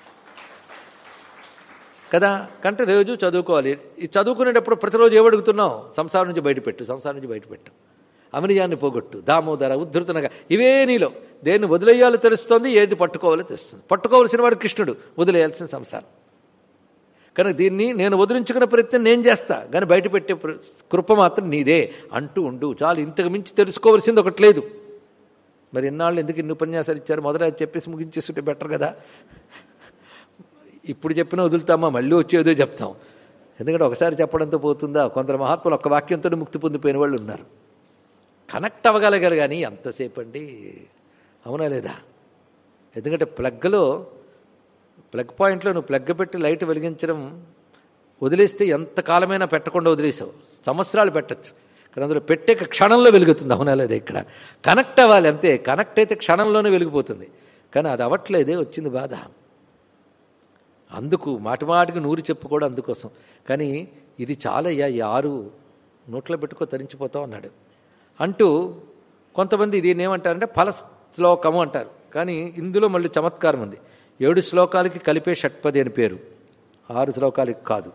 కదా కంటే రోజు చదువుకోవాలి ఈ చదువుకునేటప్పుడు ప్రతిరోజు ఏమడుగుతున్నావు సంసారం నుంచి బయటపెట్టు సంసారం నుంచి బయటపెట్టు అమనియాన్ని పోగొట్టు దామోదర ఉద్ధృతనగా ఇవే నీలో దేన్ని వదిలేయాలో తెలుస్తోంది ఏది పట్టుకోవాలో తెలుస్తుంది పట్టుకోవాల్సిన వాడు కృష్ణుడు వదిలేయాల్సిన సంసారం కనుక దీన్ని నేను వదిలించుకున్న ప్రయత్నం నేను చేస్తా కానీ బయటపెట్టే ప్ర- కృప మాత్రం నీదే అంటూ ఉండు చాలు ఇంతకు మించి తెలుసుకోవాల్సింది ఒకటి లేదు మరి ఎన్నాళ్ళు ఎందుకు ఇన్ని ఉపన్యాసాలు ఇచ్చారు మొదట అది చెప్పేసి ముగించేస్తుంటే బెటర్ కదా ఇప్పుడు చెప్పినా వదులుతామా మళ్ళీ వచ్చేదో చెప్తాం ఎందుకంటే ఒకసారి చెప్పడంతో పోతుందా కొందరు మహాత్ములు ఒక్క వాక్యంతో ముక్తి పొందిపోయిన వాళ్ళు ఉన్నారు కనెక్ట్ అవ్వగలగాలి కానీ ఎంతసేపు అండి అవునా లేదా ఎందుకంటే ప్లగ్లో ప్లగ్ పాయింట్లో నువ్వు ప్లగ్ పెట్టి లైట్ వెలిగించడం వదిలేస్తే ఎంత కాలమైనా పెట్టకుండా వదిలేసావు సంవత్సరాలు పెట్టచ్చు కానీ అందులో పెట్టే క్షణంలో వెలుగుతుంది అవునా లేదా ఇక్కడ కనెక్ట్ అవ్వాలి అంతే కనెక్ట్ అయితే క్షణంలోనే వెలిగిపోతుంది కానీ అది అవ్వట్లేదే వచ్చింది బాధ అందుకు మాటి మాటికి నూరి చెప్పుకోవడం అందుకోసం కానీ ఇది చాలయ్యా ఈ ఆరు నోట్లో పెట్టుకో తరించిపోతావు అన్నాడు అంటూ కొంతమంది దీన్ని ఏమంటారంటే ఫల శ్లోకము అంటారు కానీ ఇందులో మళ్ళీ చమత్కారం ఉంది ఏడు శ్లోకాలకి కలిపే షట్పది అని పేరు ఆరు శ్లోకాలకి కాదు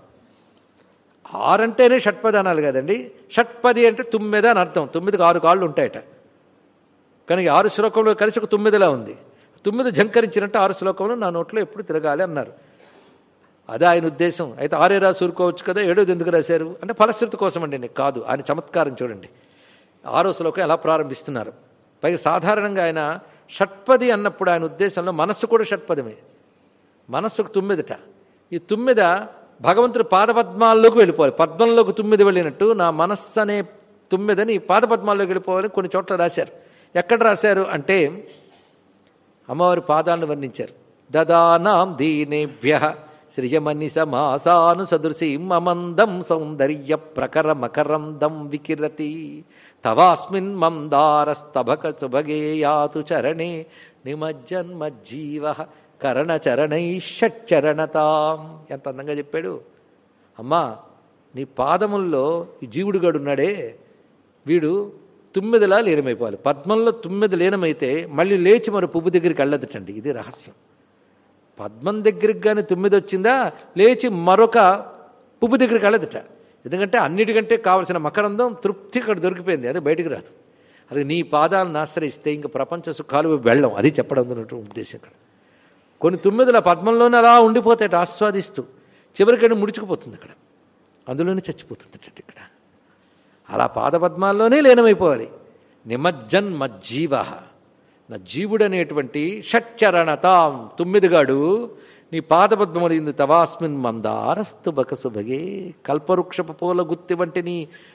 ఆరంటేనే షట్పది అనాలి కదండి షట్పది అంటే తొమ్మిది అని అర్థం తొమ్మిదికి ఆరు కాళ్ళు ఉంటాయట కానీ ఈ ఆరు శ్లోకంలో కలిసి ఒక తొమ్మిదిలా ఉంది తొమ్మిది జంకరించినట్టు ఆరు శ్లోకంలో నా నోట్లో ఎప్పుడు తిరగాలి అన్నారు అదే ఆయన ఉద్దేశం అయితే ఆరే రాసి ఊరుకోవచ్చు కదా ఏడోది ఎందుకు రాశారు అంటే ఫలశ్రుతి కోసం అండి నీకు కాదు ఆయన చమత్కారం చూడండి ఆరో శ్లోకం ఎలా ప్రారంభిస్తున్నారు పైగా సాధారణంగా ఆయన షట్పది అన్నప్పుడు ఆయన ఉద్దేశంలో మనస్సు కూడా షట్పదమే మనస్సుకు తుమ్మిదట ఈ తుమ్మిద భగవంతుడు పాదపద్మాల్లోకి వెళ్ళిపోవాలి పద్మంలోకి తుమ్మిది వెళ్ళినట్టు నా మనస్సు అనే తుమ్మిదని పాదపద్మాల్లోకి వెళ్ళిపోవాలని కొన్ని చోట్ల రాశారు ఎక్కడ రాశారు అంటే అమ్మవారి పాదాలను వర్ణించారు దదానాం దీనేభ్య శ్రియమని సమాసాను సదృశీం అమందం సౌందర్య ప్రకర మకరందం వికిరతి తవాస్మిన్ మందారస్తభక సుభగే యాతు చరణే నిమజ్జన్మజ్జీవ కరణచరణై షట్చరణతాం ఎంత అందంగా చెప్పాడు అమ్మా నీ పాదముల్లో ఈ జీవుడు గడున్నాడే వీడు తుమ్మిదిలా లీనమైపోవాలి పద్మంలో తుమ్మిది లీనమైతే మళ్ళీ లేచి మరి పువ్వు దగ్గరికి వెళ్ళదటండి ఇది రహస్యం పద్మం దగ్గరికి కానీ తొమ్మిది వచ్చిందా లేచి మరొక పువ్వు దగ్గరికి వెళ్ళదట ఎందుకంటే అన్నిటికంటే కావలసిన మకరందం తృప్తి ఇక్కడ దొరికిపోయింది అది బయటికి రాదు అది నీ పాదాలను ఆశ్రయిస్తే ఇంక ప్రపంచ సుఖాలు వెళ్ళం అది చెప్పడం అన్నట్టు ఉద్దేశం ఇక్కడ కొన్ని తొమ్మిదిల పద్మంలోనే అలా ఉండిపోతాయి ఆస్వాదిస్తూ చివరికైనా ముడుచుకుపోతుంది ఇక్కడ అందులోనే చచ్చిపోతుంది ఇక్కడ అలా పాదపద్మాల్లోనే లీనమైపోవాలి నిమజ్జన్మజ్జీవ నా జీవుడనేటువంటి షట్చరణతాం తొమ్మిదిగాడు నీ పాదపద్మములింది తవాస్మిన్ మందారస్తు బకసు భగే కల్పవృక్షపు పూల గుత్తి వంటి నీ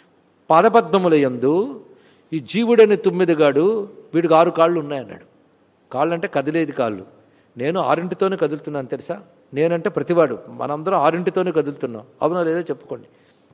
పాదపద్మముల యందు ఈ జీవుడని తుమ్మిదిగాడు వీడికి ఆరు కాళ్ళు ఉన్నాయన్నాడు కాళ్ళు అంటే కదిలేది కాళ్ళు నేను ఆరింటితోనే కదులుతున్నాను తెలుసా నేనంటే ప్రతివాడు మనందరం ఆరింటితోనే కదులుతున్నాం అవునా లేదో చెప్పుకోండి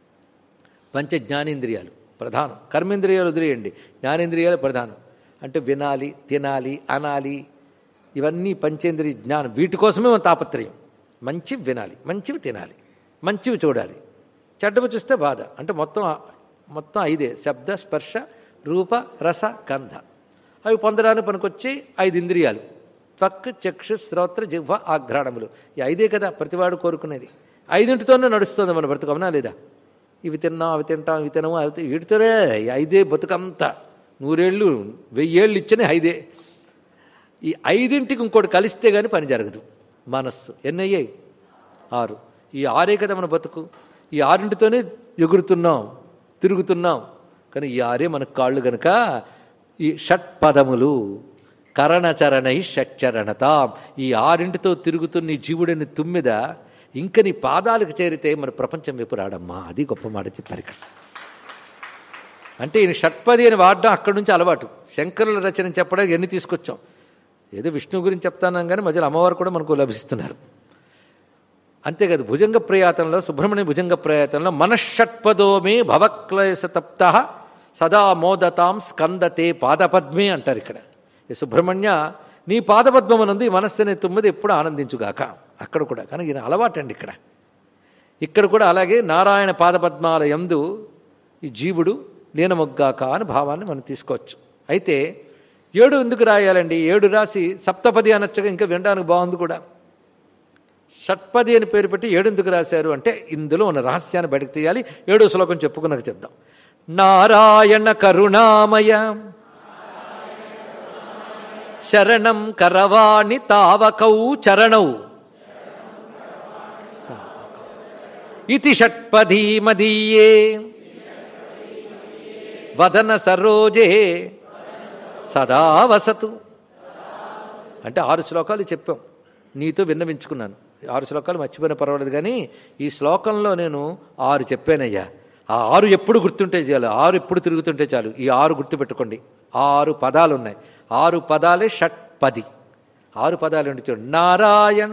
పంచ జ్ఞానేంద్రియాలు ప్రధానం కర్మేంద్రియాలు వదిలేయండి జ్ఞానేంద్రియాలు ప్రధానం అంటే వినాలి తినాలి అనాలి ఇవన్నీ పంచేంద్రియ జ్ఞానం వీటి కోసమే మన తాపత్రయం మంచివి వినాలి మంచివి తినాలి మంచివి చూడాలి చెడ్డవి చూస్తే బాధ అంటే మొత్తం మొత్తం ఐదే శబ్ద స్పర్శ రూప రస గంధ అవి పొందడానికి పనికొచ్చి ఐదు ఇంద్రియాలు త్వక్ చక్షు శ్రోత్ర జిహ్వ ఆఘ్రాణములు ఈ ఐదే కదా ప్రతివాడు కోరుకునేది ఐదింటితోనే నడుస్తుంది మన బ్రతుకు అవునా లేదా ఇవి తిన్నాం అవి తింటాం ఇవి తినము అవి తి- వీటితోనే ఈ ఐదే బతుకంతా నూరేళ్ళు వెయ్యేళ్ళు ఇచ్చనే ఐదే ఈ ఐదింటికి ఇంకోటి కలిస్తే కానీ పని జరగదు మనస్సు ఎన్నయ్యాయి ఆరు ఈ ఆరే కదా మన బతుకు ఈ ఆరింటితోనే ఎగురుతున్నాం తిరుగుతున్నాం కానీ ఈ ఆరే మనకు కాళ్ళు గనక ఈ షట్పదములు కరణచరణై షట్చరణతాం ఈ ఆరింటితో తిరుగుతున్న ఈ జీవుడిని తుమ్మిద ఇంక నీ పాదాలకు చేరితే మన ప్రపంచం వైపు రాడమ్మా అది గొప్ప మాట చెప్పారు ఇక్కడ అంటే ఈయన షట్పది అని వాడడం అక్కడి నుంచి అలవాటు శంకరుల రచన చెప్పడానికి ఎన్ని తీసుకొచ్చాం ఏదో విష్ణు గురించి చెప్తాను కానీ మధ్యలో అమ్మవారు కూడా మనకు లభిస్తున్నారు అంతేకాదు భుజంగ ప్రయాతంలో సుబ్రహ్మణ్య భుజంగ ప్రయాతంలో మనషట్పదోమే భవక్లేశ తప్త సదా మోదతాం స్కందతే పాదపద్మే అంటారు ఇక్కడ ఈ సుబ్రహ్మణ్య నీ పాదపద్మమునందు ఈ మనస్సు అనే తుమ్మిది ఎప్పుడు ఆనందించుగాక అక్కడ కూడా కానీ ఈయన అలవాటండి ఇక్కడ ఇక్కడ కూడా అలాగే నారాయణ పాదపద్మాల యందు ఈ జీవుడు లీనమొగ్గాక అని భావాన్ని మనం తీసుకోవచ్చు అయితే ఏడు ఎందుకు రాయాలండి ఏడు రాసి సప్తపది అనొచ్చగా ఇంకా వినడానికి బాగుంది కూడా షట్పది అని పేరు పెట్టి ఏడు ఎందుకు రాశారు అంటే ఇందులో ఉన్న రహస్యాన్ని బయటకు తీయాలి ఏడో శ్లోకం చెప్పుకున్నాక చెప్దాం నారాయణ కరుణామయ శరణం కరవాణి తావకౌ చరణౌ ఇతి షట్పదీ మదీయే వదన సరోజే సదా వసతు అంటే ఆరు శ్లోకాలు చెప్పాం నీతో విన్నవించుకున్నాను ఆరు శ్లోకాలు మర్చిపోయిన పర్వాలేదు కానీ ఈ శ్లోకంలో నేను ఆరు చెప్పానయ్యా ఆ ఆరు ఎప్పుడు గుర్తుంటే చాలు ఆరు ఎప్పుడు తిరుగుతుంటే చాలు ఈ ఆరు గుర్తుపెట్టుకోండి ఆరు పదాలు ఉన్నాయి ఆరు పదాలే షట్పది ఆరు పదాలు ఉండి చూడండి నారాయణ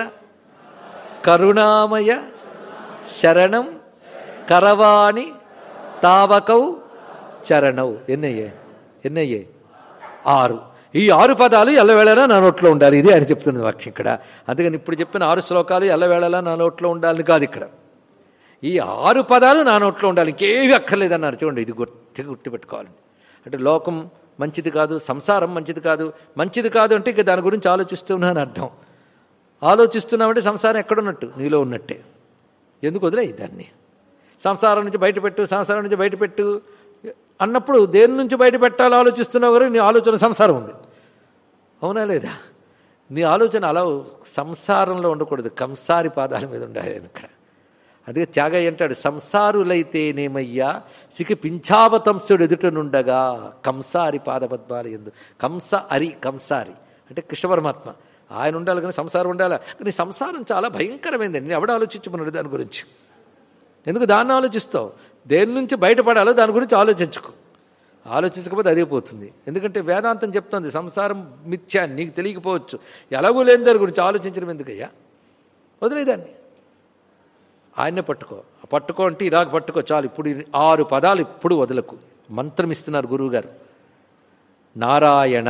కరుణామయ శరణం కరవాణి తావకౌ చరణౌ ఎన్నయ్యే ఎన్నయ్యే ఆరు ఈ ఆరు పదాలు ఎల్లవేళలా నా నోట్లో ఉండాలి ఇది ఆయన చెప్తున్న వాక్యం ఇక్కడ అందుకని ఇప్పుడు చెప్పిన ఆరు శ్లోకాలు ఎల్లవేళలా నా నోట్లో ఉండాలని కాదు ఇక్కడ ఈ ఆరు పదాలు నా నోట్లో ఉండాలి ఇంకేవి అక్కర్లేదన్నారు చూడండి ఇది గుర్తు గుర్తుపెట్టుకోవాలి అంటే లోకం మంచిది కాదు సంసారం మంచిది కాదు మంచిది కాదు అంటే ఇక దాని గురించి ఆలోచిస్తున్నాను అర్థం ఆలోచిస్తున్నామంటే సంసారం ఎక్కడున్నట్టు నీలో ఉన్నట్టే ఎందుకు వదిలే దాన్ని సంసారం నుంచి బయటపెట్టు సంసారం నుంచి బయటపెట్టు అన్నప్పుడు దేని నుంచి బయట పెట్టాలో ఆలోచిస్తున్నావు కానీ నీ ఆలోచన సంసారం ఉంది అవునా లేదా నీ ఆలోచన అలా సంసారంలో ఉండకూడదు కంసారి పాదాల మీద ఉండాలి ఇక్కడ అదే త్యాగయ్య అంటాడు సంసారులైతేనేమయ్యా సికి పింఛావతంసుడు ఎదుటనుండగా కంసారి పాదపద్మాలు ఎందు కంస అరి కంసారి అంటే కృష్ణ పరమాత్మ ఆయన ఉండాలి కానీ సంసారం ఉండాలి కానీ సంసారం చాలా భయంకరమైందండి నేను ఎవడ ఆలోచించమన్నాడు దాని గురించి ఎందుకు దాన్ని ఆలోచిస్తావు దేని నుంచి బయటపడాలో దాని గురించి ఆలోచించుకో ఆలోచించకపోతే అదే పోతుంది ఎందుకంటే వేదాంతం చెప్తుంది సంసారం మిథ్యా నీకు తెలియకపోవచ్చు ఎలాగూ లేని దాని గురించి ఆలోచించడం ఎందుకయ్యా వదిలేదాన్ని ఆయన్నే పట్టుకో ఆ పట్టుకో అంటే ఇలాగ పట్టుకో చాలు ఇప్పుడు ఈ ఆరు పదాలు ఇప్పుడు వదలకు మంత్రం ఇస్తున్నారు గురువుగారు నారాయణ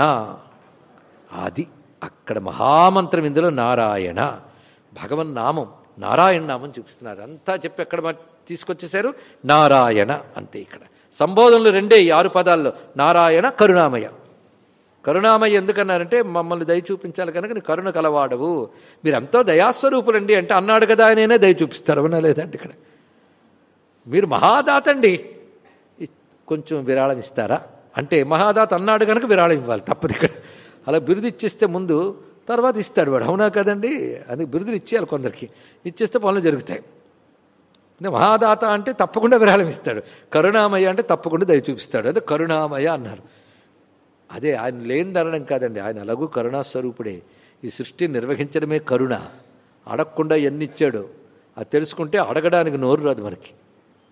అది అక్కడ మహామంత్రం ఇందులో నారాయణ భగవన్ నామం నారాయణ నామం చూపిస్తున్నారు అంతా చెప్పి ఎక్కడ మ- తీసుకొచ్చేశారు నారాయణ అంతే ఇక్కడ సంబోధనలు రెండే ఈ ఆరు పదాల్లో నారాయణ కరుణామయ కరుణామయ్య ఎందుకన్నారంటే మమ్మల్ని దయ చూపించాలి కనుక నీ కరుణ కలవాడవు మీరు ఎంతో దయాస్వరూపులండి అంటే అన్నాడు కదా ఆయననే దయ చూపిస్తారు అవునా లేదండి ఇక్కడ మీరు మహాదాతండి ఇ- కొంచెం విరాళం ఇస్తారా అంటే మహాదాత అన్నాడు కనుక విరాళం ఇవ్వాలి తప్పదు ఇక్కడ అలా బిరుదు ఇచ్చేస్తే ముందు తర్వాత ఇస్తాడు వాడు అవునా కదండి అందుకే బిరుదులు ఇచ్చేయాలి కొందరికి ఇచ్చేస్తే పనులు జరుగుతాయి అంటే మహాదాత అంటే తప్పకుండా విరాళం ఇస్తాడు కరుణామయ్య అంటే తప్పకుండా దయ చూపిస్తాడు అదే కరుణామయ్య అన్నారు అదే ఆయన లేని అనడం కాదండి ఆయన అలాగూ కరుణాస్వరూపుడే ఈ సృష్టిని నిర్వహించడమే కరుణ అడగకుండా ఎన్ని ఇచ్చాడో అది తెలుసుకుంటే అడగడానికి నోరు రాదు మనకి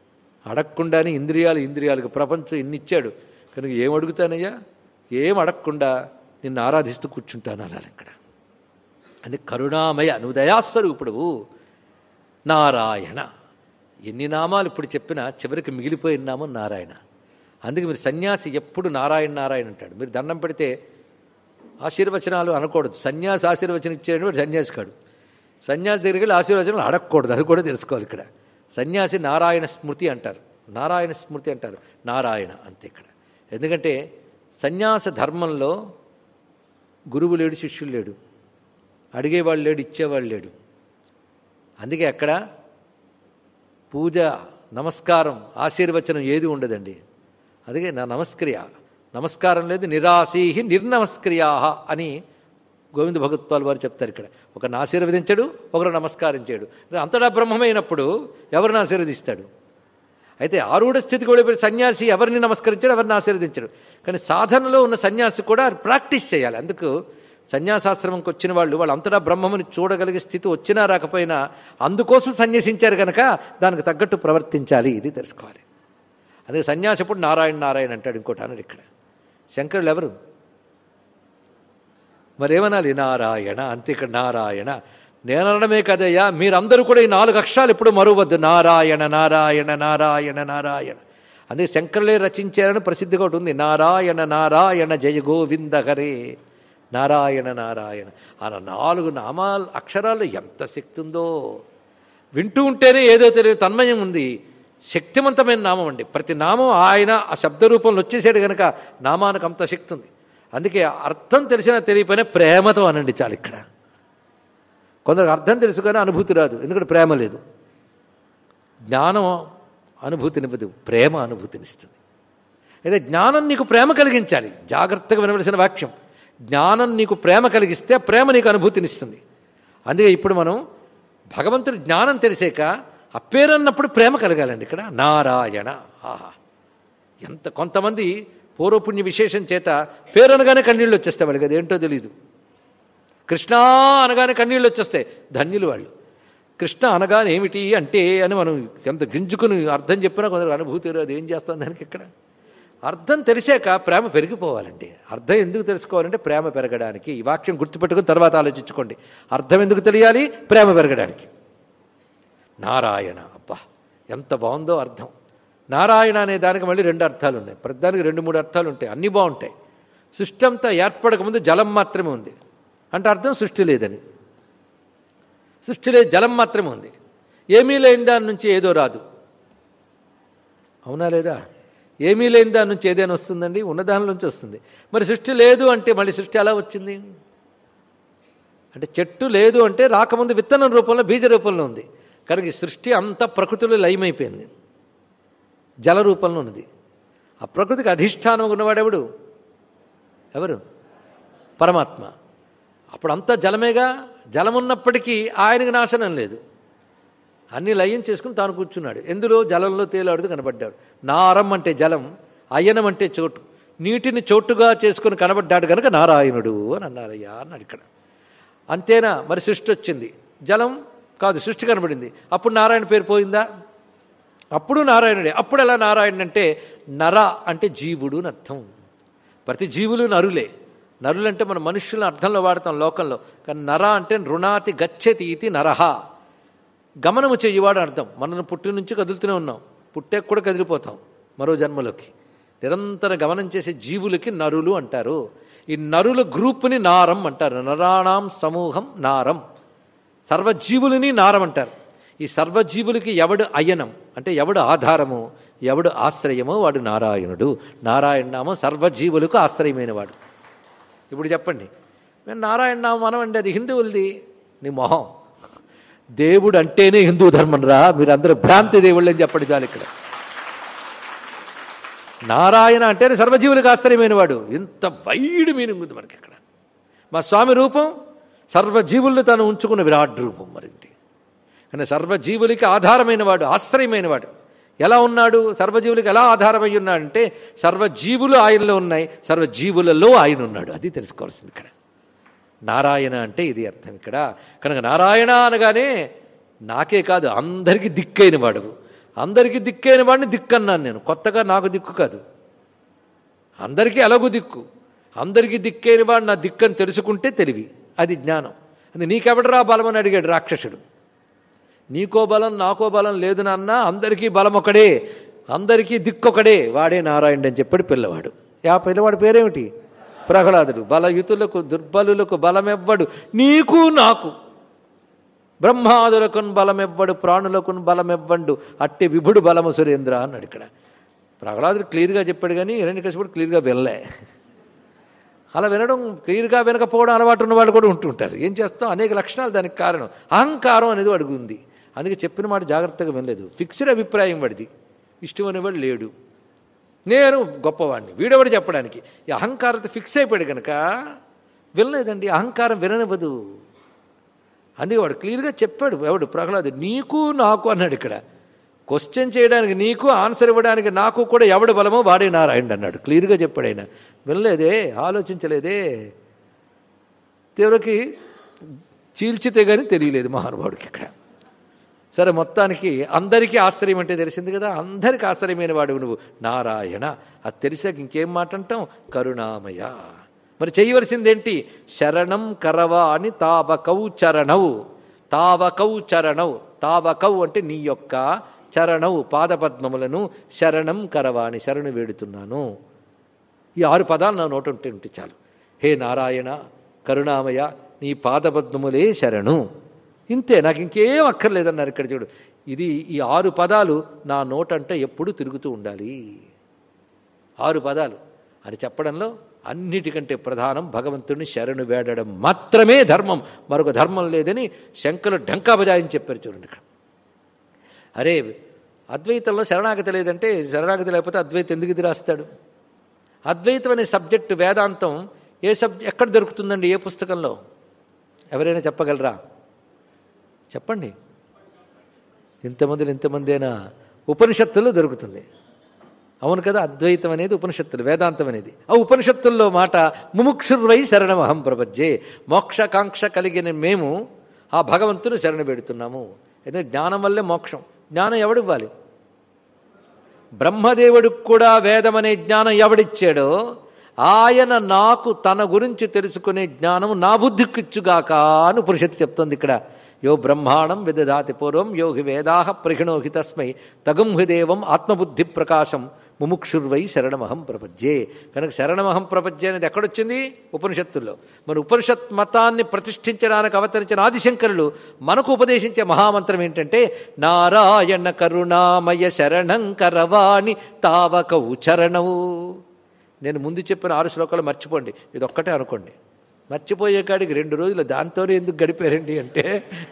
అడగకుండానే ఇంద్రియాలు ఇంద్రియాలకు ప్రపంచం ఇన్ని ఇచ్చాడు కనుక ఏం అడుగుతానయ్యా ఏం అడగకుండా నిన్ను ఆరాధిస్తూ కూర్చుంటాను అలా ఇక్కడ అది కరుణామయ నువ్వు దయాస్వరూపుడు నారాయణ ఎన్ని నామాలు ఇప్పుడు చెప్పినా చివరికి మిగిలిపోయిన నామం నారాయణ అందుకే మీరు సన్యాసి ఎప్పుడు నారాయణ నారాయణ అంటాడు మీరు దండం పెడితే ఆశీర్వచనాలు అనకూడదు సన్యాసి ఆశీర్వచనం ఇచ్చేయండి వాడు సన్యాసి కాడు సన్యాసి దగ్గరికి వెళ్ళి ఆశీర్వచనం అడగకూడదు అది కూడా తెలుసుకోవాలి ఇక్కడ సన్యాసి నారాయణ స్మృతి అంటారు నారాయణ స్మృతి అంటారు నారాయణ అంతే ఇక్కడ ఎందుకంటే సన్యాస ధర్మంలో గురువు లేడు శిష్యులు లేడు అడిగేవాళ్ళు లేడు ఇచ్చేవాళ్ళు లేడు అందుకే అక్కడ పూజ నమస్కారం ఆశీర్వచనం ఏది ఉండదండి అందుకే నా నమస్క్రియ నమస్కారం లేదు నిరాశీ నిర్నమస్క్రియా అని గోవింద భగవత్పాల్ వారు చెప్తారు ఇక్కడ ఒకరిని ఆశీర్వదించడు ఒకరు నమస్కరించాడు అంతటా బ్రహ్మమైనప్పుడు ఎవరిని ఆశీర్వదిస్తాడు అయితే ఆరూఢ స్థితి కూడా ఇప్పుడు సన్యాసి ఎవరిని నమస్కరించాడు ఎవరిని ఆశీర్వదించాడు కానీ సాధనలో ఉన్న సన్యాసి కూడా ప్రాక్టీస్ చేయాలి అందుకు సన్యాసాశ్రమంకి వచ్చిన వాళ్ళు వాళ్ళు అంతటా బ్రహ్మముని చూడగలిగే స్థితి వచ్చినా రాకపోయినా అందుకోసం సన్యసించారు కనుక దానికి తగ్గట్టు ప్రవర్తించాలి ఇది తెలుసుకోవాలి అందుకే సన్యాసప్పుడు నారాయణ నారాయణ అంటాడు ఇంకోటి అన్నాడు ఇక్కడ శంకరులు ఎవరు మరేమనాలి నారాయణ అంతే ఇక్కడ నారాయణ నేననడమే కదయ్యా మీరందరూ కూడా ఈ నాలుగు అక్షరాలు ఎప్పుడు మరువద్దు నారాయణ నారాయణ నారాయణ నారాయణ అందుకే శంకరులే రచించారని ప్రసిద్ధిగా ఒకటి ఉంది నారాయణ నారాయణ జయ గోవింద హరే నారాయణ నారాయణ అలా నాలుగు నామాలు అక్షరాలు ఎంత శక్తి ఉందో వింటూ ఉంటేనే ఏదో తెలియదు తన్మయం ఉంది శక్తివంతమైన నామం అండి ప్రతి నామం ఆయన ఆ శబ్ద రూపంలో వచ్చేసాడు కనుక నామానికి అంత శక్తి ఉంది అందుకే అర్థం తెలిసినా తెలియపోయినా ప్రేమతో అనండి చాలు ఇక్కడ కొందరికి అర్థం తెలుసుకొని అనుభూతి రాదు ఎందుకంటే ప్రేమ లేదు జ్ఞానం అనుభూతినివ్వదు ప్రేమ అనుభూతినిస్తుంది అయితే జ్ఞానం నీకు ప్రేమ కలిగించాలి జాగ్రత్తగా వినవలసిన వాక్యం జ్ఞానం నీకు ప్రేమ కలిగిస్తే ప్రేమ నీకు అనుభూతినిస్తుంది అందుకే ఇప్పుడు మనం భగవంతుడి జ్ఞానం తెలిసాక ఆ పేరన్నప్పుడు ప్రేమ కలగాలండి ఇక్కడ నారాయణ ఆహా ఎంత కొంతమంది పూర్వపుణ్య విశేషం చేత పేరు అనగానే కన్నీళ్ళు వచ్చేస్తాయి వాళ్ళకి అదేంటో తెలియదు కృష్ణ అనగానే కన్నీళ్ళు వచ్చేస్తాయి ధన్యులు వాళ్ళు కృష్ణ అనగానే ఏమిటి అంటే అని మనం ఎంత గింజుకుని అర్థం చెప్పినా కొందరు అనుభూతి అది ఏం చేస్తాం దానికి ఇక్కడ అర్థం తెలిసాక ప్రేమ పెరిగిపోవాలండి అర్థం ఎందుకు తెలుసుకోవాలంటే ప్రేమ పెరగడానికి ఈ వాక్యం గుర్తుపెట్టుకుని తర్వాత ఆలోచించుకోండి అర్థం ఎందుకు తెలియాలి ప్రేమ పెరగడానికి నారాయణ అబ్బా ఎంత బాగుందో అర్థం నారాయణ అనే దానికి మళ్ళీ రెండు అర్థాలు ఉన్నాయి ప్రతిదానికి రెండు మూడు అర్థాలు ఉంటాయి అన్నీ బాగుంటాయి సృష్టి అంతా ఏర్పడకముందు జలం మాత్రమే ఉంది అంటే అర్థం సృష్టి లేదని సృష్టి లేదు జలం మాత్రమే ఉంది ఏమీ లేని దాని నుంచి ఏదో రాదు అవునా లేదా ఏమీ లేని దాని నుంచి ఏదైనా వస్తుందండి ఉన్న దాని నుంచి వస్తుంది మరి సృష్టి లేదు అంటే మళ్ళీ సృష్టి ఎలా వచ్చింది అంటే చెట్టు లేదు అంటే రాకముందు విత్తనం రూపంలో బీజ రూపంలో ఉంది కనుక ఈ సృష్టి అంతా ప్రకృతిలో లయమైపోయింది జల రూపంలో ఉన్నది ఆ ప్రకృతికి అధిష్టానం ఉన్నవాడెవడు ఎవరు పరమాత్మ అప్పుడు అంతా జలమేగా జలం ఉన్నప్పటికీ ఆయనకు నాశనం లేదు అన్ని లయం చేసుకుని తాను కూర్చున్నాడు ఎందులో జలంలో తేలాడుతూ కనబడ్డాడు నారం అంటే జలం అయనం అంటే చోటు నీటిని చోటుగా చేసుకుని కనబడ్డాడు కనుక నారాయణుడు అని అన్నారయ్యా అన్నాడు ఇక్కడ అంతేనా మరి సృష్టి వచ్చింది జలం కాదు సృష్టి కనబడింది అప్పుడు నారాయణ పేరు పోయిందా అప్పుడు నారాయణుడే అప్పుడు ఎలా నారాయణ అంటే నర అంటే జీవుడు అని అర్థం ప్రతి జీవులు నరులే నరులంటే మన మనుషులను అర్థంలో వాడతాం లోకంలో కానీ నర అంటే రుణాతి గచ్చతి ఇది నరహ గమనము చెయ్యవాడు అర్థం మనను పుట్టి నుంచి కదులుతూనే ఉన్నాం పుట్టాక కూడా కదిలిపోతాం మరో జన్మలోకి నిరంతర గమనం చేసే జీవులకి నరులు అంటారు ఈ నరుల గ్రూపుని నారం అంటారు నరాణం సమూహం నారం సర్వజీవులని నారం అంటారు ఈ సర్వజీవులకి ఎవడు అయనం అంటే ఎవడు ఆధారము ఎవడు ఆశ్రయమో వాడు నారాయణుడు నారాయణ నామం సర్వజీవులకు ఆశ్రయమైన వాడు ఇప్పుడు చెప్పండి మేము నారాయణ నామం అనమండి అది హిందువులది నీ మొహం దేవుడు అంటేనే హిందూ ధర్మం రా మీరందరూ భ్రాంతి దేవుళ్ళు అని చెప్పండి చాలు ఇక్కడ నారాయణ అంటేనే సర్వజీవులకు ఆశ్రయమైన వాడు ఇంత వైడ్ మీనింగ్ ఉంది మనకి ఇక్కడ మా స్వామి రూపం సర్వజీవులను తాను ఉంచుకున్న విరాట్ రూపం మరింటి కానీ సర్వజీవులకి ఆధారమైన వాడు ఆశ్రయమైన వాడు ఎలా ఉన్నాడు సర్వజీవులకి ఎలా ఆధారమై ఉన్నాడంటే సర్వజీవులు ఆయనలో ఉన్నాయి సర్వజీవులలో ఆయన ఉన్నాడు అది తెలుసుకోవాల్సింది ఇక్కడ నారాయణ అంటే ఇది అర్థం ఇక్కడ కనుక నారాయణ అనగానే నాకే కాదు అందరికీ దిక్కైన వాడు అందరికీ దిక్కైన వాడిని దిక్కన్నాను నేను కొత్తగా నాకు దిక్కు కాదు అందరికీ ఎలాగూ దిక్కు అందరికీ దిక్కైన వాడు నా దిక్కని తెలుసుకుంటే తెలివి అది జ్ఞానం అది నీకెవడరా బలం అని అడిగాడు రాక్షసుడు నీకో బలం నాకో బలం లేదు నాన్న అందరికీ బలం ఒకడే అందరికీ దిక్కొకడే వాడే నారాయణుడు అని చెప్పాడు పిల్లవాడు ఆ పిల్లవాడి పేరేమిటి ప్రహ్లాదుడు బలయుతులకు దుర్బలులకు బలమెవ్వడు నీకు నాకు బ్రహ్మాదులకున్ బలమెవ్వడు ప్రాణులకున్ బలమెవ్వండు అట్టి విభుడు బలము సురేంద్ర అన్నాడు ఇక్కడ ప్రహ్లాదుడు క్లియర్గా చెప్పాడు కానీ హిరణ్యకశిపుడు క్లియర్గా వెళ్ళే అలా వినడం క్లియర్గా వినకపోవడం అలవాటు ఉన్న వాళ్ళు కూడా ఉంటుంటారు ఏం చేస్తాం అనేక లక్షణాలు దానికి కారణం అహంకారం అనేది వాడికి ఉంది అందుకే చెప్పిన మాట జాగ్రత్తగా వినలేదు ఫిక్స్డ్ అభిప్రాయం వాడిది ఇష్టం అనేవాడు లేడు నేను గొప్పవాడిని వీడెవడు చెప్పడానికి ఈ అహంకారంతో ఫిక్స్ అయిపోయాడు కనుక వినలేదండి అహంకారం విననివ్వదు అందుకే వాడు క్లియర్గా చెప్పాడు ఎవడు ప్రహ్లాదు నీకు నాకు అన్నాడు ఇక్కడ క్వశ్చన్ చేయడానికి నీకు ఆన్సర్ ఇవ్వడానికి నాకు కూడా ఎవడు బలమో వాడే నారాయణుడు అన్నాడు క్లియర్గా చెప్పాడు ఆయన వినలేదే ఆలోచించలేదే తీవ్రకి చీల్చితే కానీ తెలియలేదు మహానుభావుడికి ఇక్కడ సరే మొత్తానికి అందరికీ ఆశ్చర్యం అంటే తెలిసింది కదా అందరికీ ఆశ్చర్యమైన వాడు నువ్వు నారాయణ అది తెలిసాక ఇంకేం మాట అంటాం కరుణామయ మరి చేయవలసిందేంటి శరణం కరవా అని తావకౌ చరణవు తావకౌ చరణవు తావకౌ అంటే నీ యొక్క చరణవు పాదపద్మములను శరణం కరవా అని శరణు వేడుతున్నాను ఈ ఆరు పదాలు నా నోట ఉంటే ఉంటే చాలు హే నారాయణ కరుణామయ నీ పాదపద్మములే శరణు ఇంతే నాకు ఇంకేం అక్కర్లేదన్నారు ఇక్కడ చూడు ఇది ఈ ఆరు పదాలు నా నోటంటే ఎప్పుడు తిరుగుతూ ఉండాలి ఆరు పదాలు అని చెప్పడంలో అన్నిటికంటే ప్రధానం భగవంతుడిని శరణు వేడడం మాత్రమే ధర్మం మరొక ధర్మం లేదని శంకరు ఢంకా బజాయిని చెప్పారు చూడండి ఇక్కడ అరే అద్వైతంలో శరణాగతి లేదంటే శరణాగతి లేకపోతే అద్వైతం ఎందుకు ఇది రాస్తాడు అద్వైతం అనే సబ్జెక్టు వేదాంతం ఏ సబ్ ఎక్కడ దొరుకుతుందండి ఏ పుస్తకంలో ఎవరైనా చెప్పగలరా చెప్పండి ఇంతమందిలో ఇంతమందేనా ఉపనిషత్తుల్లో దొరుకుతుంది అవును కదా అద్వైతం అనేది ఉపనిషత్తులు వేదాంతం అనేది ఆ ఉపనిషత్తుల్లో మాట ముముక్షుర్వై శరణమహం ప్రపంచే మోక్షకాంక్ష కలిగిన మేము ఆ భగవంతుని శరణ పెడుతున్నాము ఎందుకంటే జ్ఞానం వల్లే మోక్షం జ్ఞానం ఎవడివ్వాలి బ్రహ్మదేవుడికి కూడా వేదం అనే జ్ఞానం ఎవడిచ్చాడో ఆయన నాకు తన గురించి తెలుసుకునే జ్ఞానం నా బుద్ధికిచ్చుగాక అని ఉపనిషత్తు చెప్తుంది ఇక్కడ యో బ్రహ్మాణం విదదాతి పూర్వం యోగి వేదాహ ప్రహిణోహి తస్మై తగుం హృదేవం ఆత్మబుద్ధి ప్రకాశం ముముక్షుర్వై శరణమహం ప్రపంచే కనుక శరణమహం ప్రపంచే అనేది ఎక్కడొచ్చింది ఉపనిషత్తుల్లో మన ఉపనిషత్ మతాన్ని ప్రతిష్ఠించడానికి అవతరించిన ఆదిశంకరులు మనకు ఉపదేశించే మహామంత్రం ఏంటంటే నారాయణ కరుణామయ శరణం కరవాణి తావకవు చరణవు నేను ముందు చెప్పిన ఆరు శ్లోకాలు మర్చిపోండి ఇది ఒక్కటే అనుకోండి మర్చిపోయే కాడికి రెండు రోజులు దాంతోనే ఎందుకు గడిపారండి అంటే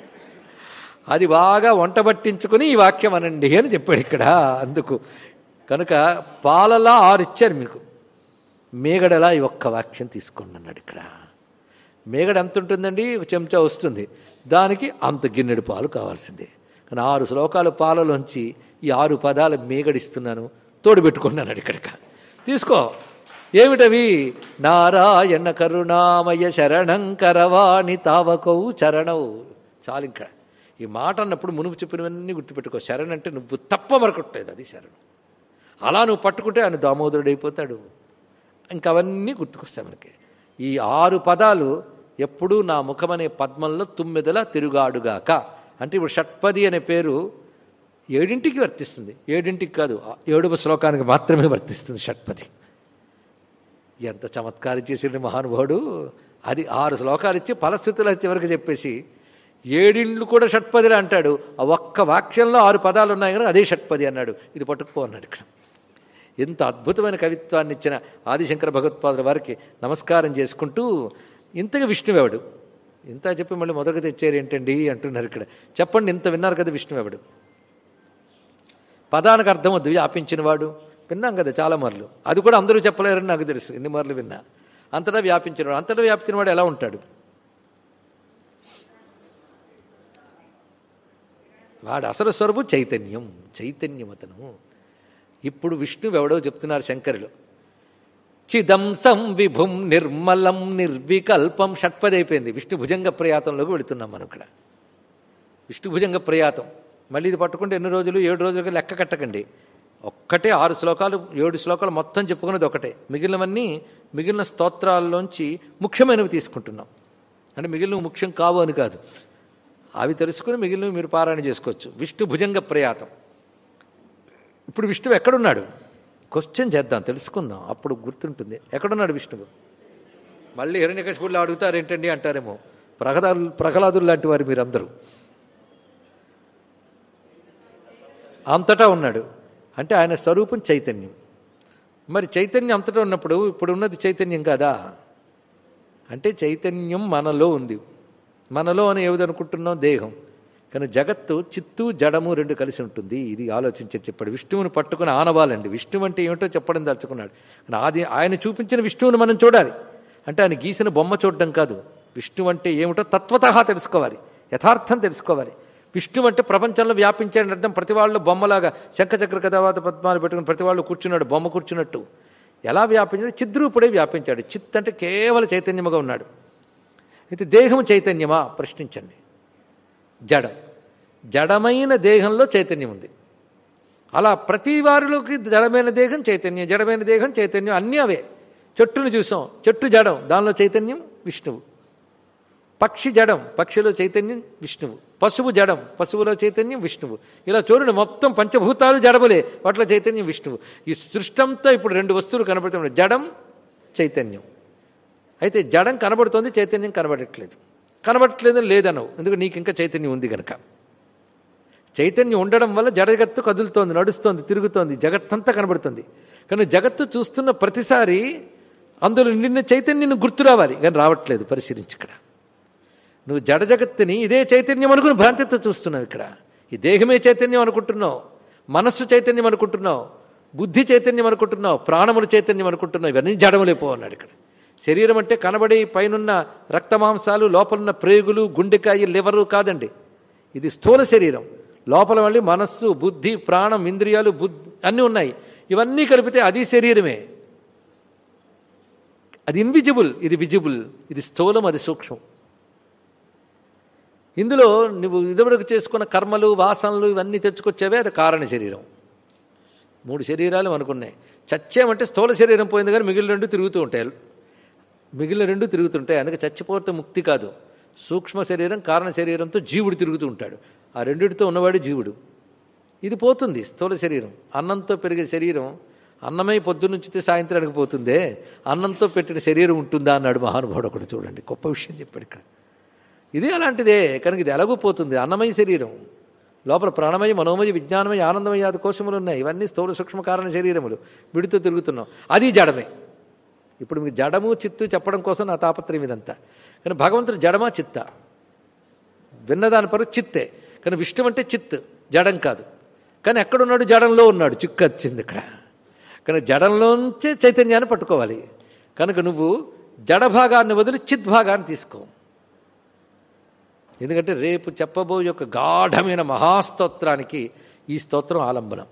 అది బాగా వంట పట్టించుకుని ఈ వాక్యం అనండి అని చెప్పాడు ఇక్కడ అందుకు కనుక పాలలా ఆరు ఇచ్చారు మీకు మేగడలా ఈ ఒక్క వాక్యం తీసుకోండి అన్నాడు ఇక్కడ మేగడ ఎంత ఉంటుందండి ఒక చెంచా వస్తుంది దానికి అంత గిన్నెడు పాలు కావాల్సిందే కానీ ఆరు శ్లోకాలు పాలలోంచి ఈ ఆరు పదాలు మేగడిస్తున్నాను తోడు పెట్టుకున్నాను ఇక్కడిక తీసుకో ఏమిటవి నారాయణ కరుణామయ శరణం కరవాణి తావకవు చరణవు చాలు ఇంకా ఈ మాట అన్నప్పుడు మునుపు చెప్పినవన్నీ గుర్తుపెట్టుకో శరణ్ అంటే నువ్వు తప్ప మరొకట్లేదు అది శరణం అలా నువ్వు పట్టుకుంటే ఆయన దామోదరుడు అయిపోతాడు ఇంకా అవన్నీ గుర్తుకొస్తాయి మనకి ఈ ఆరు పదాలు ఎప్పుడూ నా ముఖమనే పద్మంలో తుమ్మెదలా తిరుగాడుగాక అంటే ఇప్పుడు షట్పది అనే పేరు ఏడింటికి వర్తిస్తుంది ఏడింటికి కాదు ఏడవ శ్లోకానికి మాత్రమే వర్తిస్తుంది షట్పది ఎంత చమత్కారం చేసిండు మహానుభావుడు అది ఆరు శ్లోకాలు ఇచ్చి ఫలస్థితులు చివరికి చెప్పేసి ఏడిండ్లు కూడా షట్పదిలే అంటాడు ఆ ఒక్క వాక్యంలో ఆరు పదాలు ఉన్నాయి కానీ అదే షట్పది అన్నాడు ఇది పట్టుకుపో అన్నాడు ఇక్కడ ఎంత అద్భుతమైన కవిత్వాన్ని ఇచ్చిన ఆదిశంకర భగవత్పాదుల వారికి నమస్కారం చేసుకుంటూ ఇంతగా విష్ణువెవడు ఇంత చెప్పి మళ్ళీ మొదటిగా తెచ్చారు ఏంటండి అంటున్నారు ఇక్కడ చెప్పండి ఇంత విన్నారు కదా విష్ణువెవడు పదానికి అర్థం వద్దు వ్యాపించినవాడు విన్నాం కదా చాలా మార్లు అది కూడా అందరూ చెప్పలేరని నాకు తెలుసు ఎన్ని మార్లు విన్నా అంతటా వ్యాపించినవాడు అంతటా వ్యాపించినవాడు ఎలా ఉంటాడు వాడు అసలు స్వరూపు చైతన్యం చైతన్యం అతను ఇప్పుడు విష్ణువు ఎవడో చెప్తున్నారు శంకరులు చిదంసం విభుం నిర్మలం నిర్వికల్పం షట్పది అయిపోయింది విష్ణు భుజంగ ప్రయాతంలోకి వెళుతున్నాం మనం ఇక్కడ విష్ణు భుజంగ ప్రయాతం మళ్ళీ ఇది పట్టుకుంటే ఎన్ని రోజులు ఏడు రోజులకి లెక్క కట్టకండి ఒక్కటే ఆరు శ్లోకాలు ఏడు శ్లోకాలు మొత్తం చెప్పుకున్నది ఒకటే మిగిలినవన్నీ మిగిలిన స్తోత్రాల్లోంచి ముఖ్యమైనవి తీసుకుంటున్నాం అంటే మిగిలినవి ముఖ్యం కావు అని కాదు అవి తెలుసుకుని మిగిలినవి మీరు పారాయణ చేసుకోవచ్చు విష్ణు భుజంగ ప్రయాతం ఇప్పుడు విష్ణువు ఎక్కడున్నాడు క్వశ్చన్ చేద్దాం తెలుసుకుందాం అప్పుడు గుర్తుంటుంది ఎక్కడున్నాడు విష్ణువు మళ్ళీ హిరణ్యకశిపుళ్ళు అడుగుతారు ఏంటండి అంటారేమో ప్రహ్లాదు ప్రహ్లాదులు లాంటి వారు మీరందరూ అంతటా ఉన్నాడు అంటే ఆయన స్వరూపం చైతన్యం మరి చైతన్యం అంతటా ఉన్నప్పుడు ఇప్పుడు ఉన్నది చైతన్యం కాదా అంటే చైతన్యం మనలో ఉంది మనలో అని ఏదనుకుంటున్నాం దేహం కానీ జగత్తు చిత్తు జడము రెండు కలిసి ఉంటుంది ఇది ఆలోచించి చెప్పాడు విష్ణువుని పట్టుకుని ఆనవాలండి విష్ణువు అంటే ఏమిటో చెప్పడం దలుచుకున్నాడు కానీ అది ఆయన చూపించిన విష్ణువుని మనం చూడాలి అంటే ఆయన గీసిన బొమ్మ చూడడం కాదు విష్ణువు అంటే ఏమిటో తత్వత తెలుసుకోవాలి యథార్థం తెలుసుకోవాలి విష్ణువు అంటే ప్రపంచంలో వ్యాపించాడని అర్థం ప్రతి వాళ్ళు బొమ్మలాగా శంఖచక్ర కథవాత పద్మాలు పెట్టుకుని ప్రతి వాళ్ళు కూర్చున్నాడు బొమ్మ కూర్చున్నట్టు ఎలా వ్యాపించాడు చిద్రూపుడే వ్యాపించాడు చిత్ అంటే కేవల చైతన్యముగా ఉన్నాడు అయితే దేహం చైతన్యమా ప్రశ్నించండి జడం జడమైన దేహంలో చైతన్యం ఉంది అలా ప్రతి వారిలోకి జడమైన దేహం చైతన్యం జడమైన దేహం చైతన్యం అన్నీ అవే చెట్టును చూసాం చెట్టు జడం దానిలో చైతన్యం విష్ణువు పక్షి జడం పక్షిలో చైతన్యం విష్ణువు పశువు జడం పశువులో చైతన్యం విష్ణువు ఇలా చూడండి మొత్తం పంచభూతాలు జడములే వాటిలో చైతన్యం విష్ణువు ఈ సృష్టంతో ఇప్పుడు రెండు వస్తువులు కనబడుతున్నాయి జడం చైతన్యం అయితే జడం కనబడుతోంది చైతన్యం కనబడట్లేదు కనబడట్లేదు లేదనవు ఎందుకంటే నీకు ఇంకా చైతన్యం ఉంది కనుక చైతన్యం ఉండడం వల్ల జడగత్తు కదులుతోంది నడుస్తోంది తిరుగుతోంది జగత్తంతా కనబడుతుంది కానీ జగత్తు చూస్తున్న ప్రతిసారి అందులో నిన్న చైతన్యం గుర్తు రావాలి కానీ రావట్లేదు పరిశీలించి ఇక్కడ నువ్వు జడ జగత్తుని ఇదే చైతన్యం అనుకుని భ్రాంతితో చూస్తున్నావు ఇక్కడ ఈ దేహమే చైతన్యం అనుకుంటున్నావు మనస్సు చైతన్యం అనుకుంటున్నావు బుద్ధి చైతన్యం అనుకుంటున్నావు ప్రాణములు చైతన్యం అనుకుంటున్నావు ఇవన్నీ జడములేపో అన్నాడు ఇక్కడ శరీరం అంటే కనబడి పైనున్న రక్తమాంసాలు లోపలున్న ప్రేగులు గుండెకాయ లివరు కాదండి ఇది స్థూల శరీరం లోపల మళ్ళీ మనస్సు బుద్ధి ప్రాణం ఇంద్రియాలు బుద్ధి అన్నీ ఉన్నాయి ఇవన్నీ కలిపితే అది శరీరమే అది ఇన్విజిబుల్ ఇది విజిబుల్ ఇది స్థూలం అది సూక్ష్మం ఇందులో నువ్వు ఇదివరకు చేసుకున్న కర్మలు వాసనలు ఇవన్నీ తెచ్చుకొచ్చేవే అది కారణ శరీరం మూడు శరీరాలు అనుకున్నాయి చచ్చామంటే స్థూల శరీరం పోయింది కానీ మిగిలిన రెండు తిరుగుతూ ఉంటాయి మిగిలిన రెండు తిరుగుతుంటాయి అందుకే చచ్చిపోతే ముక్తి కాదు సూక్ష్మ శరీరం కారణ శరీరంతో జీవుడు తిరుగుతూ ఉంటాడు ఆ రెండిటితో ఉన్నవాడు జీవుడు ఇది పోతుంది స్థూల శరీరం అన్నంతో పెరిగే శరీరం అన్నమై పొద్దునుంచితే సాయంత్రానికి పోతుందే అన్నంతో పెట్టిన శరీరం ఉంటుందా అన్నాడు మహానుభావుడు ఒకటి చూడండి గొప్ప విషయం చెప్పాడు ఇక్కడ ఇది అలాంటిదే కనుక ఇది ఎలాగూ పోతుంది అన్నమయ శరీరం లోపల ప్రాణమయ మనోమయ విజ్ఞానమయ ఆనందమయ ఆది కోశములు ఉన్నాయి ఇవన్నీ స్థూల సూక్ష్మ కారణ శరీరములు విడితో తిరుగుతున్నాం అది జడమే ఇప్పుడు మీకు జడము చిత్తు చెప్పడం కోసం నా తాపత్రయం ఇదంతా కానీ భగవంతుడు జడమా చిత్త విన్నదాని పరకు చిత్తే కానీ విష్ణు అంటే చిత్ జడం కాదు కానీ ఎక్కడున్నాడు జడంలో ఉన్నాడు చిక్కు వచ్చింది ఇక్కడ కానీ జడంలోంచే చైతన్యాన్ని పట్టుకోవాలి కనుక నువ్వు జడ భాగాన్ని వదిలి చిత్ భాగాన్ని తీసుకో ఎందుకంటే రేపు చెప్పబోయే యొక్క గాఢమైన మహాస్తోత్రానికి ఈ స్తోత్రం ఆలంబనం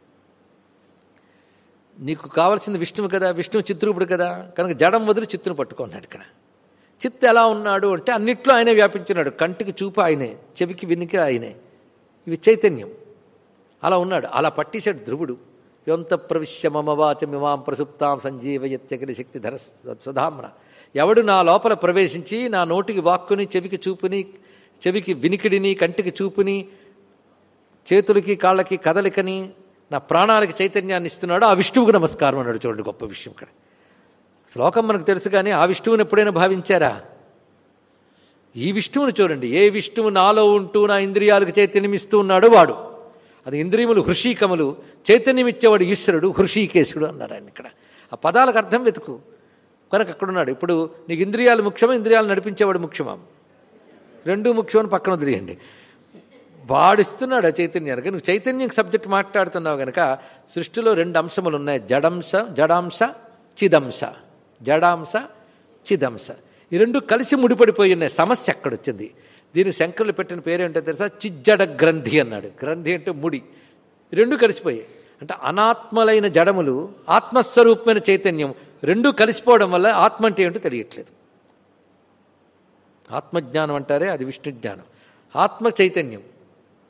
నీకు కావాల్సింది విష్ణువు కదా విష్ణువు చిత్రూపుడు కదా కనుక జడం వదిలి చిత్తును పట్టుకున్నాడు ఇక్కడ చిత్తు ఎలా ఉన్నాడు అంటే అన్నిట్లో ఆయనే వ్యాపించినాడు కంటికి చూపు ఆయనే చెవికి వినికి ఆయనే ఇవి చైతన్యం అలా ఉన్నాడు అలా పట్టేశాడు ధ్రువుడు యొంత ప్రవిశ్య మమ వాచమిమాం ప్రసుప్తాం సంజీవయత్యగిరి శక్తిధర సధామ్న ఎవడు నా లోపల ప్రవేశించి నా నోటికి వాక్కుని చెవికి చూపుని చెవికి వినికిడిని కంటికి చూపుని చేతులకి కాళ్ళకి కదలికని నా ప్రాణాలకి చైతన్యాన్ని ఇస్తున్నాడు ఆ విష్ణువుకు నమస్కారం అన్నాడు చూడండి గొప్ప విషయం ఇక్కడ శ్లోకం మనకు తెలుసు కానీ ఆ విష్ణువుని ఎప్పుడైనా భావించారా ఈ విష్ణువుని చూడండి ఏ విష్ణువు నాలో ఉంటూ నా ఇంద్రియాలకు చైతన్యం ఇస్తూ ఉన్నాడో వాడు అది ఇంద్రియములు హృషీకములు చైతన్యం ఇచ్చేవాడు ఈశ్వరుడు హృషీకేశుడు అన్నారు ఆయన ఇక్కడ ఆ పదాలకు అర్థం వెతుకు కనుక అక్కడున్నాడు ఇప్పుడు నీకు ఇంద్రియాలు ముఖ్యమా ఇంద్రియాలు నడిపించేవాడు ముఖ్యమా రెండు ముఖ్యమని పక్కన వదిలేయండి వాడిస్తున్నాడు ఆ చైతన్యానికి నువ్వు చైతన్యం సబ్జెక్ట్ మాట్లాడుతున్నావు కనుక సృష్టిలో రెండు అంశములు ఉన్నాయి జడంశ జడాంశ చిదంశ జడాంశ చిదంశ ఈ రెండు కలిసి ముడిపడిపోయి ఉన్నాయి సమస్య ఎక్కడొచ్చింది దీని శంకరులు పెట్టిన పేరేంటో తెలుసా చిజ్జడ గ్రంథి అన్నాడు గ్రంథి అంటే ముడి ఈ రెండు కలిసిపోయాయి అంటే అనాత్మలైన జడములు ఆత్మస్వరూపమైన చైతన్యం రెండు కలిసిపోవడం వల్ల ఆత్మ అంటే ఏంటో తెలియట్లేదు ఆత్మజ్ఞానం అంటారే అది విష్ణు జ్ఞానం ఆత్మ చైతన్యం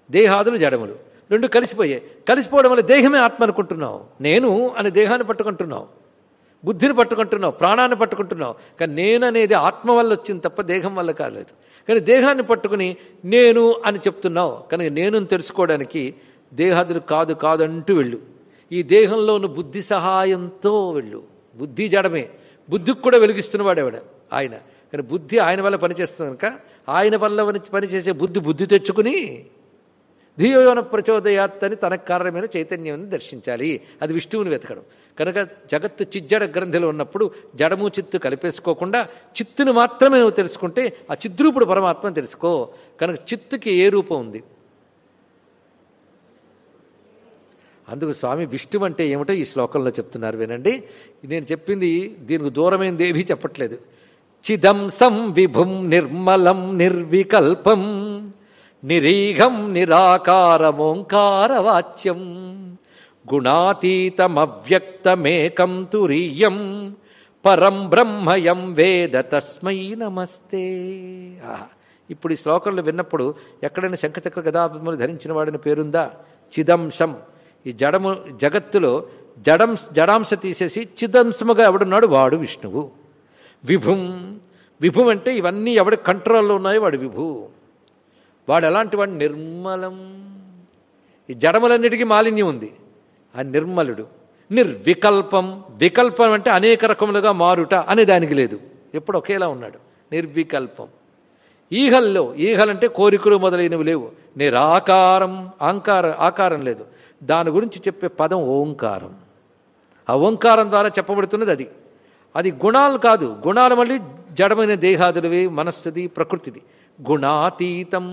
దేహాదులు జడములు రెండు కలిసిపోయాయి కలిసిపోవడం వల్ల దేహమే ఆత్మ అనుకుంటున్నావు నేను అనే దేహాన్ని పట్టుకుంటున్నావు బుద్ధిని పట్టుకుంటున్నావు ప్రాణాన్ని పట్టుకుంటున్నావు కానీ నేను అనేది ఆత్మ వల్ల వచ్చింది తప్ప దేహం వల్ల కాలేదు కానీ దేహాన్ని పట్టుకుని నేను అని చెప్తున్నావు కనుక నేను తెలుసుకోవడానికి దేహాదులు కాదు కాదు అంటూ వెళ్ళు ఈ దేహంలో ఉన్న బుద్ధి సహాయంతో వెళ్ళు బుద్ధి జడమే బుద్ధికి కూడా వెలిగిస్తున్నవాడు ఎవడ ఆయన కానీ బుద్ధి ఆయన వల్ల పనిచేస్తుంది కనుక ఆయన వల్ల పనిచేసే బుద్ధి బుద్ధి తెచ్చుకుని ధియోయోన ప్రచోదయాత్ అని తనకు కారణమైన చైతన్యాన్ని దర్శించాలి అది విష్ణువుని వెతకడం కనుక జగత్తు చిజ్జడ గ్రంథిలో ఉన్నప్పుడు జడము చిత్తు కలిపేసుకోకుండా చిత్తుని మాత్రమే నువ్వు తెలుసుకుంటే ఆ చిద్రూపుడు పరమాత్మను తెలుసుకో కనుక చిత్తుకి ఏ రూపం ఉంది అందుకు స్వామి విష్ణువు అంటే ఏమిటో ఈ శ్లోకంలో చెప్తున్నారు వినండి నేను చెప్పింది దీనికి దూరమైంది ఏమీ చెప్పట్లేదు చిదంసం విభుం నిర్మలం నిర్వికల్పం నిరీఘం నిరాకారమోంకారవాచ్యం గుణాతీతమవ్యక్తమేకం తురీయం పరం బ్రహ్మయం వేద తస్మై నమస్తే ఆహా. ఇప్పుడు ఈ శ్లోకంలో విన్నప్పుడు ఎక్కడైనా శంఖచక్ర గదాపములు ధరించిన వాడిని పేరుందా చిదంశం ఈ జడము జగత్తులో జడం జడాంశ తీసేసి చిదంశముగా ఎవడున్నాడు వాడు విష్ణువు విభుం విభుం అంటే ఇవన్నీ ఎవడి కంట్రోల్లో ఉన్నాయో వాడు విభు వాడు ఎలాంటి వాడు నిర్మలం ఈ జడములన్నిటికీ మాలిన్యం ఉంది ఆ నిర్మలుడు నిర్వికల్పం వికల్పం అంటే అనేక రకములుగా మారుట అనే దానికి లేదు ఎప్పుడు ఒకేలా ఉన్నాడు నిర్వికల్పం ఈహల్లో ఈహలంటే కోరికలు మొదలైనవి లేవు నిరాకారం ఆంకార ఆకారం లేదు దాని గురించి చెప్పే పదం ఓంకారం ఆ ఓంకారం ద్వారా చెప్పబడుతున్నది అది అది గుణాలు కాదు గుణాలు మళ్ళీ జడమైన దేహాదులవి మనస్సుది ప్రకృతిది గుణాతీతం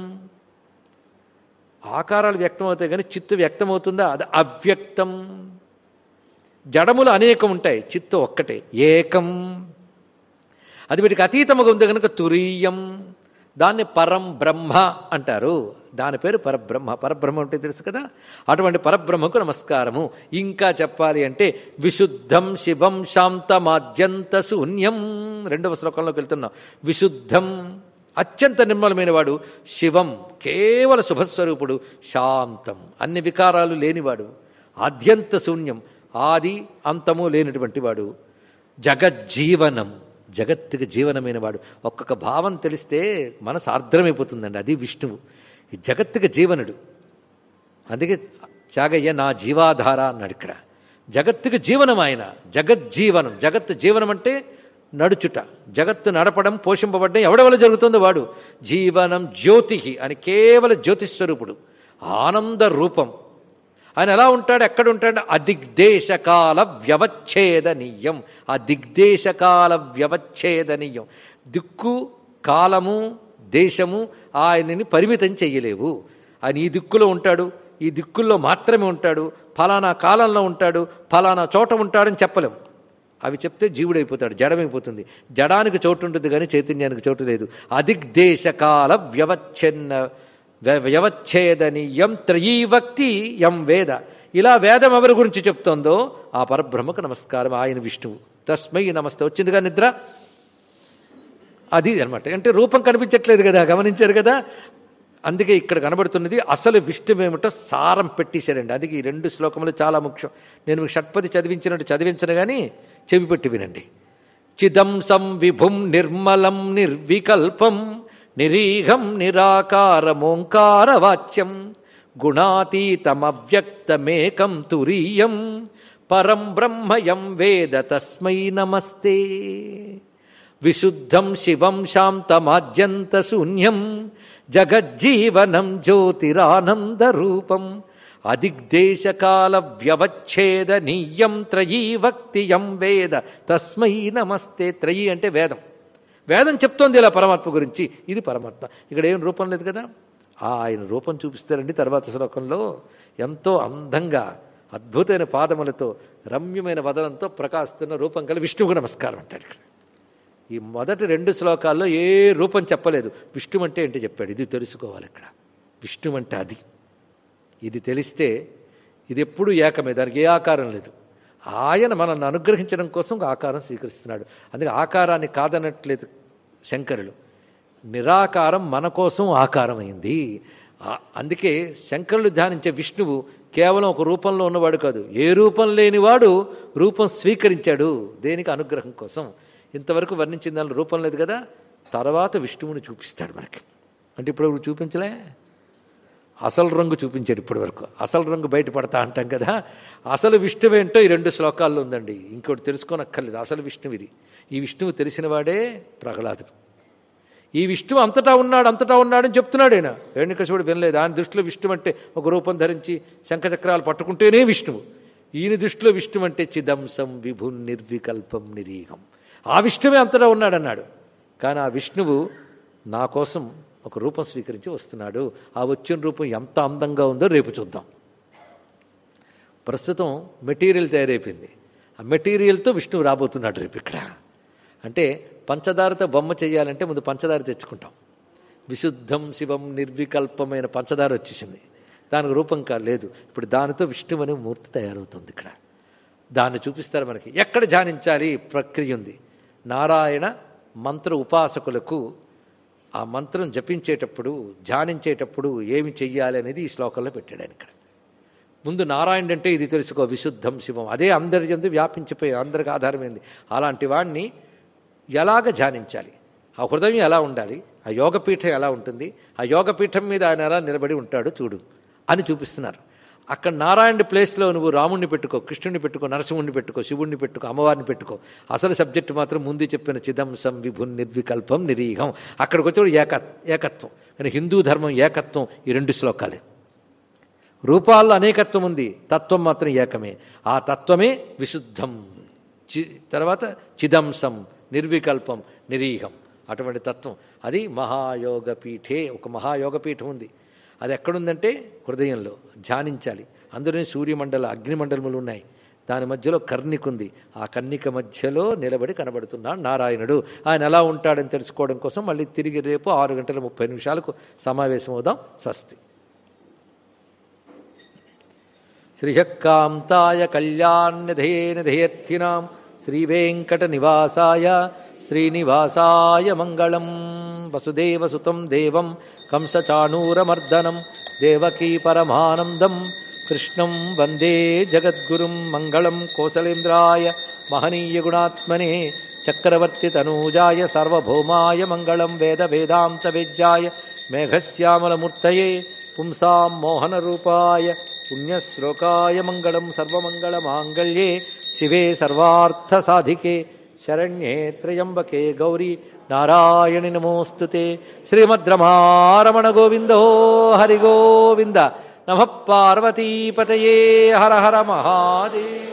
ఆకారాలు వ్యక్తమవుతాయి కానీ చిత్తు వ్యక్తమవుతుందా అది అవ్యక్తం జడములు అనేకం ఉంటాయి చిత్తు ఒక్కటే ఏకం అది వీటికి అతీతముగా ఉంది కనుక తురీయం దాన్ని పరం బ్రహ్మ అంటారు దాని పేరు పరబ్రహ్మ పరబ్రహ్మ అంటే తెలుసు కదా అటువంటి పరబ్రహ్మకు నమస్కారము ఇంకా చెప్పాలి అంటే విశుద్ధం శివం శాంతమాద్యంత శూన్యం రెండవ శ్లోకంలోకి వెళ్తున్నాం విశుద్ధం అత్యంత నిర్మలమైన వాడు శివం కేవల శుభస్వరూపుడు శాంతం అన్ని వికారాలు లేనివాడు ఆద్యంత శూన్యం ఆది అంతము లేనటువంటి వాడు జగజ్జీవనం జగత్తుకి జీవనమైన వాడు ఒక్కొక్క భావం తెలిస్తే మనసు ఆర్ద్రమైపోతుందండి అది విష్ణువు ఈ జగత్తుకి జీవనుడు అందుకే చాగయ్య నా జీవాధార అన్నాడు ఇక్కడ జగత్తుకి జీవనం ఆయన జగజ్జీవనం జగత్తు జీవనం అంటే నడుచుట జగత్తు నడపడం పోషింపబడడం ఎవడి వల్ల జరుగుతుందో వాడు జీవనం జ్యోతి అని కేవల జ్యోతిస్వరూపుడు ఆనంద రూపం ఆయన ఎలా ఉంటాడు ఎక్కడ ఉంటాడు అదిగ్దేశకాల వ్యవచ్ఛేదనీయం ఆ దిగ్దేశకాల వ్యవచ్ఛేదనీయం దిక్కు కాలము దేశము ఆయనని పరిమితం చెయ్యలేవు ఆయన ఈ దిక్కులో ఉంటాడు ఈ దిక్కుల్లో మాత్రమే ఉంటాడు ఫలానా కాలంలో ఉంటాడు ఫలానా చోట ఉంటాడని చెప్పలేం అవి చెప్తే జీవుడైపోతాడు జడమైపోతుంది జడానికి చోటు ఉంటుంది కానీ చైతన్యానికి చోటు లేదు అదిగ్దేశకాల వ్యవచ్ఛిన్న వ్య- వ్యవచ్ఛేదనీయం త్రయీవక్తి యం వేద ఇలా వేదం ఎవరి గురించి చెప్తోందో ఆ పరబ్రహ్మకు నమస్కారం ఆయన విష్ణువు తస్మై నమస్తే వచ్చిందిగా నిద్ర అది అనమాట అంటే రూపం కనిపించట్లేదు కదా గమనించారు కదా అందుకే ఇక్కడ కనబడుతున్నది అసలు విష్ణువేమిటో సారం పెట్టేశారండి అందుకే ఈ రెండు శ్లోకములు చాలా ముఖ్యం నేను మీకు షట్పది చదివించినట్టు చదివించను కానీ చెవి పెట్టి వినండి చిదంసం విభుం నిర్మలం నిర్వికల్పం నిరీఘం నిరాకారమోంకారవాచ్యం గుణాతీతమవ్యక్తమేకం తురీయం పరం బ్రహ్మయం వేద తస్మై నమస్తే విశుద్ధం శివం శాంతమాద్యంత శూన్యం జగజ్జీవనం జ్యోతిరానందరూపం అదిగ్దేశకాల వ్యవచ్ఛేదనీయం త్రయీవక్తియం వేద తస్మై నమస్తే త్రయీ అంటే వేదం వేదం చెప్తోంది ఇలా పరమాత్మ గురించి ఇది పరమాత్మ ఇక్కడ ఏం రూపం లేదు కదా ఆ ఆయన రూపం చూపిస్తారండి తర్వాత శ్లోకంలో ఎంతో అందంగా అద్భుతమైన పాదములతో రమ్యమైన వదనంతో ప్రకాశిస్తున్న రూపం కల విష్ణువుకు నమస్కారం అంటాడు ఇక్కడ ఈ మొదటి రెండు శ్లోకాల్లో ఏ రూపం చెప్పలేదు విష్ణు అంటే ఏంటి చెప్పాడు ఇది తెలుసుకోవాలి ఇక్కడ విష్ణు అంటే అది ఇది తెలిస్తే ఇది ఎప్పుడు ఏకమే దానికి ఏ ఆకారం లేదు ఆయన మనల్ని అనుగ్రహించడం కోసం ఒక ఆకారం స్వీకరిస్తున్నాడు అందుకే ఆకారాన్ని కాదనట్లేదు శంకరులు నిరాకారం మన కోసం ఆకారమైంది ఆ- అందుకే శంకరులు ధ్యానించే విష్ణువు కేవలం ఒక రూపంలో ఉన్నవాడు కాదు ఏ రూపం లేనివాడు రూపం స్వీకరించాడు దేనికి అనుగ్రహం కోసం ఇంతవరకు వర్ణించిన దానిలో రూపం లేదు కదా తర్వాత విష్ణువుని చూపిస్తాడు మనకి అంటే ఇప్పుడు ఎవరు చూపించలే అసలు రంగు చూపించాడు ఇప్పటి వరకు అసలు రంగు బయటపడతా అంటాం కదా అసలు విష్ణువు ఏంటో ఈ రెండు శ్లోకాల్లో ఉందండి ఇంకోటి తెలుసుకోనక్కర్లేదు అసలు విష్ణువు ఇది ఈ విష్ణువు తెలిసిన వాడే ప్రహ్లాదుడు ఈ విష్ణువు అంతటా ఉన్నాడు అంతటా ఉన్నాడని చెప్తున్నాడు ఆయన వేణుకశివుడు వినలేదు ఆయన దృష్టిలో విష్ణువు అంటే ఒక రూపం ధరించి శంఖచక్రాలు పట్టుకుంటేనే విష్ణువు ఈయన దృష్టిలో విష్ణువు అంటే చిదంసం విభు నిర్వికల్పం నిరీహం ఆ విష్ణువే అంతటా ఉన్నాడన్నాడు కానీ ఆ విష్ణువు నా కోసం ఒక రూపం స్వీకరించి వస్తున్నాడు ఆ వచ్చిన రూపం ఎంత అందంగా ఉందో రేపు చూద్దాం ప్రస్తుతం మెటీరియల్ తయారైపోయింది ఆ మెటీరియల్తో విష్ణువు రాబోతున్నాడు రేపు ఇక్కడ అంటే పంచదారతో బొమ్మ చేయాలంటే ముందు పంచదార తెచ్చుకుంటాం విశుద్ధం శివం నిర్వికల్పమైన పంచదార వచ్చేసింది దానికి రూపం కా లేదు ఇప్పుడు దానితో విష్ణువు అనే మూర్తి తయారవుతుంది ఇక్కడ దాన్ని చూపిస్తారు మనకి ఎక్కడ ధ్యానించాలి ప్రక్రియ ఉంది నారాయణ మంత్ర ఉపాసకులకు ఆ మంత్రం జపించేటప్పుడు ధ్యానించేటప్పుడు ఏమి చెయ్యాలి అనేది ఈ శ్లోకంలో పెట్టాడు ఆయన ఇక్కడ ముందు నారాయణ అంటే ఇది తెలుసుకో విశుద్ధం శివం అదే అందరి ఎందు వ్యాపించిపోయి అందరికి ఆధారమైంది అలాంటి వాడిని ఎలాగ ధ్యానించాలి ఆ హృదయం ఎలా ఉండాలి ఆ యోగపీఠం ఎలా ఉంటుంది ఆ యోగపీఠం మీద ఆయన ఎలా నిలబడి ఉంటాడు చూడు అని చూపిస్తున్నారు అక్కడ నారాయణ ప్లేస్లో నువ్వు రాముణ్ణి పెట్టుకో కృష్ణుని పెట్టుకో నరసింహుణ్ణి పెట్టుకో శివుణ్ణి పెట్టుకో అమ్మవారిని పెట్టుకో అసలు సబ్జెక్టు మాత్రం ముందు చెప్పిన చిదంసం విభున్ నిర్వికల్పం నిరీహం అక్కడికి వచ్చేవాడు ఏక ఏకత్వం కానీ హిందూ ధర్మం ఏకత్వం ఈ రెండు శ్లోకాలే రూపాల్లో అనేకత్వం ఉంది తత్వం మాత్రం ఏకమే ఆ తత్వమే విశుద్ధం చి తర్వాత చిదంసం నిర్వికల్పం నిరీహం అటువంటి తత్వం అది మహాయోగ పీఠే ఒక మహాయోగ పీఠం ఉంది అది ఎక్కడుందంటే హృదయంలో ధ్యానించాలి అందులోనే సూర్యమండల అగ్నిమండలములు ఉన్నాయి దాని మధ్యలో కర్ణిక ఉంది ఆ కర్ణిక మధ్యలో నిలబడి కనబడుతున్నాడు నారాయణుడు ఆయన ఎలా ఉంటాడని తెలుసుకోవడం కోసం మళ్ళీ తిరిగి రేపు ఆరు గంటల ముప్పై నిమిషాలకు సమావేశం అవుదాం స్వస్తి శ్రీశక్కాంతాయ కళ్యాణ్యధయేన ధయర్థినాం శ్రీవేంకటనివాసాయ శ్రీనివాసాయ మంగళం వసుదేవసుతం దేవం కంసచాణూరమర్దనం దేవకీ పరమానందం కృష్ణం వందే జగద్గురుం మంగళం కోసలేంద్రాయ మహనీయగుణాత్మనే చక్రవర్తితనూజాయ సార్వభౌమాయ మంగళం వేద వేదాంత వేద్యాయ మేఘశ్యామలమూర్తయే పుంసాం మోహనరూపాయ పుణ్యశ్లోకాయ మంగళం సర్వమంగళమాంగళ్యే శివే సర్వార్థసాధికే శరణ్యే త్రయంబకే గౌరీ నారాయణి నమోస్తుతే శ్రీమద్రమారమణ గోవిందో హరి గోవింద నమ పార్వతీపతయే హర హర మహాదేవ